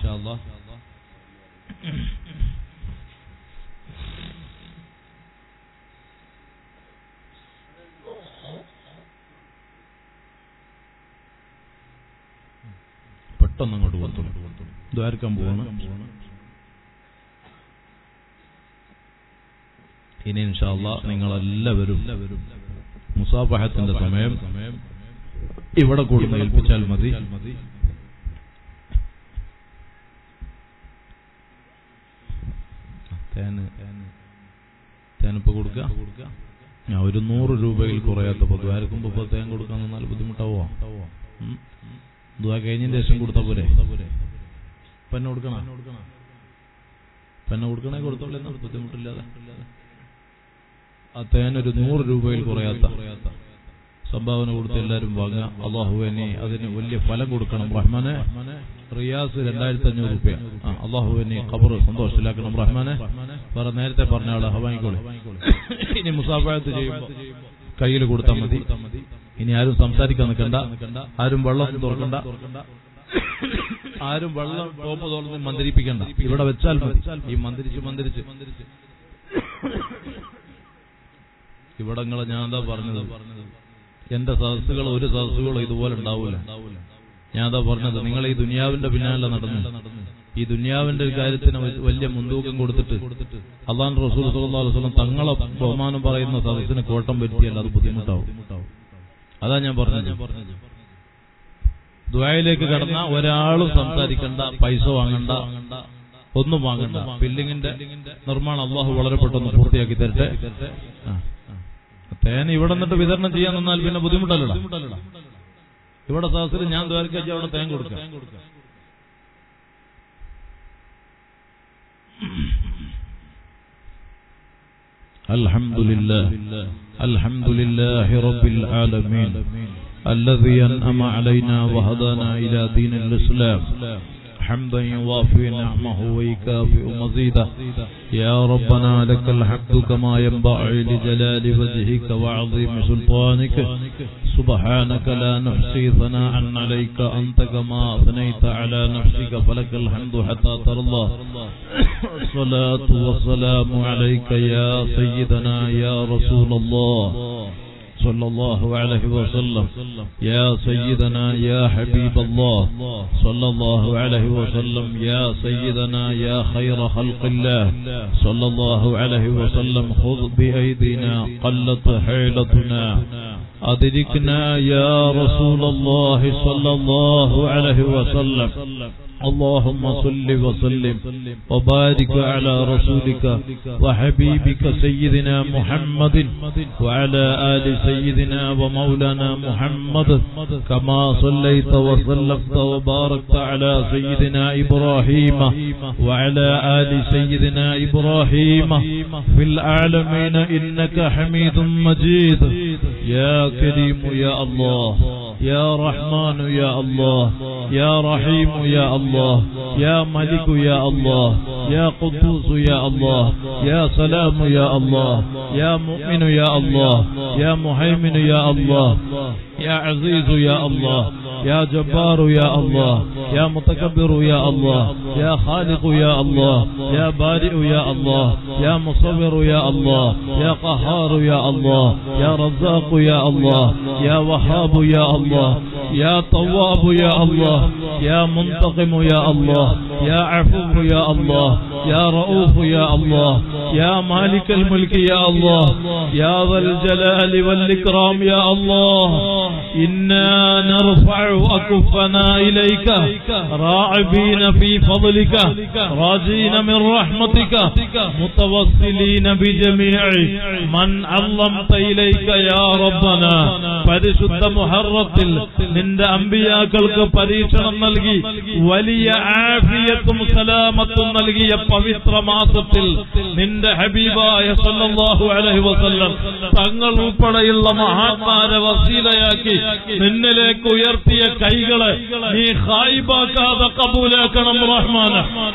പെട്ടെന്ന് അങ്ങോട്ട് കൊടുത്തോളൂ ദ്വാരക്കാൻ പോവാണ് ഇനി ഇൻഷാല്ല നിങ്ങളെല്ലാവരും മുസാഫഹത്തിന്റെ സമയം ഇവിടെ കൂടുന്ന ഏൽപ്പിച്ചാൽ മതി തേന് തേനിപ്പോ കൊടുക്ക ഞാൻ ഒരു നൂറ് രൂപയിൽ കുറയാത്ത പൊതുവാർക്കുമ്പോ ഇപ്പൊ തേൻ കൊടുക്കാൻ നിന്നാൽ ബുദ്ധിമുട്ടാവോ ഉം. ദുആ കഴിഞ്ഞതിന് ശേഷം കൊടുത്താ പോരെ പെണ്ണ കൊടുക്കണം പെണ്ണ കൊടുക്കണേ കൊടുത്തോളൂ എന്നാണ് ബുദ്ധിമുട്ടില്ലാതെ ആ തേൻ ഒരു നൂറ് രൂപയിൽ കുറയാത്ത സംഭാവന കൊടുത്ത് എല്ലാവരും വാങ്ങുക അള്ളാഹുവിനെ അതിന് വലിയ ഫലം കൊടുക്കണം റഹ്മാനെ റിയാസ് രണ്ടായിരത്തി അഞ്ഞൂറ് രൂപ ആ അള്ളാഹുവിനെ ഖബർ സന്തോഷത്തിലാക്കണം റഹ്മാനെ പറ നേരത്തെ പറഞ്ഞ ആള് വാങ്ങിക്കോളൂ ഇനി മുസാഫായത്ത് ചെയ്യുമ്പോൾ കയ്യിൽ കൊടുത്താൽ മതി ഇനി ആരും സംസാരിക്കാൻ നിൽക്കണ്ട ആരും വെള്ളം തുറക്കണ്ട ആരും വെള്ളം ടോപ്പ് തുറന്ന് മന്ത്രിപ്പിക്കണ്ട ഇവിടെ വെച്ചാൽ മതി ഈ മന്ത്രിച്ച് മന്ത്രിച്ച് ഇവിടങ്ങളെ ഞാൻ എന്താ പറഞ്ഞത് എന്റെ സദസ്സുകൾ ഒരു സദസ്സുകളോ ഇതുപോലെ ഉണ്ടാവൂല ഞാൻ അതാ പറഞ്ഞത് നിങ്ങൾ ഈ ദുനിയാവിന്റെ പിന്നാലെ നടന്നു ഈ ദുനിയാവിന്റെ ഒരു കാര്യത്തിന് വ- വലിയ മുൻതൂക്കം കൊടുത്തിട്ട് അള്ളാൻ റസൂൽ സല്ലല്ലാഹു അലൈഹി വസല്ലം തങ്ങളെ ബഹുമാനം പറയുന്ന സദസ്സിന് കോട്ടം പറ്റിയാൽ അത് ബുദ്ധിമുട്ടാവും അതാ ഞാൻ പറഞ്ഞത് ദ്വായയിലേക്ക് കടന്ന ഒരാളും സംസാരിക്കണ്ട പൈസ വാങ്ങണ്ട ഒന്നും വാങ്ങണ്ട ബിൽഡിങ്ങിന്റെ നിർമ്മാണം അള്ളാഹു വളരെ പെട്ടെന്ന് പൂർത്തിയാക്കി തരട്ടെ ആ, ആ. തേൻ ഇവിടെ നിന്നിട്ട് വിതരണം ചെയ്യാൻ നിന്നാൽ പിന്നെ ബുദ്ധിമുട്ടല്ലടാ ഇവിടെ സഹസിൽ ഞാൻ ദ്വാരക്കാച്ചി അവിടെ തേൻ കൊടുക്കാം الحمد لله الحمد لله رب العالمين الذي أنعم علينا وهدانا إلى دين الإسلام حمدا يوافي نعمه ويكافئ مزيده يا ربنا لك الحمد كما ينبغي لجلال وجهك وعظيم سلطانك سبحانك لا نحصي ثناء عليك أنت كما أثنيت على نفسك فلك الحمد حتى ترضى الصلاة والسلام عليك يا سيدنا يا رسول الله صلى الله عليه وسلم يا سيدنا يا حبيب الله صلى الله عليه وسلم يا سيدنا يا خير خلق الله صلى الله عليه وسلم خذ بأيدينا قلت حيلتنا أدركنا يا رسول الله صلى الله عليه وسلم اللهم صل وسلم وبارك على رسولك وحبيبك سيدنا محمد وعلى آل سيدنا ومولانا محمد كما صليت وسلمت وباركت على سيدنا إبراهيم وعلى آل سيدنا إبراهيم في العالمين إنك حميد مجيد يا كريم يا الله يا رحمن يا الله يا رحيم يا الله يا ملك يا الله يا قدوس يا الله يا سلام يا الله يا مؤمن يا الله يا مهيمن يا الله يا عزيز يا الله يا جبار يا الله يا متكبر يا الله يا خالق يا الله يا بارئ يا الله يا مصور يا الله يا قهار يا الله يا رزاق يا الله يا وهاب يا الله يا طواب يا الله يا منتقم يا الله يا عفو يا الله يا رؤوف يا الله يا مالك الملك يا الله يا ذا الجلال والإكرام يا الله إنا نرفع أكفنا إليك راعبين في فضلك راجين من رحمتك متوسلين بجميع من علمت إليك يا ربنا പരിശുദ്ധ മുഹറത്തിൽ നിന്റെ അമ്പിയാക്കൾക്ക് പരീക്ഷണം നൽകി വലിയ ആഫിയത്തും സലാമത്തും നൽകിയ പവിത്ര മാസത്തിൽ നിന്റെ ഹബീബായ സല്ലല്ലാഹു അലൈഹി വസല്ലം തങ്ങൾ ഉൾപ്പെടെയുള്ള മഹാത്മാരെ വസീലയാക്കി നിന്നിലേക്ക് ഉയർത്തിയ കൈകളെ നീ ഹായിബാക്കാതെ കബൂലാക്കണം റഹ്മാന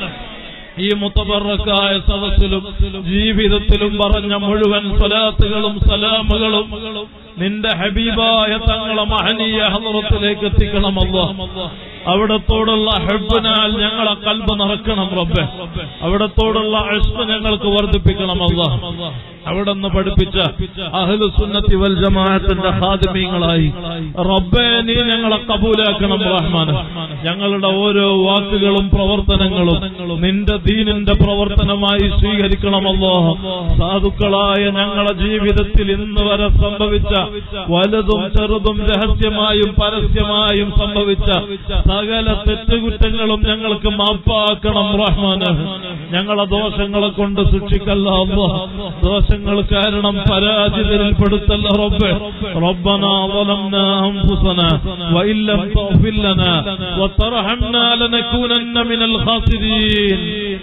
ഈ മുത്തബറക്കായ സദസ്സിലും ജീവിതത്തിലും പറഞ്ഞ മുഴുവൻ സ്വലാത്തുകളും സലാമുകളും നിന്റെ ഹബീബായ തങ്ങളെ മഹനീയ ഹലറത്തിലേക്ക് എത്തിക്കണമല്ലോ അവിടത്തോടുള്ള ഹെബിനാൽ ഞങ്ങളെ കൽബ് നിറക്കണം റബ്ബെ അവിടത്തോടുള്ള അഷ്മ ഞങ്ങൾക്ക് വർദ്ധിപ്പിക്കണമല്ലോ അവിടുന്ന് പഠിപ്പിച്ച അഹ്ലു സുന്നത്തി വൽ ജമാഅത്തിന്റെ ഹാദിമീങ്ങളായി റബ്ബെ നീ ഞങ്ങളെ കബൂലാക്കണം റഹ്മാൻ ഞങ്ങളുടെ ഓരോ വാക്കുകളും പ്രവർത്തനങ്ങളും നിന്റെ ദീനിന്റെ പ്രവർത്തനമായി സ്വീകരിക്കണമല്ലോ സാധുക്കളായ ഞങ്ങളുടെ ജീവിതത്തിൽ ഇന്ന് വരെ സംഭവിച്ച വലുതും ചെറുതും രഹസ്യമായും പരസ്യമായും സംഭവിച്ച സകല തെറ്റുകുറ്റങ്ങളും ഞങ്ങൾക്ക് മാപ്പാക്കണം റഹ്മാന് ഞങ്ങളെ ദോഷങ്ങളെ കൊണ്ട് സൂക്ഷിക്കല്ല അല്ലോ ദോഷങ്ങൾ കാരണം പരാജിതരിൽപ്പെടുത്തല്ല റബ്ബ് ربنا ظلمنا أنفسنا وإن لم تغفر لنا وترحمنا لنكونن من الخاسرين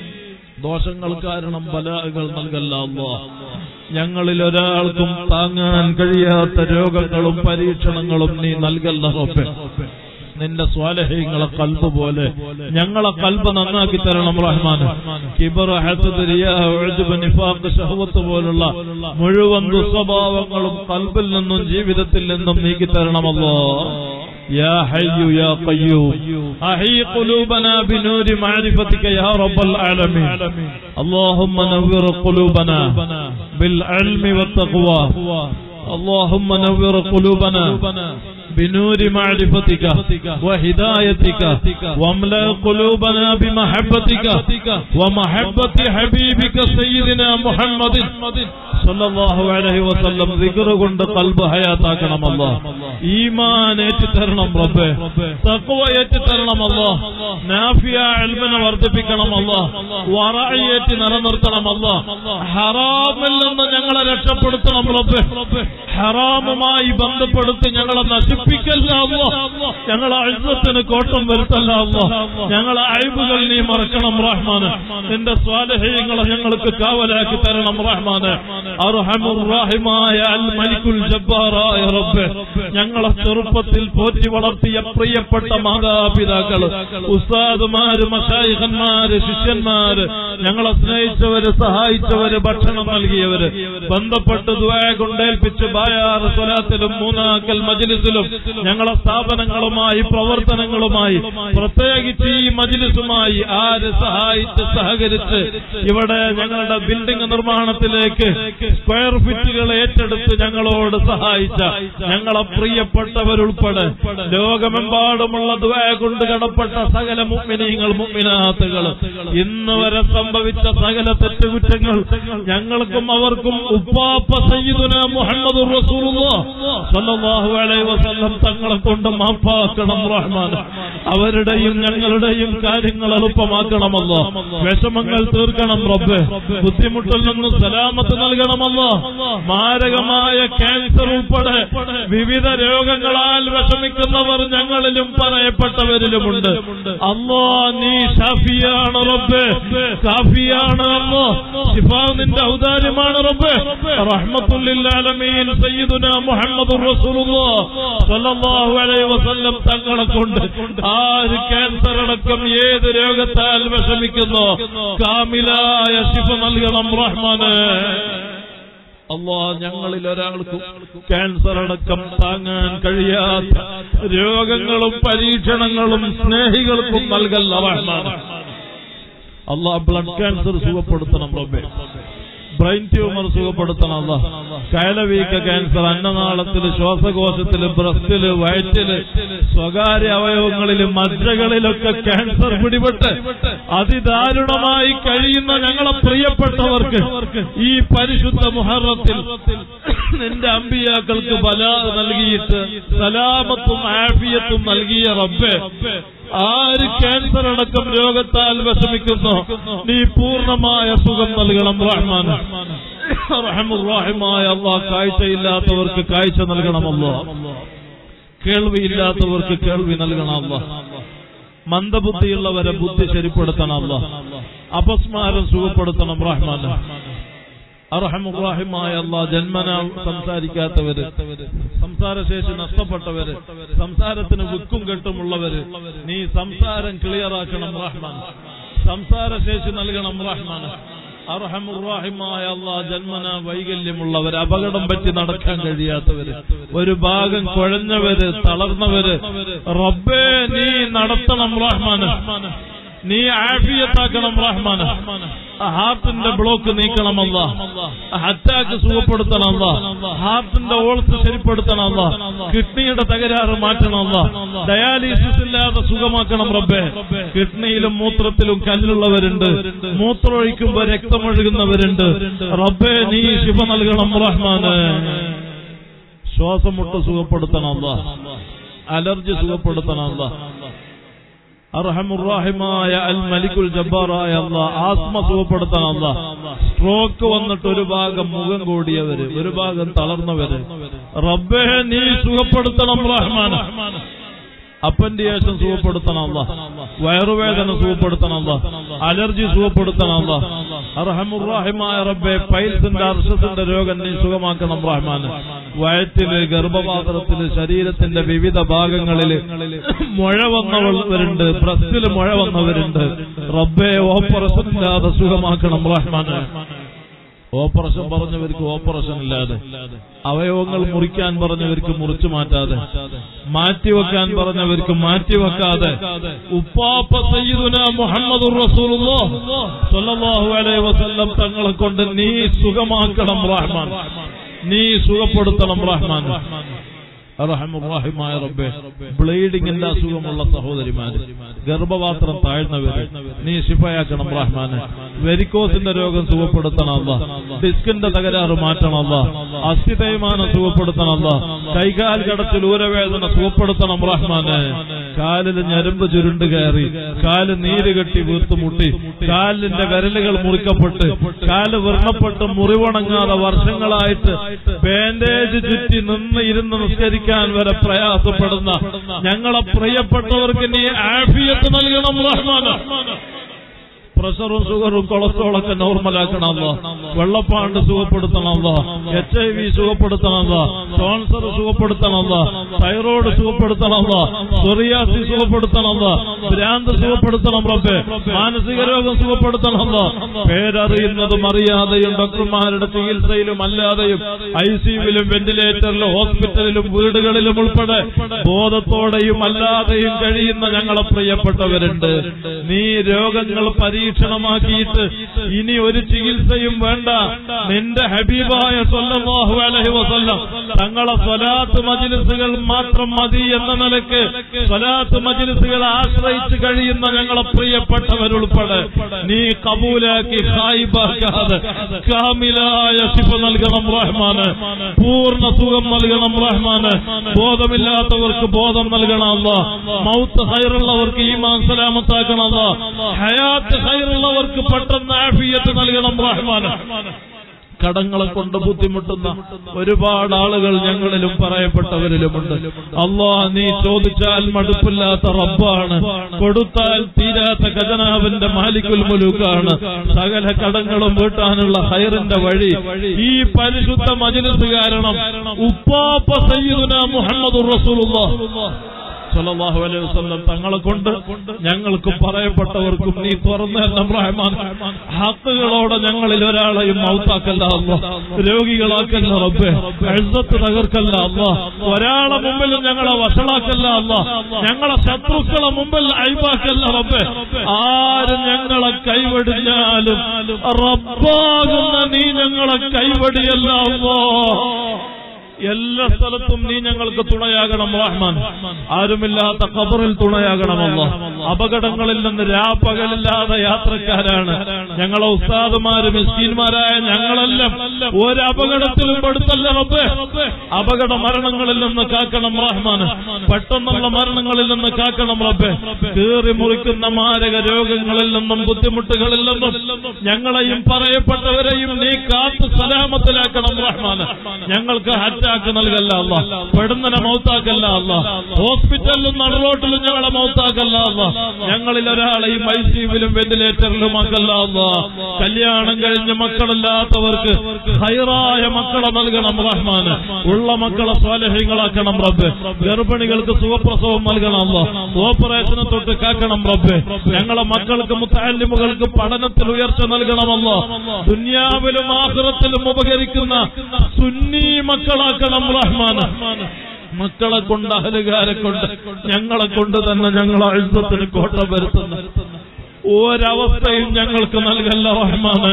ദോഷങ്ങൾ കാരണം ബലാകൾ നൽകല്ല അല്ലോ ഞങ്ങളിൽ ഒരാൾക്കും താങ്ങാൻ കഴിയാത്ത രോഗങ്ങളും പരീക്ഷണങ്ങളും നീ നൽകല്ല റബ്ബെ നിന്റെ സ്വാലഹ്യങ്ങളെ കൽബ് പോലെ ഞങ്ങളെ കൽബ് നന്നാക്കി തരണം റഹ്മാൻ കിബർ ഹസദ് റിയാ ഉജ്ബ് നിഫാഖ് ഷഹവത്ത് പോലുള്ള മുഴുവൻ ദുസ്വഭാവങ്ങളും കൽബിൽ നിന്നും ജീവിതത്തിൽ നിന്നും നീക്കി തരണമല്ലോ يا حي يا قيوم أحي قلوبنا بنور معرفتك يا رب العالمين اللهم نور قلوبنا بالعلم والتقوى اللهم نور قلوبنا بنور معرفتك وهدايتك واملأ قلوبنا بمحبتك ومحبة حبيبك سيدنا محمد صلى الله عليه وسلم ذكر കൊണ്ട് കൽബ് ഹയാത്താക്കണം അല്ലാ ഈമാൻ ഏറ്റി തരണം റബ്ബേ തഖ്വ ഏറ്റി തരണം അല്ലാ നാഫിയ ഇൽമിനെ വർദ്ധിപ്പിക്കണം അല്ലാ വറഇ ഏറ്റി നിലനിർത്തണം അല്ലാ ഹറാമിൽ നിന്ന് ഞങ്ങളെ രക്ഷപ്പെടുത്തണം റബ്ബേ ഹറാമുമായി ബന്ധപ്പെടുത്തി ഞങ്ങളെ നശിപ്പിക്കല്ല അല്ലാ ഞങ്ങളെ അഴുത്തത്തിന് കോട്ടം വരുത്തല്ല അല്ലാ ഞങ്ങളെ അഴിവുകൾ നീ മറക്കണം റഹ്മാന് നിന്റെ സ്വാലഹ്യങ്ങളെ ഞങ്ങൾക്ക് കാവലാക്കി തരണം റഹ്മാന് അർഹമുറാഹിമായ അൽ മലിക്കുൽ ജബ്ബാറായ റബ്ബ് ഞങ്ങളെ ചെറുപ്പത്തിൽ പോറ്റി വളർത്തിയ പ്രിയപ്പെട്ട മാതാപിതാക്കള് ഉസ്താദുമാര് മഷായിഖന്മാര് ശിഷ്യന്മാര് ഞങ്ങളെ സ്നേഹിച്ചവര് സഹായിച്ചവര് ഭക്ഷണം നൽകിയവര് ബന്ധപ്പെട്ട് ദ്വായ കൊണ്ടേൽപ്പിച്ച് ബായാറ് സ്വലാത്തിലും മൂന്നാക്കൽ മജിലിസിലും ഞങ്ങളെ സ്ഥാപനങ്ങളുമായി പ്രവർത്തനങ്ങളുമായി പ്രത്യേകിച്ച് ഈ മജിലിസുമായി ആര് സഹായിച്ച് സഹകരിച്ച് ഇവിടെ ഞങ്ങളുടെ ബിൽഡിംഗ് നിർമ്മാണത്തിലേക്ക് സ്ക്വയർ ഫീറ്റുകൾ ഏറ്റെടുത്ത് ഞങ്ങളോട് സഹായിച്ച ഞങ്ങളെ പ്രിയപ്പെട്ടവരുൾപ്പെടെ ലോകമെമ്പാടുമുള്ള ദ്വയ കൊണ്ട് കടപ്പെട്ട സകല മുഗ്മിനീങ്ങൾ മുഗ്മിനാത്തുകൾ ഇന്ന് വരെ സംഭവിച്ച സകല തെറ്റുകുറ്റങ്ങൾ ഞങ്ങൾക്കും അവർക്കും ഉപ്പാപ്പ സയ്യിദുന മുഹമ്മദ് സല്ലല്ലാഹു അലൈഹി വസല്ലം തങ്ങളെ കൊണ്ട് മാപ്പാക്കണം റഹ്മാൻ അവരുടെയും ഞങ്ങളുടെയും കാര്യങ്ങൾ എളുപ്പമാക്കണമല്ലോ വിഷമങ്ങൾ തീർക്കണം റബ്ബ് ബുദ്ധിമുട്ടിൽ നിന്ന് സലാമത്ത് നൽകണമല്ലോ മാരകമായ ക്യാൻസർ ഉൾപ്പെടെ വിവിധ രോഗങ്ങളാൽ വിഷമിക്കുന്നവർ ഞങ്ങളിലും പറയപ്പെട്ടവരിലുമുണ്ട് അല്ലോ നീ ഷാഫിയാണ് റബ്ബ് കാഫിയാണ് അല്ലോ ശിഫാ നിന്റെ ഔദാര്യമാണ് റബ്ബ് റഹ്മത്തുല്ലാലമീൻ സയ്യിദുന മുഹമ്മദ് റസൂലുള്ളാഹ് സ്വല്ലല്ലാഹു അലൈഹി വസല്ലം തങ്ങളെ കൊണ്ട് ആര് ക്യാൻസർ അടക്കം ഏത് രോഗത്താൽ വിഷമിക്കുന്നു കാമിലായ ശിഫ നൽകണം റഹ്മാന് അള്ളാ ഞങ്ങളിൽ ഒരാൾക്കും ക്യാൻസർ അടക്കം താങ്ങാൻ കഴിയാത്ത രോഗങ്ങളും പരീക്ഷണങ്ങളും സ്നേഹികൾക്കും നൽകല്ല റഹ്മാൻ അള്ളാ ബ്ലഡ് ക്യാൻസർ സുഖപ്പെടുത്തണം റബ്ബേ ബ്രെയിൻ ട്യൂമർ സുഖപ്പെടുത്തണം അല്ല കയലവീക്ക ക്യാൻസർ അന്നനാളത്തില് ശ്വാസകോശത്തില് ബ്രസ്റ്റില് വയറ്റില് സ്വകാര്യ അവയവങ്ങളില് മജ്ജകളിലൊക്കെ ക്യാൻസർ പിടിപെട്ട് അതിദാരുണമായി കഴിയുന്ന ഞങ്ങളെ പ്രിയപ്പെട്ടവർക്ക് ഈ പരിശുദ്ധ മുഹറത്തിൽ നിന്റെ അമ്പിയാക്കൾക്ക് ബല നൽകിയിട്ട് സലാമത്തും ആഫിയത്തും നൽകിയ റബ്ബെ ആര് ക്യാൻസർ അടക്കം രോഗത്താൽ വിഷമിക്കുന്നു നീ പൂർണ്ണമായ സുഖം നൽകണം റഹ്മാൻ റഹമുറാഹിമായ അള്ളാഹ് കാഴ്ചയില്ലാത്തവർക്ക് കാഴ്ച നൽകണമല്ലോ കേൾവിയില്ലാത്തവർക്ക് കേൾവി നൽകണമല്ലോ മന്ദബുദ്ധിയുള്ളവരെ ബുദ്ധി ശരിപ്പെടുത്തണമല്ലോ അപസ്മാരം സുഖപ്പെടുത്തണം റഹ്മാൻ അർഹമുറാഹിമായ അള്ളാഹ് ജന്മന സംസാരിക്കാത്തവര് സംസാരശേഷി നഷ്ടപ്പെട്ടവര് സംസാരത്തിന് വിക്കും കെട്ടുമുള്ളവര് നീ സംസാരം ക്ലിയറാക്കണം റഹ്മാൻ സംസാരശേഷി നൽകണം റഹ്മാൻ അർഹമുറാഹിമായ അള്ളാഹ് ജന്മന വൈകല്യമുള്ളവര് അപകടം പറ്റി നടക്കാൻ കഴിയാത്തവര് ഒരു ഭാഗം കുഴഞ്ഞവര് തളർന്നവര് റബ്ബേ നീ നടത്തണം റഹ്മാൻ നീ ആഫിയത്താക്കണം റഹ്മാൻ ഹാർട്ടിന്റെ ബ്ലോക്ക് നീക്കണമല്ല അറ്റാക്ക് സുഖപ്പെടുത്തണമല്ല ഹാർട്ടിന്റെ ഓളത്ത് ശരിപ്പെടുത്തണമല്ല കിഡ്നിയുടെ തകരാറ് മാറ്റണമല്ല ഡയാലിസിസ് ഇല്ലാതെ സുഖമാക്കണം റബ്ബേ കിഡ്നിയിലും മൂത്രത്തിലും കല്ലുള്ളവരുണ്ട് മൂത്രമൊഴിക്കുമ്പോ രക്തമൊഴുകുന്നവരുണ്ട് റബ്ബേ നീ ശിവ നൽകണം റഹ്മാന് ശ്വാസം മുട്ട് സുഖപ്പെടുത്തണമല്ല അലർജി സുഖപ്പെടുത്തണമല്ല അർഹമുറാഹിമായ അൽ മലിക്കുൽ ജബ്ബാറായ അല്ല ആത്മ സുഖപ്പെടുത്താൻ അല്ല സ്ട്രോക്ക് വന്നിട്ട് ഒരു ഭാഗം മുഖം കൂടിയവര് ഒരു ഭാഗം തളർന്നവര് റബ്ബേ നീ സുഖപ്പെടുത്തണം റഹ്മാൻ അപ്പൻഡിയേഷൻ സുഖപ്പെടുത്തണം അല്ല വയറുവേദന സുഖപ്പെടുത്തണം അല്ല അലർജി സുഖപ്പെടുത്തണം അല്ല അർഹമുറാഹിമായ റബ്ബെ പൈൽസിന്റെ അർഷത്തിന്റെ രോഗം നീ സുഖമാക്കണം റഹ്മാൻ വയറ്റില് ഗർഭപാത്രത്തില് ശരീരത്തിന്റെ വിവിധ ഭാഗങ്ങളില് മുഴ വന്നവരുണ്ട് ബ്രസ്റ്റില് മുഴ വന്നവരുണ്ട് റബ്ബെ ഓപ്പറേഷൻ ഇല്ലാതെ സുഖമാക്കണം റഹ്മാൻ ഓപ്പറേഷൻ പറഞ്ഞവർക്ക് ഓപ്പറേഷൻ ഇല്ലാതെ അവയവങ്ങൾ മുറിക്കാൻ പറഞ്ഞവർക്ക് മുറിച്ചു മാറ്റാതെ മാറ്റിവെക്കാൻ പറഞ്ഞവർക്ക് മാറ്റിവെക്കാതെ ഉപ്പാപ്പ സയ്യിദുന മുഹമ്മദ് റസൂലുള്ളാഹു അലൈഹി വസല്ലം തങ്ങളെ കൊണ്ട് നീ സുഖമാക്കണം റഹ്മാൻ നീ സുഖപ്പെടുത്തണം റഹ്മാൻ റഹമുറാഹിമായ റബ്ബെ ബ്ലീഡിങ്ങിന്റെ അസുഖമുള്ള സഹോദരിമാര് ഗർഭപാത്രം താഴ്ന്നവര് നീ ശിഫയാക്കണം റഹ്മാന് വെരിക്കോസിന്റെ രോഗം സുഖപ്പെടുത്തണമല്ല ഡിസ്കിന്റെ തകരാറ് മാറ്റണമല്ല അസ്ഥി തേയ്മാനം സുഖപ്പെടുത്തണമല്ല കൈകാൽ കടത്തിൽ ഊരവേദന സുഖപ്പെടുത്തണം റഹ്മാന് കാലിൽ ഞരമ്പ് ചുരുണ്ട് കയറി കാല് നീര് കെട്ടി വീർത്തുമുട്ടി കാലിന്റെ വിരലുകൾ മുറിക്കപ്പെട്ട് കാല് വ്രണപ്പെട്ട് മുറിവണങ്ങാതെ വർഷങ്ങളായിട്ട് ബാൻഡേജ് ചുറ്റി നിന്ന് ഇരുന്ന് നിസ്കരിക്കാൻ വരെ പ്രയാസപ്പെടുന്ന ഞങ്ങളെ പ്രിയപ്പെട്ടവർക്ക് നീ ആഫിയത്ത് നൽകണം റഹ്മാൻ പ്രഷറും ഷുഗറും കൊളസ്ട്രോളൊക്കെ നോർമലാക്കണമല്ല വെള്ളപ്പാണ്ട് സുഖപ്പെടുത്തണമല്ല എച്ച് ഐ വി സുഖപ്പെടുത്തണമല്ല ടോൺസർ സുഖപ്പെടുത്തണമല്ല തൈറോയ്ഡ് സുഖപ്പെടുത്തണമല്ല സൊറിയാസി സുഖപ്പെടുത്തണമല്ല ഭ്രാന്ത് സുഖപ്പെടുത്തണം റബ്ബെ മാനസിക രോഗം സുഖപ്പെടുത്തണമല്ല പേരറിയുന്നതും അറിയാതെയും ഡോക്ടർമാരുടെ ചികിത്സയിലും അല്ലാതെയും ഐ സിയുവിലും വെന്റിലേറ്ററിലും ഹോസ്പിറ്റലിലും വീടുകളിലും ഉൾപ്പെടെ ബോധത്തോടെയും അല്ലാതെയും കഴിയുന്ന ഞങ്ങളെ പ്രിയപ്പെട്ടവരുണ്ട് നീ രോഗങ്ങൾ പരീക്ഷണമാക്കിയിട്ട് ഇനി ഒരു ചികിത്സയും വേണ്ട നിന്റെ ഹബീബായ സല്ലല്ലാഹു അലൈഹി വസല്ലം തങ്ങളെ സ്വലാത്ത് മജിലിസുകൾ മാത്രം മതി എന്ന നിലക്ക് സ്വലാത്ത് മജിലിസുകൾ ആശ്രയിച്ച് കഴിയുന്ന ഞങ്ങളെ പ്രിയപ്പെട്ടവരുൾപ്പെടെ നീ കബൂലാക്കി ഹായിബാക്കാതെ കാമിലായ ശിഫ നൽകണം റഹ്മാന് പൂർണ്ണ സുഖം നൽകണം റഹ്മാന് ബോധമില്ലാത്തവർക്ക് ബോധം നൽകണം അല്ല മൗത്ത് ഹൈറുള്ളവർക്ക് ഈമാൻ സലാമത്താക്കണം അല്ല ഹയാത്ത് ഹൈറുള്ളവർക്ക് പെട്ടെന്ന് ആഫിയത്ത് നൽകണം റഹ്മാന് കടങ്ങളെ കൊണ്ട് ബുദ്ധിമുട്ടുന്ന ഒരുപാട് ആളുകൾ ഞങ്ങളിലും പറയപ്പെട്ടവരിലുമുണ്ട് അള്ളാ നീ ചോദിച്ചാൽ മടുപ്പില്ലാത്ത റബ്ബാണ് കൊടുത്താൽ തീരാത്ത ഖജനാവിന്റെ മാലിക്കുൽ മുലൂക്കാണ് സകല കടങ്ങളും വീട്ടാനുള്ള ഹൈറിന്റെ വഴി ഈ പരിശുദ്ധ മജിലിസ് കാരണം ഉപ്പാപ്പ സയ്യിദുന മുഹമ്മദ് റസൂലുള്ളാഹ് സല്ലല്ലാഹു അലൈഹി വസല്ലം തങ്ങളെ കൊണ്ട് ഞങ്ങൾക്കും പറയപ്പെട്ടവർക്കും നീ തുറന്നു തരണം റഹ്മാൻ ഹക്കുകളോടെ ഞങ്ങളിൽ ഒരാളെയും മൗത്താക്കല്ല അല്ല രോഗികളാക്കല്ല റബ്ബേ എഴുതത്ത് തകർക്കല്ല അല്ല ഒരാളെ മുമ്പിലും ഞങ്ങളെ വഷളാക്കല്ല അല്ല ഞങ്ങളെ ശത്രുക്കളെ മുമ്പിൽ അയവാക്കല്ല റബ്ബേ ആരും ഞങ്ങളെ കൈവടിഞ്ഞാലും റബ്ബാകുന്ന നീ ഞങ്ങളെ കൈവടിയല്ല അല്ലോ എല്ലാ സ്ഥലത്തും നീ ഞങ്ങൾക്ക് തുണയാകണം റഹ്മാൻ ആരുമില്ലാത്ത ഖബറിൽ തുണയാകണമല്ലോ അപകടങ്ങളിൽ നിന്ന് രാപ്പകലില്ലാതെ യാത്രക്കാരാണ് ഞങ്ങളെ ഉസ്താദുമാര് മിസ്കീന്മാരായ ഞങ്ങളെല്ലാം ഒരു അപകടത്തിലും പെടുത്തല്ല റബ്ബേ അപകട മരണങ്ങളിൽ നിന്ന് കാക്കണം റഹ്മാൻ പെട്ടെന്നുള്ള മരണങ്ങളിൽ നിന്ന് കാക്കണം റബ്ബേ കീറി മുറിക്കുന്ന മാരക രോഗങ്ങളിൽ നിന്നും ബുദ്ധിമുട്ടുകളിൽ നിന്നും ഞങ്ങളെയും പറയപ്പെട്ടവരെയും നീ കാത്ത് സലാമത്തിലാക്കണം റഹ്മാൻ ഞങ്ങൾക്ക് അറ്റാക്ക് നൽകല്ല അല്ല പെടുന്നനെ മൗത്താക്കല്ല അല്ല ഹോസ്പിറ്റലിലും നടുറോട്ടിലും ഞങ്ങളെ മൗത്താക്കല്ല അല്ല ഞങ്ങളിൽ ഒരാളെയും ഐ സിയുവിലും വെന്റിലേറ്ററിലും ആക്കല്ല അല്ല കല്യാണം കഴിഞ്ഞ് മക്കളില്ലാത്തവർക്ക് ഹൈറായ മക്കളെ നൽകണം റഹ്മാന് ഉള്ള മക്കളെ സ്വാലഹ്യങ്ങളാക്കണം റബ്ബ് ഗർഭിണികൾക്ക് സുഖപ്രസവം നൽകണം അല്ല ഓപ്പറേഷനെ തൊട്ട് കാക്കണം റബ്ബ് ഞങ്ങളെ മക്കൾക്ക് മുത്താലിമുകൾക്ക് പഠനത്തിൽ ഉയർച്ച നൽകണമല്ലോ ദുന്യാവിലും ആഹ്റത്തിലും ഉപകരിക്കുന്ന സുന്നി മക്കളാക്കണം റഹ്മാന് മക്കളെ കൊണ്ട് അഹലുകാരെ കൊണ്ട് ഞങ്ങളെ കൊണ്ട് തന്നെ ഞങ്ങളെ അഴുത്തത്തിന് കോട്ട വരുത്തുന്ന ഒരവസ്ഥയും ഞങ്ങൾക്ക് നൽകല്ല റഹ്മാന്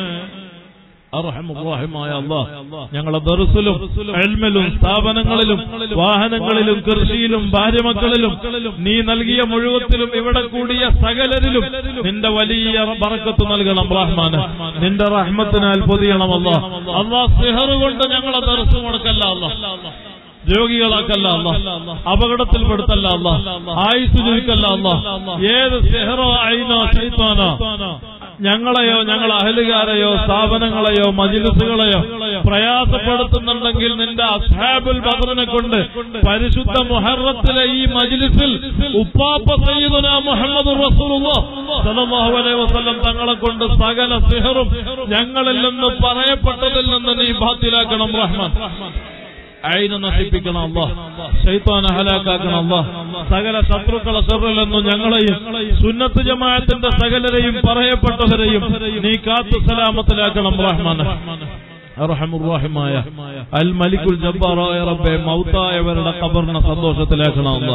അർഹമുറാഹിമായ അല്ലാഹ് ഞങ്ങളെ ദർസിലും എൽമിലും സ്ഥാപനങ്ങളിലും വാഹനങ്ങളിലും കൃഷിയിലും ഭാര്യമക്കളിലും നീ നൽകിയ മുഴുവത്തിലും ഇവിടെ കൂടിയ സകലരിലും നിന്റെ വലിയ ബറക്കത്ത് നൽകണം റഹ്മാന് നിന്റെ റഹ്മത്തിനാൽ പൊതിയണം അല്ലാ അള്ളാഹ് സിഹർ കൊണ്ട് ഞങ്ങളെ ദർസ് മുടക്കല്ല അല്ലാ രോഗികളാക്കല്ല അല്ല അപകടത്തിൽ പെടുത്തല്ല അല്ല ആയുസ് ചുരുക്കല്ല അല്ല ഏത് സെഹറോ അയിനോ ശൈത്താനോ ഞങ്ങളെയോ ഞങ്ങൾ അഹലുകാരെയോ സ്ഥാപനങ്ങളെയോ മജിലിസുകളെയോ പ്രയാസപ്പെടുത്തുന്നുണ്ടെങ്കിൽ നിന്റെ അസ്ഹാബുൽ ബദറിനെ കൊണ്ട് പരിശുദ്ധ മുഹറത്തിലെ ഈ മജിലിസിൽ ഉപ്പാപ്പ സയ്യിദുന മുഹമ്മദ് സല്ലല്ലാഹു അലൈഹി വസല്ലം തങ്ങളെ കൊണ്ട് സകല സിഹറും ഞങ്ങളിൽ നിന്ന് പറയപ്പെട്ടതിൽ നിന്ന് നീ ബാത്തിലാക്കണം റഹ്മാൻ അയിന് നശിപ്പിക്കണം അല്ല ശൈത്താനെ ഹലാക്കാക്കണം അല്ല സകല ശത്രുക്കളെ സെറിൽ നിന്നും ഞങ്ങളെയും സുന്നത്ത് ജമാഅത്തിന്റെ സകലരെയും പറയപ്പെട്ടവരെയും നീ കാത്തു സലാമത്തിലാക്കണം റഹ്മാൻ അർഹമുറാഹിമായ അൽ മലിക്കുൽ ജബ്ബാറായ റബ്ബെ മൗത്തായവരുടെ ഖബറിനെ സന്തോഷത്തിലാക്കണം അല്ല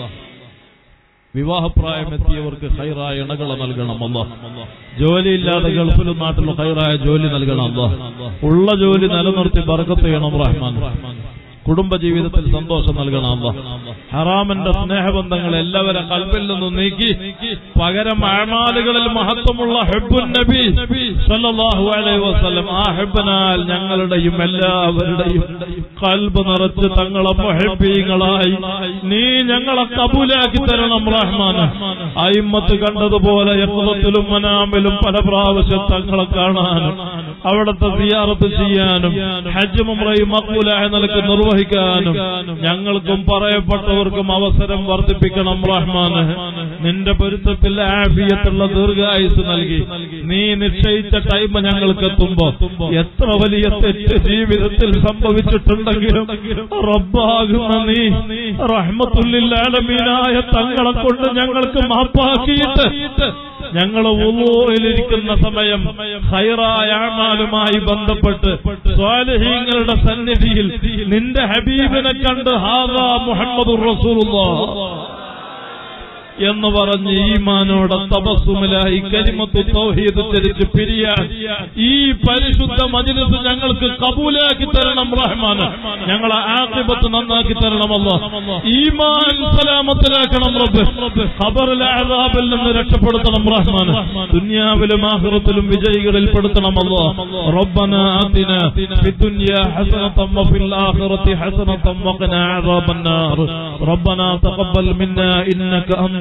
വിവാഹപ്രായമെത്തിയവർക്ക് ഹൈറായ ഇണകളെ നൽകണം അല്ല ജോലിയില്ലാതെ ഗൾഫിലും നാട്ടിലും ഹൈറായ ജോലി നൽകണം അല്ല ഉള്ള ജോലി നിലനിർത്തി ബർക്കത്ത് ചെയ്യണം റഹ്മാൻ കുടുംബജീവിതത്തിൽ സന്തോഷം നൽകണം അല്ല ഹറാമിന്റെ സ്നേഹബന്ധങ്ങൾ എല്ലാവരും കൽപ്പിൽ നിന്നും നീക്കി പകരം അഴമാലുകളിൽ മഹത്വമുള്ള ഹെബുൻ നബി സല്ലല്ലാഹു അലൈഹി വസല്ലം ആ ഹെബിനാൽ ഞങ്ങളുടെയും എല്ലാവരുടെയും കൽബ് നിറച്ച് തങ്ങളെ മൊഹബീങ്ങളായി നീ ഞങ്ങളെ കബൂലാക്കി തരണം റഹ്മാൻ അയിമ്മത്ത് കണ്ടതുപോലെ യക്കളത്തിലും മനാമിലും പല പ്രാവശ്യം തങ്ങളെ കാണാനും അവിടുത്തെ സിയാറത്ത് ചെയ്യാനും ഹജ്ജ് മുമ്രയും മക്കൂലായ നിലക്ക് നിർവഹിക്കാനും ഞങ്ങൾക്കും പറയപ്പെട്ടവർക്കും അവസരം വർദ്ധിപ്പിക്കണം റഹ്മാന് നിന്റെ പൊരുത്തത്തിൽ ആഫിയത്തുള്ള ദീർഘായുസ് നൽകി നീ നിശ്ചയിച്ച ടൈം ഞങ്ങൾക്ക് എത്തുമ്പോ എത്ര വലിയ തെറ്റ് ജീവിതത്തിൽ സംഭവിച്ചിട്ടുണ്ടെങ്കിലും റബ്ബാകുന്ന നീ റഹ്മത്തുല്ലാലമീനായ തങ്ങളെ കൊണ്ട് ഞങ്ങൾക്ക് മാപ്പാക്കിയിട്ട് ഞങ്ങൾ ഉള്ളൂരിലിരിക്കുന്ന സമയം ഹൈറായ ആമാലുമായി ബന്ധപ്പെട്ട് സ്വാലഹീങ്ങളുടെ സന്നിധിയിൽ നിന്റെ ഹബീബിനെ കണ്ട് ഹാദാ മുഹമ്മദ് റസൂലുള്ളാഹ് എന്ന് പറഞ്ഞ് ഈമാനോടെ തപസ്സുമിലായി കരിമത്ത് തൗഹീദ് ചരിച്ച് പിരിയാൻ ഈ പരിശുദ്ധ മജിലിസ് ഞങ്ങൾക്ക് കബൂലാക്കി തരണം റഹ്മാൻ ഞങ്ങളെ ആക്കിബത്ത് നന്നാക്കി തരണമല്ലോ ഈമാൻ സലാമത്തിലാക്കണം റബ്ബ് ഖബറിലെ അദാബിൽ നിന്ന് രക്ഷപ്പെടുത്തണം റഹ്മാൻ ദുനിയാവിലും ആഖിറത്തിലും വിജയികളിൽ പെടുത്തണമല്ലോ റബ്ബന ആതിന ഫിദ്ദുനിയ ഹസനതൻ വഫിൽ ആഖിറതി ഹസനതൻ വഖിന അദാബൻ നാർ ربنا تقبل منا انك انت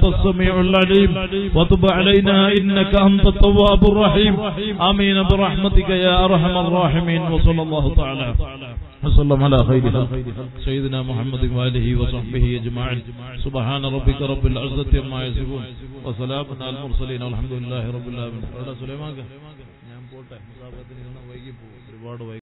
أنت السميع العليم وتب علينا إنك أنت التواب الرحيم آمين برحمتك يا أرحم الراحمين وصلى الله تعالى وسلم على خير خلق سيدنا محمد وآله وصحبه أجمعين سبحان ربك رب العزة عما يصفون وسلام على المرسلين والحمد لله رب العالمين سليمان ഞാൻ പോട്ടെ മുസാഫത്തിന് വൈകി പോകും ഒരുപാട് വൈകി